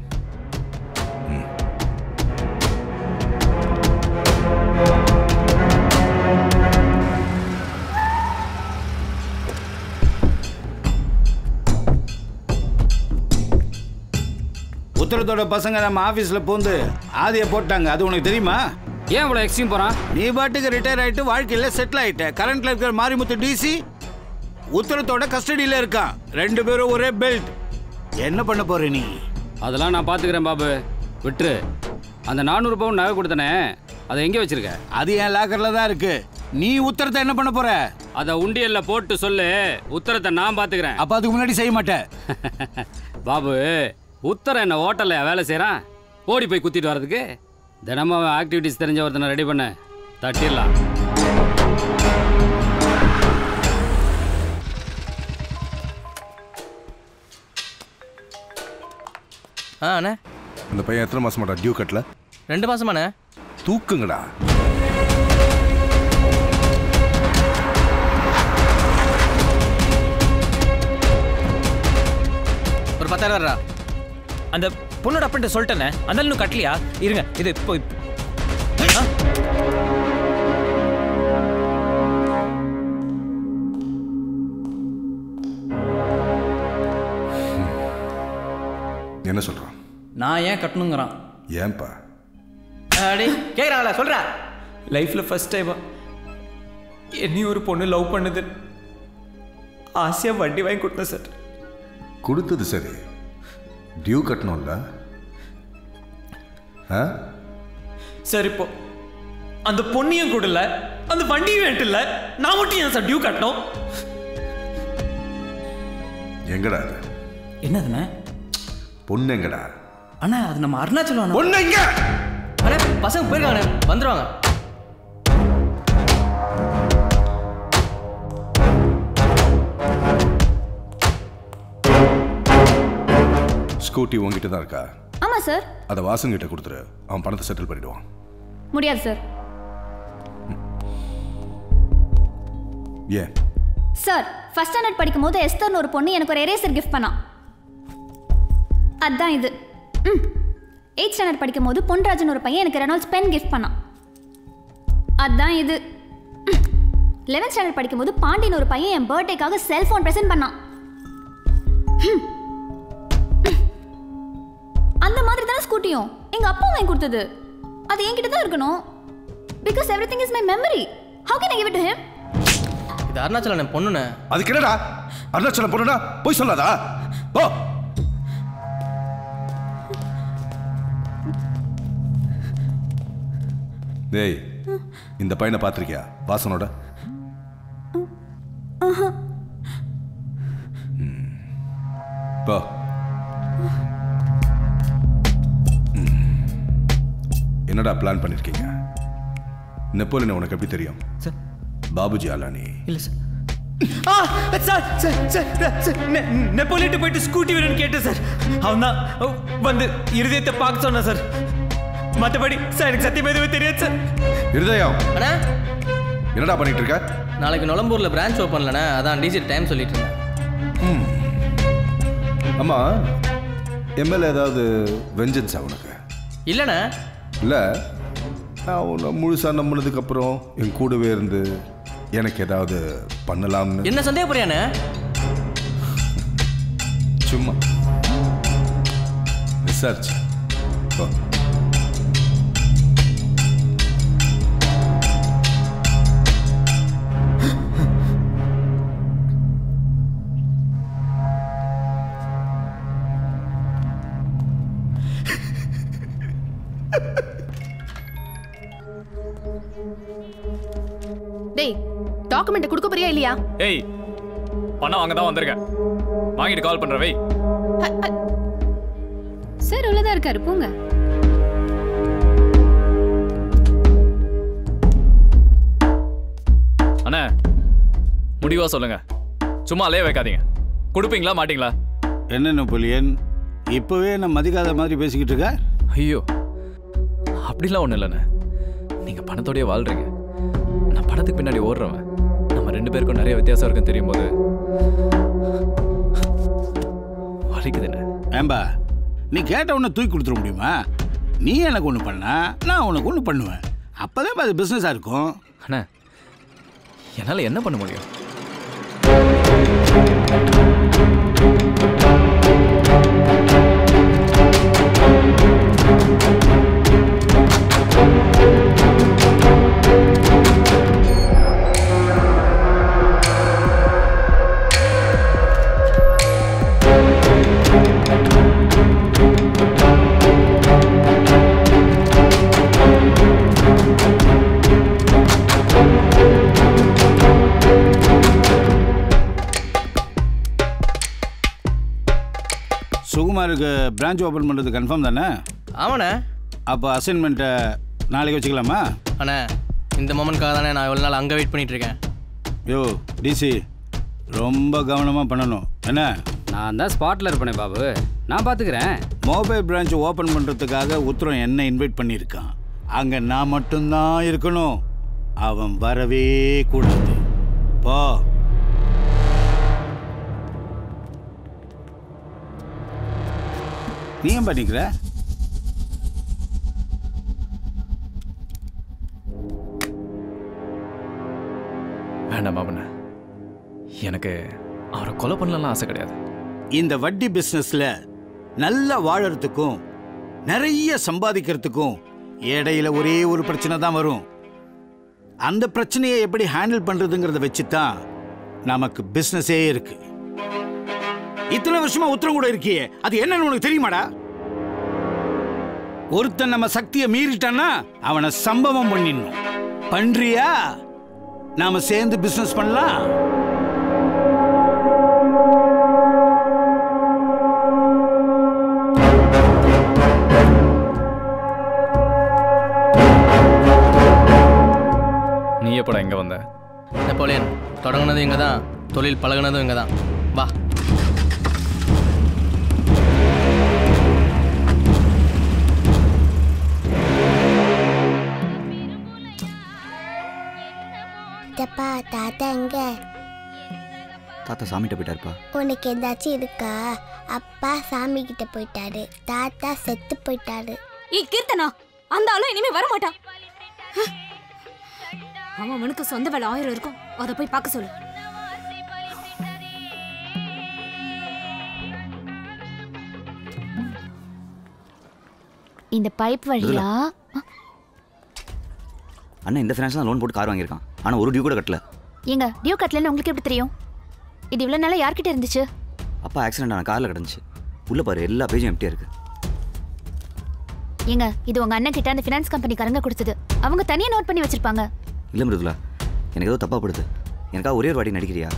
உத்தரத்தோட பசங்க நம்ம ஆஃபீஸில் பூந்து ஆதியை போட்டாங்க அது உனக்கு தெரியுமா ஏன் இவ்வளோ எக்ஸ்ட்ரீம் போகிறான் நீ பாட்டுக்கு ரிட்டையர் ஆயிட்டு வாழ்க்கையில செட்டில் ஆயிட்ட கரண்ட்ல இருக்கிற மாரிமுத்து டிசி உத்தரத்தோட கஸ்டடியில இருக்கான் ரெண்டு பேரும் ஒரே பெல்ட் என்ன பண்ண போற நீ அதெல்லாம் நான் பார்த்துக்கிறேன் பாபு விட்டுரு அந்த நானூறு பவுன் நகை கொடுத்தனே அதை எங்கே வச்சிருக்க அது என் லாக்கர்ல தான் இருக்கு நீ உத்தரத்தை என்ன பண்ண போற அதை உண்டியல்ல போட்டு சொல்லு உத்தரத்தை நான் பார்த்துக்கிறேன் அப்ப அதுக்கு முன்னாடி செய்ய மாட்டேன் பாபு உத்தரம் என்ன ஹோட்டல்ல வேலை செய்கிறான் ஓடி போய் குத்திட்டு வர்றதுக்கு தினமும் அவன் ஆக்டிவிட்டிஸ் தெரிஞ்ச ஒருத்தனை ரெடி பண்ண தட்டிடலாம் ஆ அண்ணே அந்த பையன் எத்தனை மாசமாடா டியூ கட்டல ரெண்டு மாசமாண்ணே தூக்குங்கடா ஒரு பத்தாயிரம் வர்றா அந்த பொண்ணோட அப்பன்ட்ட சொல்லிட்டேனே அந்த இன்னும் கட்டலையா இருங்க இது இப்போ இப்போ- ஆ? என்ன சொல்றான் நான் ஏன் கட்டணுங்கிறான் ஏன்பா அடே கேட்குறாங்களா சொல்கிறா லைஃப்ல ஃபர்ஸ்ட் டைமா என்னையும் ஒரு பொண்ணு லவ் பண்ணுது ஆசையா வண்டி வாங்கி கொடுத்தேன் சார் கொடுத்தது சரி டியூ கட்டணும்ல ஆ சார் இப்போ அந்த பொண்ணையும் கொடுல அந்த வண்டியும் வேண்டிய இல்ல நான் மட்டும் ஏன் சார் டியூ கட்டணும் எங்கடா அது என்னதுண்ணே பொண்ணு எங்கடா அண்ணா அது நம்ம அருணாச்சலம் அண்ணா. பொண்ணு எங்க அண்ணே பசங்க போயிருக்காங்கண்ணே வந்துருவாங்க ஸ்கூட்டி உங்ககிட்ட தான் இருக்கா ஆமாம் சார் அதை வாசங்கிட்ட கொடுத்துரு அவன் பணத்தை செட்டில் பண்ணிடுவான் முடியாது சார் ஏன் சார் ஃபர்ஸ்ட் ஸ்டாண்டர்ட் படிக்கும்போது எஸ்தர்னு ஒரு பொண்ணு எனக்கு ஒரு எரேசர் கிஃப்ட் பண்ணான் அதான் இது ம் எயிட் ஸ்டாண்டர்ட் படிக்கும்போது பொன்ராஜன் ஒரு பையன் எனக்கு ரெனால்ட்ஸ் பென் கிஃப்ட் பண்ணான் அதான் இது லெவன்த் ஸ்டாண்டர்ட் படிக்கும்போது பாண்டியன் ஒரு பையன் என் பர்த்டேக்காக செல்ஃபோன் ப்ரெசென்ட் பண்ணான் ம். அந்த மாதிரி தானே ஸ்கூட்டியும் எங்க அப்பா வாங்கி கொடுத்தது அது என்கிட்ட தான் இருக்கணும் because every thing is my memory how can I give it to him இது அருணாச்சலம் என் பொண்ணுண்ணே அதுக்கு என்னடா அருணாச்சலம் பொண்ணுடா போய் சொல்லாதா ஓ டேய் இந்த பையனை பார்த்திருக்கியா வாசனோட போ ம். என்னடா பிளான் பண்ணிருக்கீங்க நெப்போலியன் உனக்கு எப்படி தெரியும் பாபுஜி அலானி இல்ல சார் ஆ சார் சார் சார் சார் நெ- நெப்போலியன்ட்டு போயிட்டு ஸ்கூட்டி வேணும்னு கேட்டேன் சார் அவன் தான் வந்து இருதயத்தை பார்க்க சொன்னான் சார் மற்றபடி சார் எனக்கு சத்தியம் எதுவுமே தெரியாது சார் இருதயம் அண்ணா என்னடா பண்ணிட்டு இருக்க நாளைக்கு நுளம்பூரில் பிரான்ச் ஓப்பன்லண்ணே அதான் டிஜி டைம் சொல்லிட்டு இருந்தேன் ம். அம்மா எம்எல்ஏ ஏதாவது வெஞ்சன்ஸா உனக்கு இல்லைண்ணே இல்லை நான் உன்னை முழுசாக நம்பினதுக்கப்புறம் என் கூடவே இருந்து எனக்கு ஏதாவது பண்ணலாம்னு என்ன சந்தேகப்படுறியாண்ணே சும்மா ரிசர்ச் டேய் டாக்குமெண்ட் கொடுக்க போறியா இல்லையா ஏய் பணம் வாங்க தான் வந்திருக்கேன் வாங்கிட்டு கால் பண்ற வை சார் உள்ளதா இருக்காரு போங்க அண்ணே முடிவா சொல்லுங்க சும்மா அலைய வைக்காதீங்க கொடுப்பீங்களா மாட்டீங்களா என்ன நெப்போலியன் இப்போவே நான் மதிக்காத மாதிரி பேசிக்கிட்டு இருக்க ஐயோ அப்படிலாம் ஒன்றும் இல்லைண்ணே நீங்க பணத்தோடயே வாழ்றீங்க நான் பணத்துக்கு பின்னாடி ஓடுறவன் நம்ம ரெண்டு பேருக்கும் நிறைய வித்தியாசம் இருக்குன்னு தெரியும் போது வலிக்குதுண்ணே ஏம்பா நீ கேட்ட உடனே தூக்கி கொடுத்துட முடியுமா நீ எனக்கு ஒன்று பண்ணா நான் உனக்கு ஒன்று பண்ணுவேன் அப்போதான் அது பிஸ்னஸாக இருக்கும் அண்ணா என்னால் என்ன பண்ண முடியும் மூணாருக்கு பிரான்ச் ஓப்பன் பண்ணுறது கன்ஃபார்ம் தானே ஆமாண்ணே அப்போ அசைன்மெண்ட்டை நாளைக்கு வச்சுக்கலாமா அண்ணே இந்த மொமெண்ட்காக தானே நான் இவ்வளோ நாள் அங்கே வெயிட் பண்ணிட்டு இருக்கேன் யோ டிசி ரொம்ப கவனமாக பண்ணணும் என்ன நான் தான் ஸ்பாட்டில் இருப்பேனே பாபு நான் பார்த்துக்கிறேன் மொபைல் பிரான்ச் ஓப்பன் பண்ணுறதுக்காக உத்தரம் என்ன இன்வைட் பண்ணியிருக்கான் அங்கே நான் மட்டும்தான் இருக்கணும் அவன் வரவே கூடாது போ நீ ஏன் பண்ணிக்கிற வேண்டாம் பாபுண்ணே எனக்கு அவரை கொலை பண்ணலாம் ஆசை கிடையாது இந்த வட்டி பிஸ்னஸ்ல நல்லா வாழறதுக்கும் நிறைய சம்பாதிக்கிறதுக்கும் இடையில ஒரே ஒரு பிரச்சனை தான் வரும் அந்த பிரச்சனையை எப்படி ஹேண்டில் பண்றதுங்கிறத வச்சு தான் நமக்கு பிஸ்னஸே இருக்கு இத்தனை வருஷமா உத்தரம் கூட இருக்கியே அது என்னன்னு உனக்கு தெரியுமாடா ஒருத்தன் நம்ம சக்தியை மீறிட்டான்னா அவனை சம்பவம் பண்ணிடணும் பண்றியா நாம சேர்ந்து பிசினஸ் பண்ணலாம் நீ எப்படா இங்கே வந்த நெப்போலியன் தொடங்குனதும் இங்கே தான் தொழில் பழகுனதும் இங்கே தான் வா தப்பா தாத்தா எங்க தாத்தா சாமிகிட்ட போயிட்டாருப்பா உனக்கு ஏதாச்சும் இருக்கா அப்பா சாமி கிட்ட போயிட்டாரு தாத்தா செத்து போயிட்டாரு ஏ கீர்த்தனா அந்த ஆளும் இனிமே வர மாட்டான் அவன் அவனுக்கு சொந்த வேலை ஆயிரம் இருக்கும் அதை போய் பார்க்க சொல்லு இந்த பைப் வழியா அண்ணன் இந்த ஃபினான்ஸ் தான் லோன் போட்டு கார் வாங்கியிருக்கான் ஆனால் ஒரு டியூ கூட கட்டல ஏங்க டியூ கட்டலன்னு உங்களுக்கு எப்படி தெரியும் இது இவ்வளோ நாளாக யார்கிட்ட இருந்துச்சு அப்பா ஆக்சிடென்ட் ஆன காரில் கிடந்துச்சு உள்ள பாரு எல்லா பேஜும் எம்டியாக இருக்கு ஏங்க இது உங்க அண்ணன் கிட்ட அந்த ஃபினான்ஸ் கம்பெனிக்காரங்க கொடுத்தது அவங்க தனியா நோட் பண்ணி வச்சிருப்பாங்க இல்லை மிருதுலா எனக்கு ஏதோ தப்பாக படுது எனக்காக ஒரே ஒரு வாட்டி நடிக்கிறியா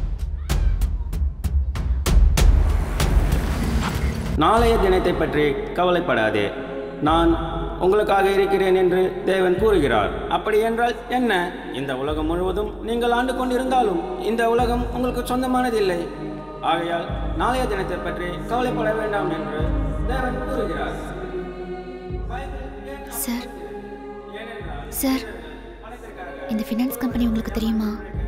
நாளைய தினத்தை பற்றி கவலைப்படாதே நான் உங்களுக்காக இருக்கிறேன் என்று தேவன் கூறுகிறார் அப்படி என்றால் என்ன இந்த உலகம் முழுவதும் நீங்கள் ஆண்டு கொண்டிருந்தாலும் இந்த உலகம் உங்களுக்கு சொந்தமானதில்லை ஆகையால் நாளைய தினத்தை பற்றி கவலைப்பட வேண்டாம் என்று தேவன் கூறுகிறார் சார் சார் இந்த ஃபினான்ஸ் கம்பெனி உங்களுக்கு தெரியுமா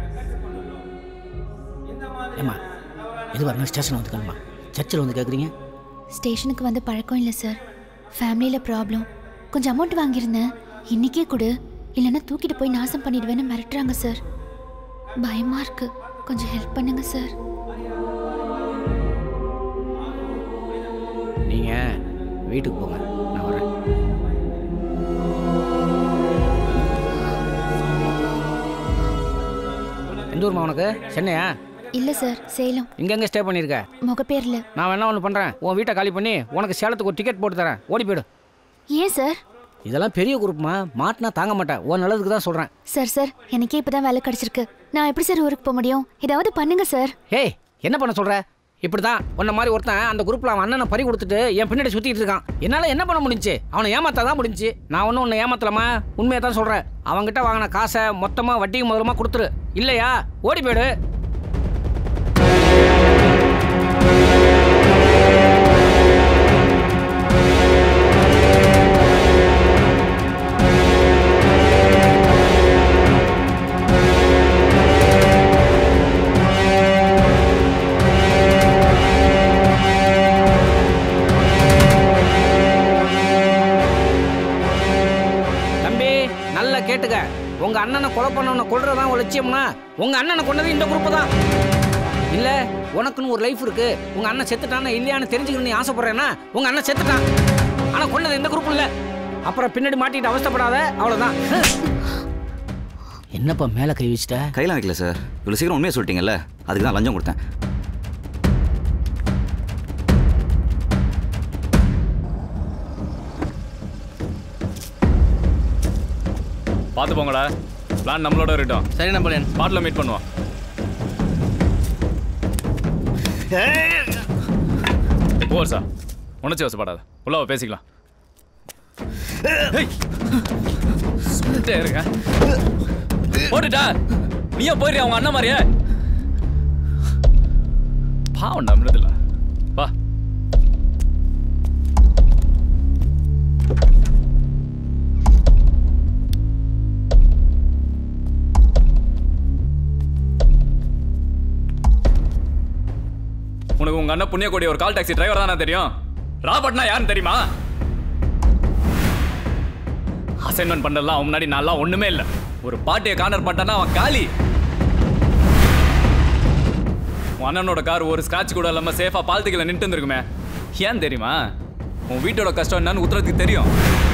ஏம்மா எது வரணும் ஸ்டேஷன் வந்துக்கணுமா சர்ச்சில் வந்து கேட்குறீங்க ஸ்டேஷனுக்கு வந்து பழக்கம் இல்லை சார் ஃபேமிலியில் ப்ராப்ளம் கொஞ்சம் அமௌண்ட் வாங்கியிருந்தேன் இன்னைக்கே கொடு இல்லைன்னா தூக்கிட்டு போய் நாசம் பண்ணிடுவேன்னு மிரட்டுறாங்க சார் பயமா இருக்கு கொஞ்சம் ஹெல்ப் பண்ணுங்க சார் நீங்கள் வீட்டுக்கு போங்க நான் வரேன் எந்த ஊர்மா உனக்கு சென்னையா இல்லை சார் சேலம் இங்கெங்கே ஸ்டே பண்ணியிருக்க முகப்பேரில் நான் வேணா ஒன்று பண்ணுறேன் உன் வீட்டை காலி பண்ணி உனக்கு சேலத்துக்கு ஒரு டிக்கெட் போட்டு தரேன் ஓடி போயிடு ஏன் சார் இதெல்லாம் பெரிய குரூப்மா மாட்டினா தாங்க மாட்டேன் உன் நல்லதுக்கு தான் சொல்கிறேன் சார் சார் எனக்கே இப்பதான் வேலை கிடைச்சிருக்கு நான் எப்படி சார் ஊருக்கு போக முடியும் ஏதாவது பண்ணுங்க சார் ஏய் என்ன பண்ண சொல்ற இப்படி தான் உன்ன மாதிரி ஒருத்தன் அந்த குரூப்பில் அவன் அண்ணனை பறி கொடுத்துட்டு என் பின்னாடி சுற்றிட்டு இருக்கான் என்னால் என்ன பண்ண முடிஞ்சுச்சு அவனை ஏமாத்தா தான் முடிஞ்சுச்சு நான் ஒன்றும் உன்னை ஏமாத்தலாமா உண்மையை தான் சொல்கிறேன் அவன்கிட்ட வாங்கின காசை மொத்தமாக வட்டியும் முதலமாக கொடுத்துரு இல்லையா ஓடி போயிடு தம்பி நல்லா கேட்டுக்க உங்க அண்ணனை கொலை பண்ணவனை கொல்றதான் உன் லட்சியம்னா உங்க அண்ணனை கொண்டது இந்த குரூப் தான் இல்ல உனக்குன்னு ஒரு லைஃப் இருக்கு உங்க அண்ணன் செத்துட்டானா இல்லையான்னு தெரிஞ்சுக்கணும் நீ ஆசைப்படுறேன்னா உங்க அண்ணன் செத்துட்டான் ஆனா கொண்டது இந்த குரூப் இல்ல அப்புறம் பின்னாடி மாட்டிட்டு அவஸ்தைப்படாத அவ்வளவுதான் என்னப்பா மேல கை வச்சிட்ட கையில் வைக்கல சார் இவ்வளோ சீக்கிரம் உண்மையை சொல்லிட்டீங்கல்ல அதுக்கு தான் லஞ்சம் கொடுத்தேன் பார்த்து போங்கடா பிளான் நம்மளோட இருக்கட்டும் சரி நம்பளேன் ஸ்பாட்டில் மீட் பண்ணுவோம் ஓவர் சார் உணர்ச்சி வசப்படாத உள்ளவ பேசிக்கலாம் ஏய். சொல்லிட்டே இருங்க போட்டுட்டா நீயே போயிடுறியா அவங்க அண்ணன் மாதிரியே பாவம் நம்மளதில்ல வா உனக்கு உங்க அண்ணன் புண்ணியக்கூடிய ஒரு கால் டாக்ஸி டிரைவர் தானே தெரியும் ராபர்ட்னா யாருன்னு தெரியுமா அசைன்மெண்ட் பண்ணலாம் அவன் முன்னாடி நான்லாம் ஒண்ணுமே இல்லை ஒரு பாட்டியை கார்னர் பண்ணிட்டானா அவன் காலி உன் அண்ணனோட கார் ஒரு ஸ்கிராட்ச் கூட இல்லாம சேஃபா பாலத்துக்குள்ள நின்று இருந்திருக்குமே ஏன் தெரியுமா உன் வீட்டோட கஷ்டம் என்னன்னு உத்தரத்துக்கு தெரியும்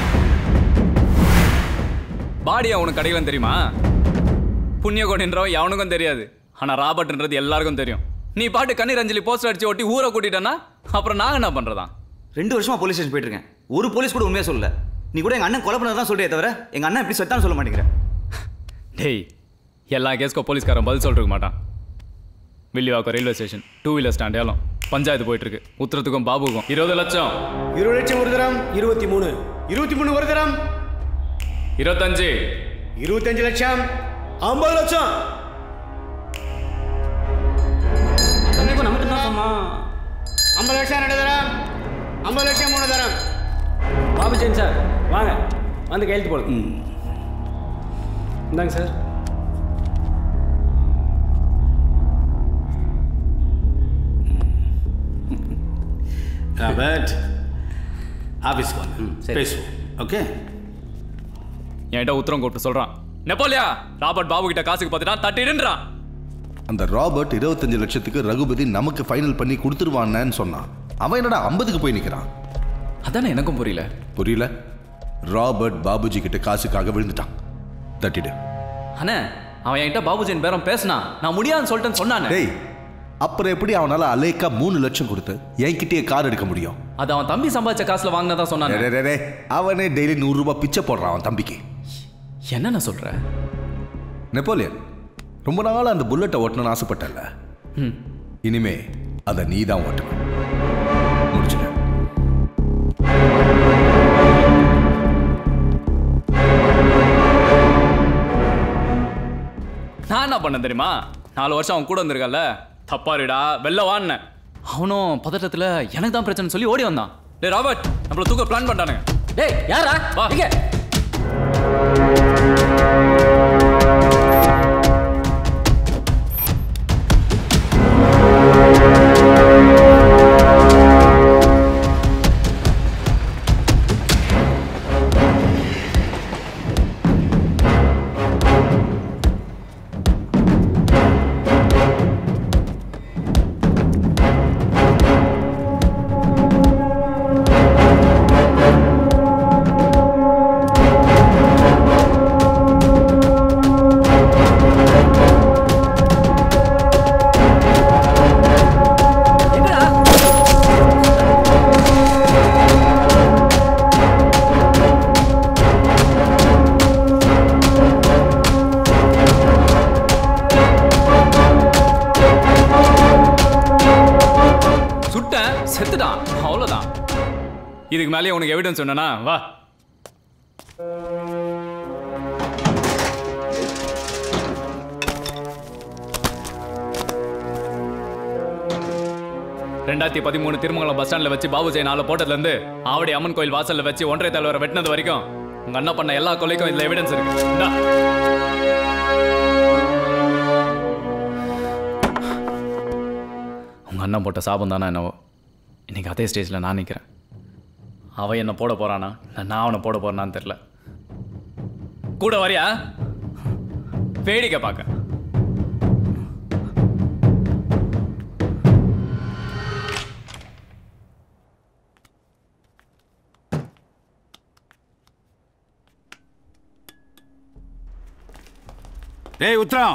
பாடியா உனக்கு கிடைக்கலன்னு தெரியுமா புண்ணியகோடின்றவன் எவனுக்கும் தெரியாது ஆனா ராபர்ட்ன்றது எல்லாருக்கும் தெரியும் நீ பாட்டு கண்ணீர் அஞ்சலி போஸ்டர் அடிச்சு ஒட்டி ஊரை கூட்டிட்டனா அப்புறம் நான் என்ன பண்றதா ரெண்டு வருஷமா போலீஸ் ஸ்டேஷன் போயிட்டு இருக்கேன் ஒரு போலீஸ் கூட உண்மையா சொல்லல நீ கூட எங்க அண்ணன் கொலை பண்ணதான் சொல்றே தவிர எங்க அண்ணன் எப்படி செத்தான்னு சொல்ல மாட்டேங்கிற டேய் எல்லா கேஸ்க்கும் போலீஸ்காரன் பதில் சொல்லிருக்க மாட்டான் Villivakkam railway station two wheeler stand ஏலம் பஞ்சாயத்து போயிட்டு இருக்கு உத்தரத்துக்கும் பாபுக்கும் இருபது லட்சம் இருபது லட்சம் ஒரு தரம் இருபத்தி மூணு இருபத்தி மூணு ஒரு தரம் இருபத்தஞ்சு இருபத்தஞ்சு லட்சம் ஐம்பது லட்சம் கண்டிப்பா நமக்கு தான் சொன்னா ஐம்பது லட்சம் ரெண்டு தரம் ஐம்பது லட்சம் மூணு தரம் பாபுஜன் சார் வாங்க வந்து கையெழுத்து போடுங்க இந்தாங்க சார் ராபர்ட் ஆஃபீஸ்க்கு வாங்க பேசுவோம் ஓகே என்கிட்ட உத்தரம் கூப்பிட்டு சொல்றான் நெப்போலியா ராபர்ட் பாபு கிட்ட காசுக்கு பார்த்துட்டான் தட்டிடுன்றான் அந்த ராபர்ட் இருபத்தஞ்சு லட்சத்துக்கு ரகுபதி நமக்கு ஃபைனல் பண்ணி கொடுத்துருவான்னு சொன்னான் அவன் என்னடா ஐம்பதுக்கு போய் நிற்கிறான் அதானே எனக்கும் புரியல புரியல ராபர்ட் பாபுஜி கிட்ட காசுக்காக விழுந்துட்டான் தட்டிடு அண்ணே அவன் என்கிட்ட பாபுஜின் பேரம் பேசினான் நான் முடியாதுன்னு சொல்லிட்டேன்னு சொன்னானே டேய் அப்புறம் எப்படி அவனால அலேக்கா மூணு லட்சம் கொடுத்து என்கிட்டயே கார் எடுக்க முடியும் அது அவன் தம்பி சம்பாதிச்ச காசுல வாங்கினதா சொன்னானே டேய், டேய், டேய், அவனே டெய்லி நூறு ரூபாய் பிச்சை போடுறான் அவன் தம்பிக்கு என்னென்ன சொல்ற நெப்போலியன் ரொம்ப நாள் அந்த புல்லட்டை ஓட்டணும்னு ஆசைப்பட்டல ம். இனிமே அதை நீ தான் ஓட்டணும் முடிச்சுட நான் என்ன பண்ண தெரியுமா நாலு வருஷம் அவன் கூட வந்திருக்கல தப்பாருடா வெளில வான்னு அவனும் பதட்டத்துல எனக்கு தான் பிரச்சனை சொல்லி ஓடி வந்தான் டேய் ராபர்ட் நம்மள தூக்க பிளான் பண்ணிட்டானுங்க டேய் யாரா வா இங்க சுட்டேன் செத்துட்டான் அவ்வளவுதான் இதுக்கு மேலேயே உனக்கு எவிடன்ஸ் சொன்னா வா ரெண்டாயிரத்தி பதிமூணு திருமங்கலம் பஸ் ஸ்டாண்ட்ல வச்சு பாபு ஜெயின் ஆளை போட்டதுல இருந்து ஆவடி அம்மன் கோயில் வாசல்ல வச்சு ஒன்றரை தலைவரை வெட்டினது வரைக்கும் உங்க அண்ணா பண்ண எல்லா கொலைக்கும் இதுல எவிடன்ஸ் இருக்கு இந்தா. உங்க அண்ணன் போட்ட சாபம் தானே என்னவோ இன்னைக்கு அதே ஸ்டேஜில் நான் நிற்கிறேன் அவன் என்ன போட போறானா இல்ல நான் அவனை போட போறானான்னு தெரில கூட வரியா வேடிக்கை பார்க்க டேய் உத்ரம்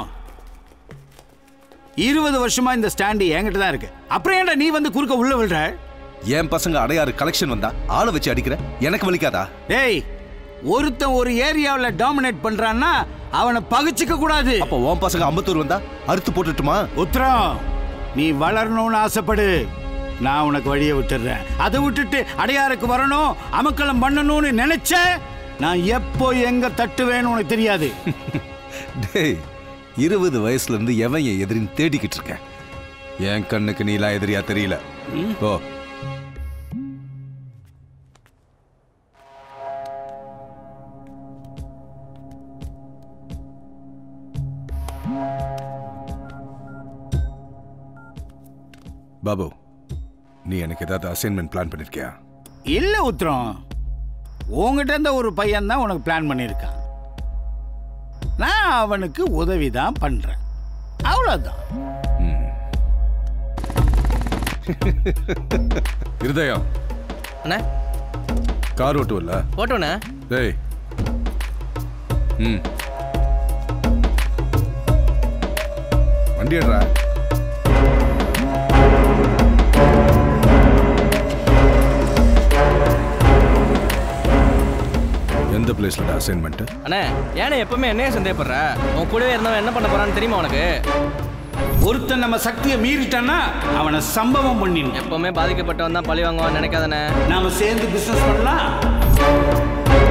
இருபது வருஷமா இந்த ஸ்டாண்டு என்கிட்ட தான் இருக்கு அப்புறம் ஏன்டா நீ வந்து குறுக்க உள்ள விழுற என் பசங்க அடையாறு கலெக்ஷன் வந்தா ஆளை வச்சு அடிக்கிற எனக்கு வலிக்காதா டேய் ஒருத்தன் ஒரு ஏரியாவில் டாமினேட் பண்றான்னா அவனை பகிச்சுக்க கூடாது அப்போ உன் பசங்க அம்பத்தூர் வந்தா அறுத்து போட்டுட்டுமா உத்ரம் நீ வளரணும்னு ஆசைப்படு நான் உனக்கு வழியை விட்டுடுறேன் அதை விட்டுட்டு அடையாருக்கு வரணும் அமக்கலம் பண்ணணும்னு நினைச்ச நான் எப்போ எங்க தட்டுவேன்னு உனக்கு தெரியாது டேய் இருபது வயசுல இருந்து எவன் என் எதிரின்னு தேடிக்கிட்டு இருக்கேன் என் கண்ணுக்கு நீலாம் எதிரியா தெரியல ஓ பாபு நீ எனக்கு ஏதாவது அசைன்மெண்ட் பிளான் பண்ணிருக்கியா இல்ல உத்தரம் உங்ககிட்ட இருந்த ஒரு பையன் தான் உனக்கு பிளான் பண்ணியிருக்கான் நான் அவனுக்கு உதவி தான் பண்றேன் அவ்வளவுதான் இருதயம் அண்ணா கார் ஓட்டுவல்ல ஓட்டோண்ணே டேய் ம் வண்டி எடுறா எந்த பிளேஸ்ல அசைன்மெண்ட் அண்ணே ஏன்னா எப்பவுமே என்னைய சந்தேகப்படுற உன் கூடவே இருந்தவன் என்ன பண்ண போறான்னு தெரியுமா உனக்கு ஒருத்தன் நம்ம சக்தியை மீறிட்டான்னா அவனை சம்பவம் பண்ணிடணும் எப்பவுமே பாதிக்கப்பட்டவன் தான் பழி வாங்குவான்னு நினைக்காதானே நாம சேர்ந்து பிசினஸ் பண்ணலாம்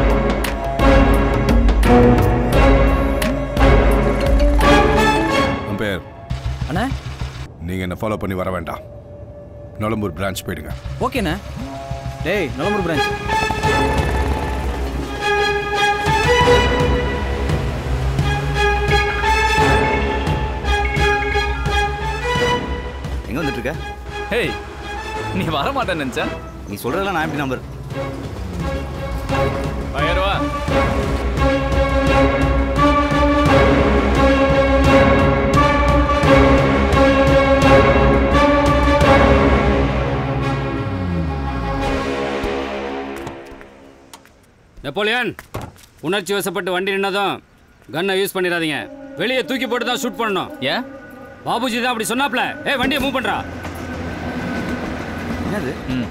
அம்பையர் அண்ணா நீங்க என்ன ஃபாலோ பண்ணி வர வேண்டாம் நலம்பூர் பிரான்ச் போயிடுங்க ஓகேண்ணே டேய் நலம்பூர் பிரான்ச் எங்க வந்துட்டு இருக்க ஹேய் நீ வர மாட்டேன்னு நினைச்சா நீ சொல்றதெல்லாம் நான் எப்படி நம்பர் ஆயிரம் ரூபா நெப்போலியன் உணர்ச்சி வசப்பட்டு வண்டி நின்னதும் கன்னை யூஸ் பண்ணிடாதீங்க வெளியே தூக்கி போட்டு தான் ஷூட் பண்ணணும் ஏன் பாபுஜி தான் அப்படி சொன்னாப்ல ஏய் வண்டியை மூவ் பண்றா என்னது ம்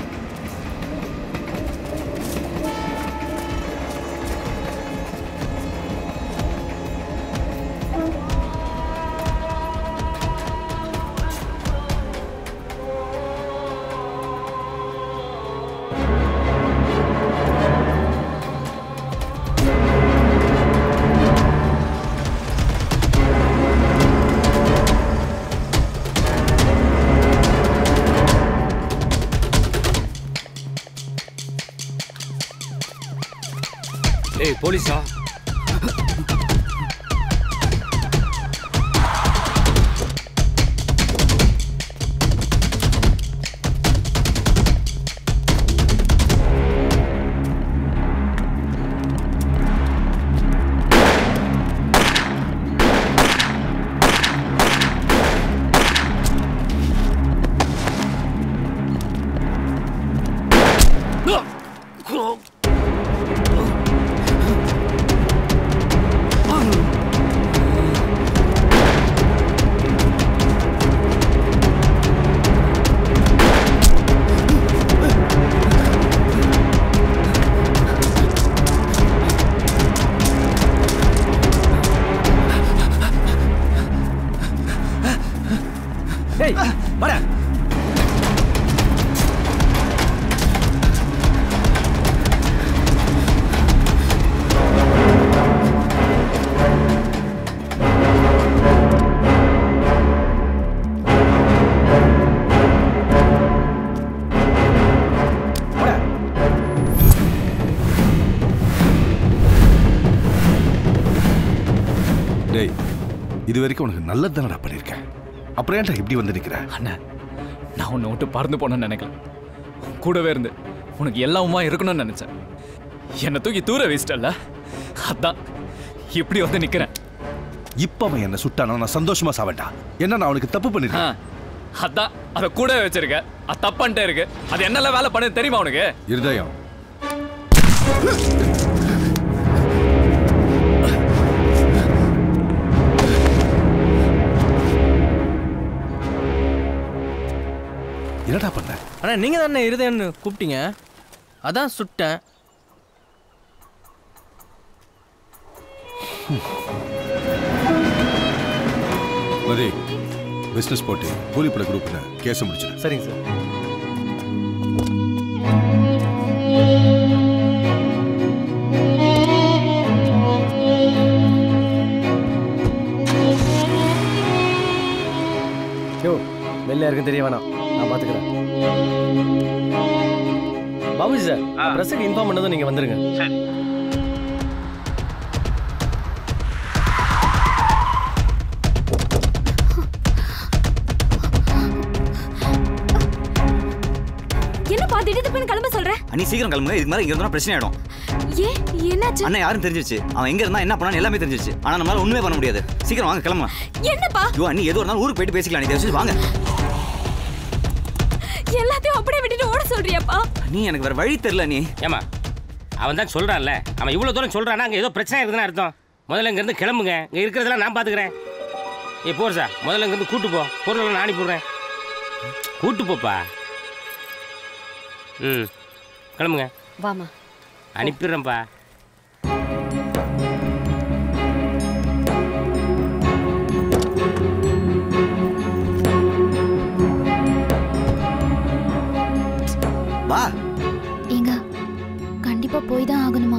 ஏய் போலீஸா டேய் வாடா டேய் இது வரைக்கும் உனக்கு நல்லது தானடா பண்ணியிருக்கேன் அப்புறம் ஏன்டா இப்படி வந்து நிக்கிற அண்ணா நான் உன்னை விட்டு பறந்து போனேன்னு நினைக்கல உன் கூடவே இருந்து உனக்கு எல்லாமுமா இருக்கணும்னு நினைச்சேன் என்னை தூக்கி தூர வீசிட்டல்ல அதான் இப்படி வந்து நிக்கிறேன் இப்ப அவன் என்ன சுட்டானா நான் சந்தோஷமா சாவேன்டா என்ன நான் அவனுக்கு தப்பு பண்ணிருக்கேன் அதான் அதை கூடவே வச்சிருக்க அது தப்பான்ட்டே இருக்கு அது என்னெல்லாம் வேலை பண்ணுது தெரியுமா உனக்கு இருதயம் என்னடா பண்ண அண்ணா நீங்க தானே இருதயன்னு கூப்பிட்டீங்க அதான் சுட்டேன் மதி பிசினஸ் போட்டு கூலிப்பட குரூப்ல கேஸ் முடிச்சிடு சரிங்க சார் யாருக்கும் தெரிய வேணாம் நான் பார்த்துக்கிறேன் பாபுஜி சார் ப்ரெஸ்ஸுக்கு இன்ஃபார்ம் பண்ணதும் நீங்கள் வந்துருங்க சரி என்னப்பா திடீர்னு போய் கிளம்ப சொல்ற அண்ணி சீக்கிரம் கிளம்புங்க இதுக்கு மேலே இங்கே இருந்தால் பிரச்சனை ஆயிடும் ஏன் என்னாச்சு அண்ணன் யாரும் தெரிஞ்சிருச்சு அவன் எங்க இருந்தா என்ன பண்ணான்னு எல்லாமே தெரிஞ்சிருச்சு ஆனா நம்மளால ஒண்ணுமே பண்ண முடியாது சீக்கிரம் வாங்க கிளம்பலாம் என்னப்பா ஐயோ அண்ணி எது இருந்தாலும் ஊருக்கு போயிட்டு பேசிக்கலாம் நீ தயவு செஞ்சு வாங்க எல்லாத்தையும் அப்படியே விட்டுட்டு ஓட சொல்றியாப்பா நீ எனக்கு வேற வழி தெரியல நீ ஏமா அவன் தான் சொல்றான்ல அவன் இவ்வளோ தூரம் சொல்றானா அங்கே ஏதோ பிரச்சனை இருக்குதுன்னு அர்த்தம் முதல்ல இங்கேருந்து கிளம்புங்க இங்கே இருக்கிறதெல்லாம் நான் பார்த்துக்கிறேன் ஏ போர் சார் முதல்ல இங்கேருந்து கூட்டு போ பொருளை நான் அனுப்பிவிட்றேன் கூட்டு போப்பா ம் கிளம்புங்க வாமா அனுப்பிடுறேன்ப்பா வா ஏங்க கண்டிப்பா போய் தான் ஆகணுமா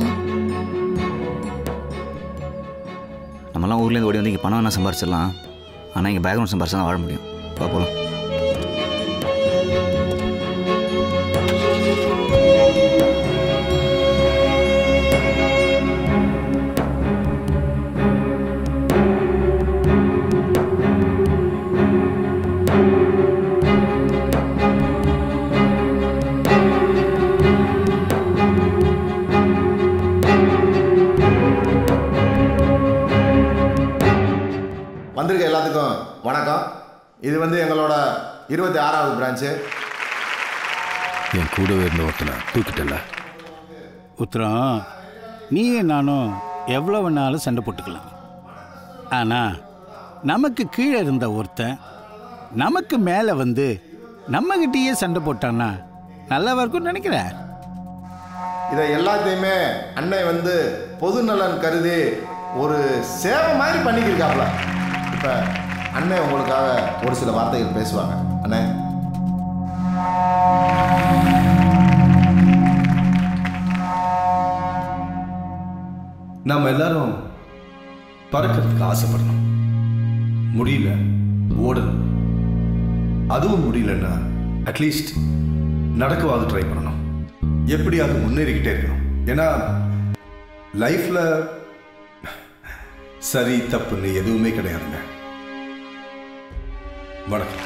நம்மலாம் ஊர்லேருந்து ஓடி வந்து இங்கே பணம் வேணா சம்பாரிச்சிடலாம் ஆனால் இங்கே பேக்ரவுண்ட் சம்பாரிச்சா தான் வாழ முடியும் வா போகலாம் வந்திருக்க எல்லாத்துக்கும் வணக்கம் இது வந்து எங்களோட இருபத்தி ஆறாவது பிரான்ச்சு என் கூடவே இருந்த ஒருத்தனை தூக்கிட்டல உத்தரம் நீயும் நானும் எவ்வளோ வேணாலும் சண்டை போட்டுக்கலாம் ஆனால் நமக்கு கீழே இருந்த ஒருத்தன் நமக்கு மேலே வந்து நம்மகிட்டயே சண்டை போட்டான்னா நல்லா இருக்கும்னு நினைக்கிறேன் இதை எல்லாத்தையுமே அன்னை வந்து பொது நலன் கருதி ஒரு சேவை மாதிரி பண்ணிக்கிருக்காப்ல இப்போ அண்ணன் உங்களுக்காக ஒரு சில வார்த்தைகள் பேசுவாங்க அண்ணே நாம் எல்லாரும் பறக்கிறதுக்கு ஆசைப்படணும் முடியல ஓடணும் அதுவும் முடியலன்னா அட்லீஸ்ட் நடக்கவாது ட்ரை பண்ணணும் எப்படியாவது முன்னேறிக்கிட்டே இருக்கணும் ஏன்னா லைஃப்ல சரி தப்புன்னு எதுவுமே கிடையாதுங்க வணக்கம்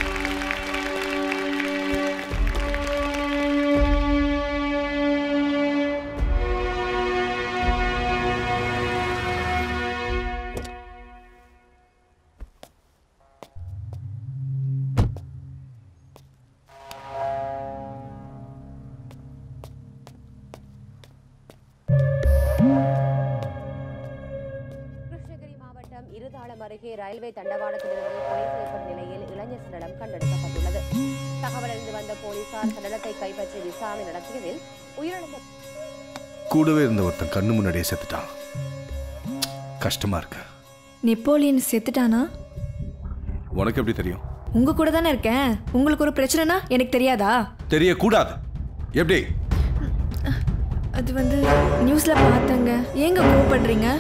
கிருஷ்ணகிரி மாவட்டம் இருதாளம் அருகே ரயில்வே தண்டவாளத்திலிருந்து கொலை செய்யப்பட்ட நிலையில் இளைஞர் சடலம் கண்டெடுக்கப்பட்டுள்ளது தகவலறிந்து வந்த போலீசார் சடலத்தை கைப்பற்றி விசாரணை நடத்தியதில் உயிரிழந்த கூடவே இருந்த ஒருத்தன் கண்ணு முன்னாடியே செத்துட்டான் கஷ்டமா இருக்கு நெப்போலியன் செத்துட்டானா உனக்கு எப்படி தெரியும் உங்க கூட தானே இருக்கேன் உங்களுக்கு ஒரு பிரச்சனைனா எனக்கு தெரியாதா தெரியக்கூடாது எப்படி அது வந்து நியூஸ்ல பார்த்தேங்க ஏங்க கோவப்படுறீங்க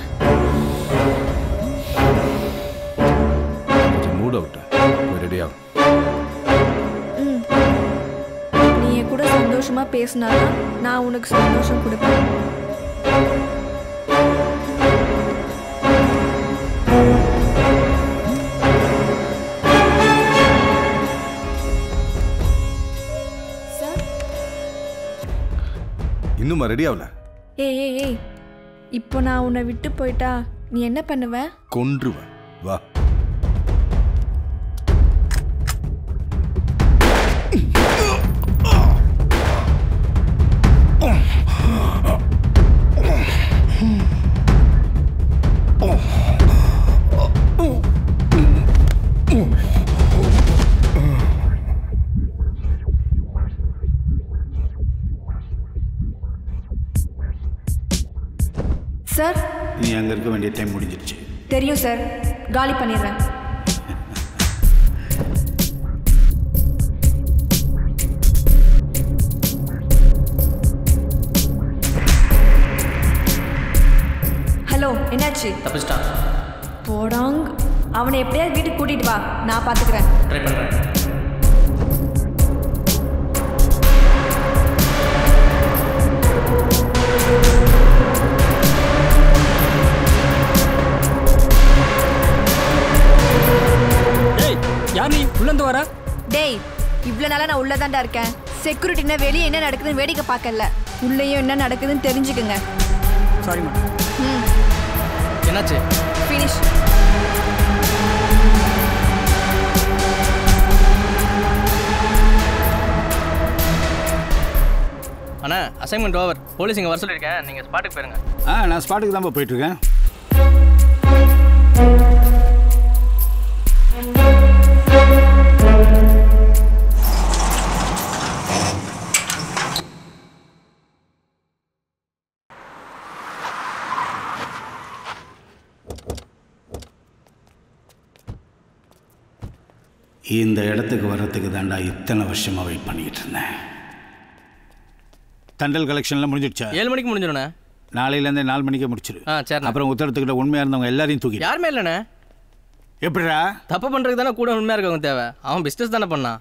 கொஞ்சம் மூட் அவுட் போய் ரெடி ஆகும் ம். நீ என் கூட சந்தோஷமா பேசினாதான் நான் உனக்கு சந்தோஷம் கொடுப்பேன் சார் இன்னுமா ரெடி ஆகல ஏய் ஏய் ஏய் இப்போ நான் உன்னை விட்டு போயிட்டா நீ என்ன பண்ணுவ கொன்றுவேன் வா சார் நீ அங்கே இருக்க வேண்டிய டைம் முடிஞ்சிருச்சு தெரியும் சார் காலி பண்ணிடுறேன் ஹலோ என்னாச்சு தப்பிச்சிட்டான் போடாங் அவனை எப்படியாவது வீட்டுக்கு கூட்டிட்டு வா நான் பாத்துக்கிறேன் ட்ரை பண்ணுறேன் உள்ளந்து வர டேய் இவ்வளோ நாளாக நான் உள்ளதாண்டா இருக்கேன் செக்யூரிட்டினா வெளியே என்ன நடக்குதுன்னு வேடிக்கை பார்க்கல உள்ளேயும் என்ன நடக்குதுன்னு தெரிஞ்சுக்குங்க சாரி மேடம் ம் என்னாச்சு ஃபினிஷ் அண்ணா அசைன்மெண்ட் ஓவர் போலீஸ் இங்கே வர சொல்லியிருக்கேன் நீங்கள் ஸ்பாட்டுக்கு போயிருங்க ஆ நான் ஸ்பாட்டுக்கு தான் போயிட்டுருக்கேன் இந்த இடத்துக்கு வர்றதுக்கு தாண்டா இத்தனை வருஷமாக வெயிட் பண்ணிக்கிட்டு இருந்தேன் தண்டல் கலெக்ஷன்லாம் முடிஞ்சிடுச்சா ஏழு மணிக்கு முடிஞ்சிடுண்ணே நாளையிலேருந்தே நாலு மணிக்கே முடிச்சிரு ஆ சரி அப்புறம் உத்தரத்துக்கிட்ட உண்மையாக இருந்தவங்க எல்லாரையும் தூக்கி யாருமே இல்லைண்ணே எப்படிடா தப்பு பண்ணுறதுக்கு தானே கூட உண்மையாக இருக்கவங்க தேவை அவன் பிஸ்னஸ் தானே பண்ணான்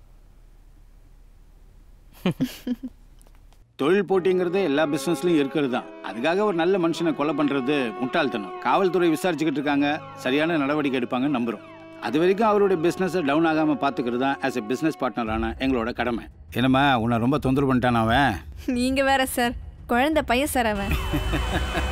தொழில் போட்டிங்கிறது எல்லா பிஸ்னஸ்லையும் இருக்கிறது தான் அதுக்காக ஒரு நல்ல மனுஷனை கொலை பண்ணுறது முட்டாள்தனம் காவல்துறை விசாரிச்சுக்கிட்டு இருக்காங்க சரியான நடவடிக்கை எடுப்பாங்கன்னு நம்புகிறோம் அது வரைக்கும் அவருடைய பிஸ்னஸை டவுன் ஆகாமல் பார்த்துக்கிறது தான் ஆஸ் எ பிஸ்னஸ் பார்ட்னரான எங்களோட கடமை என்னம்மா உன்னை ரொம்ப தொந்தரவு பண்ணிட்டான் அவன் நீங்கள் வேற சார் குழந்தை பையன் சார் அவன்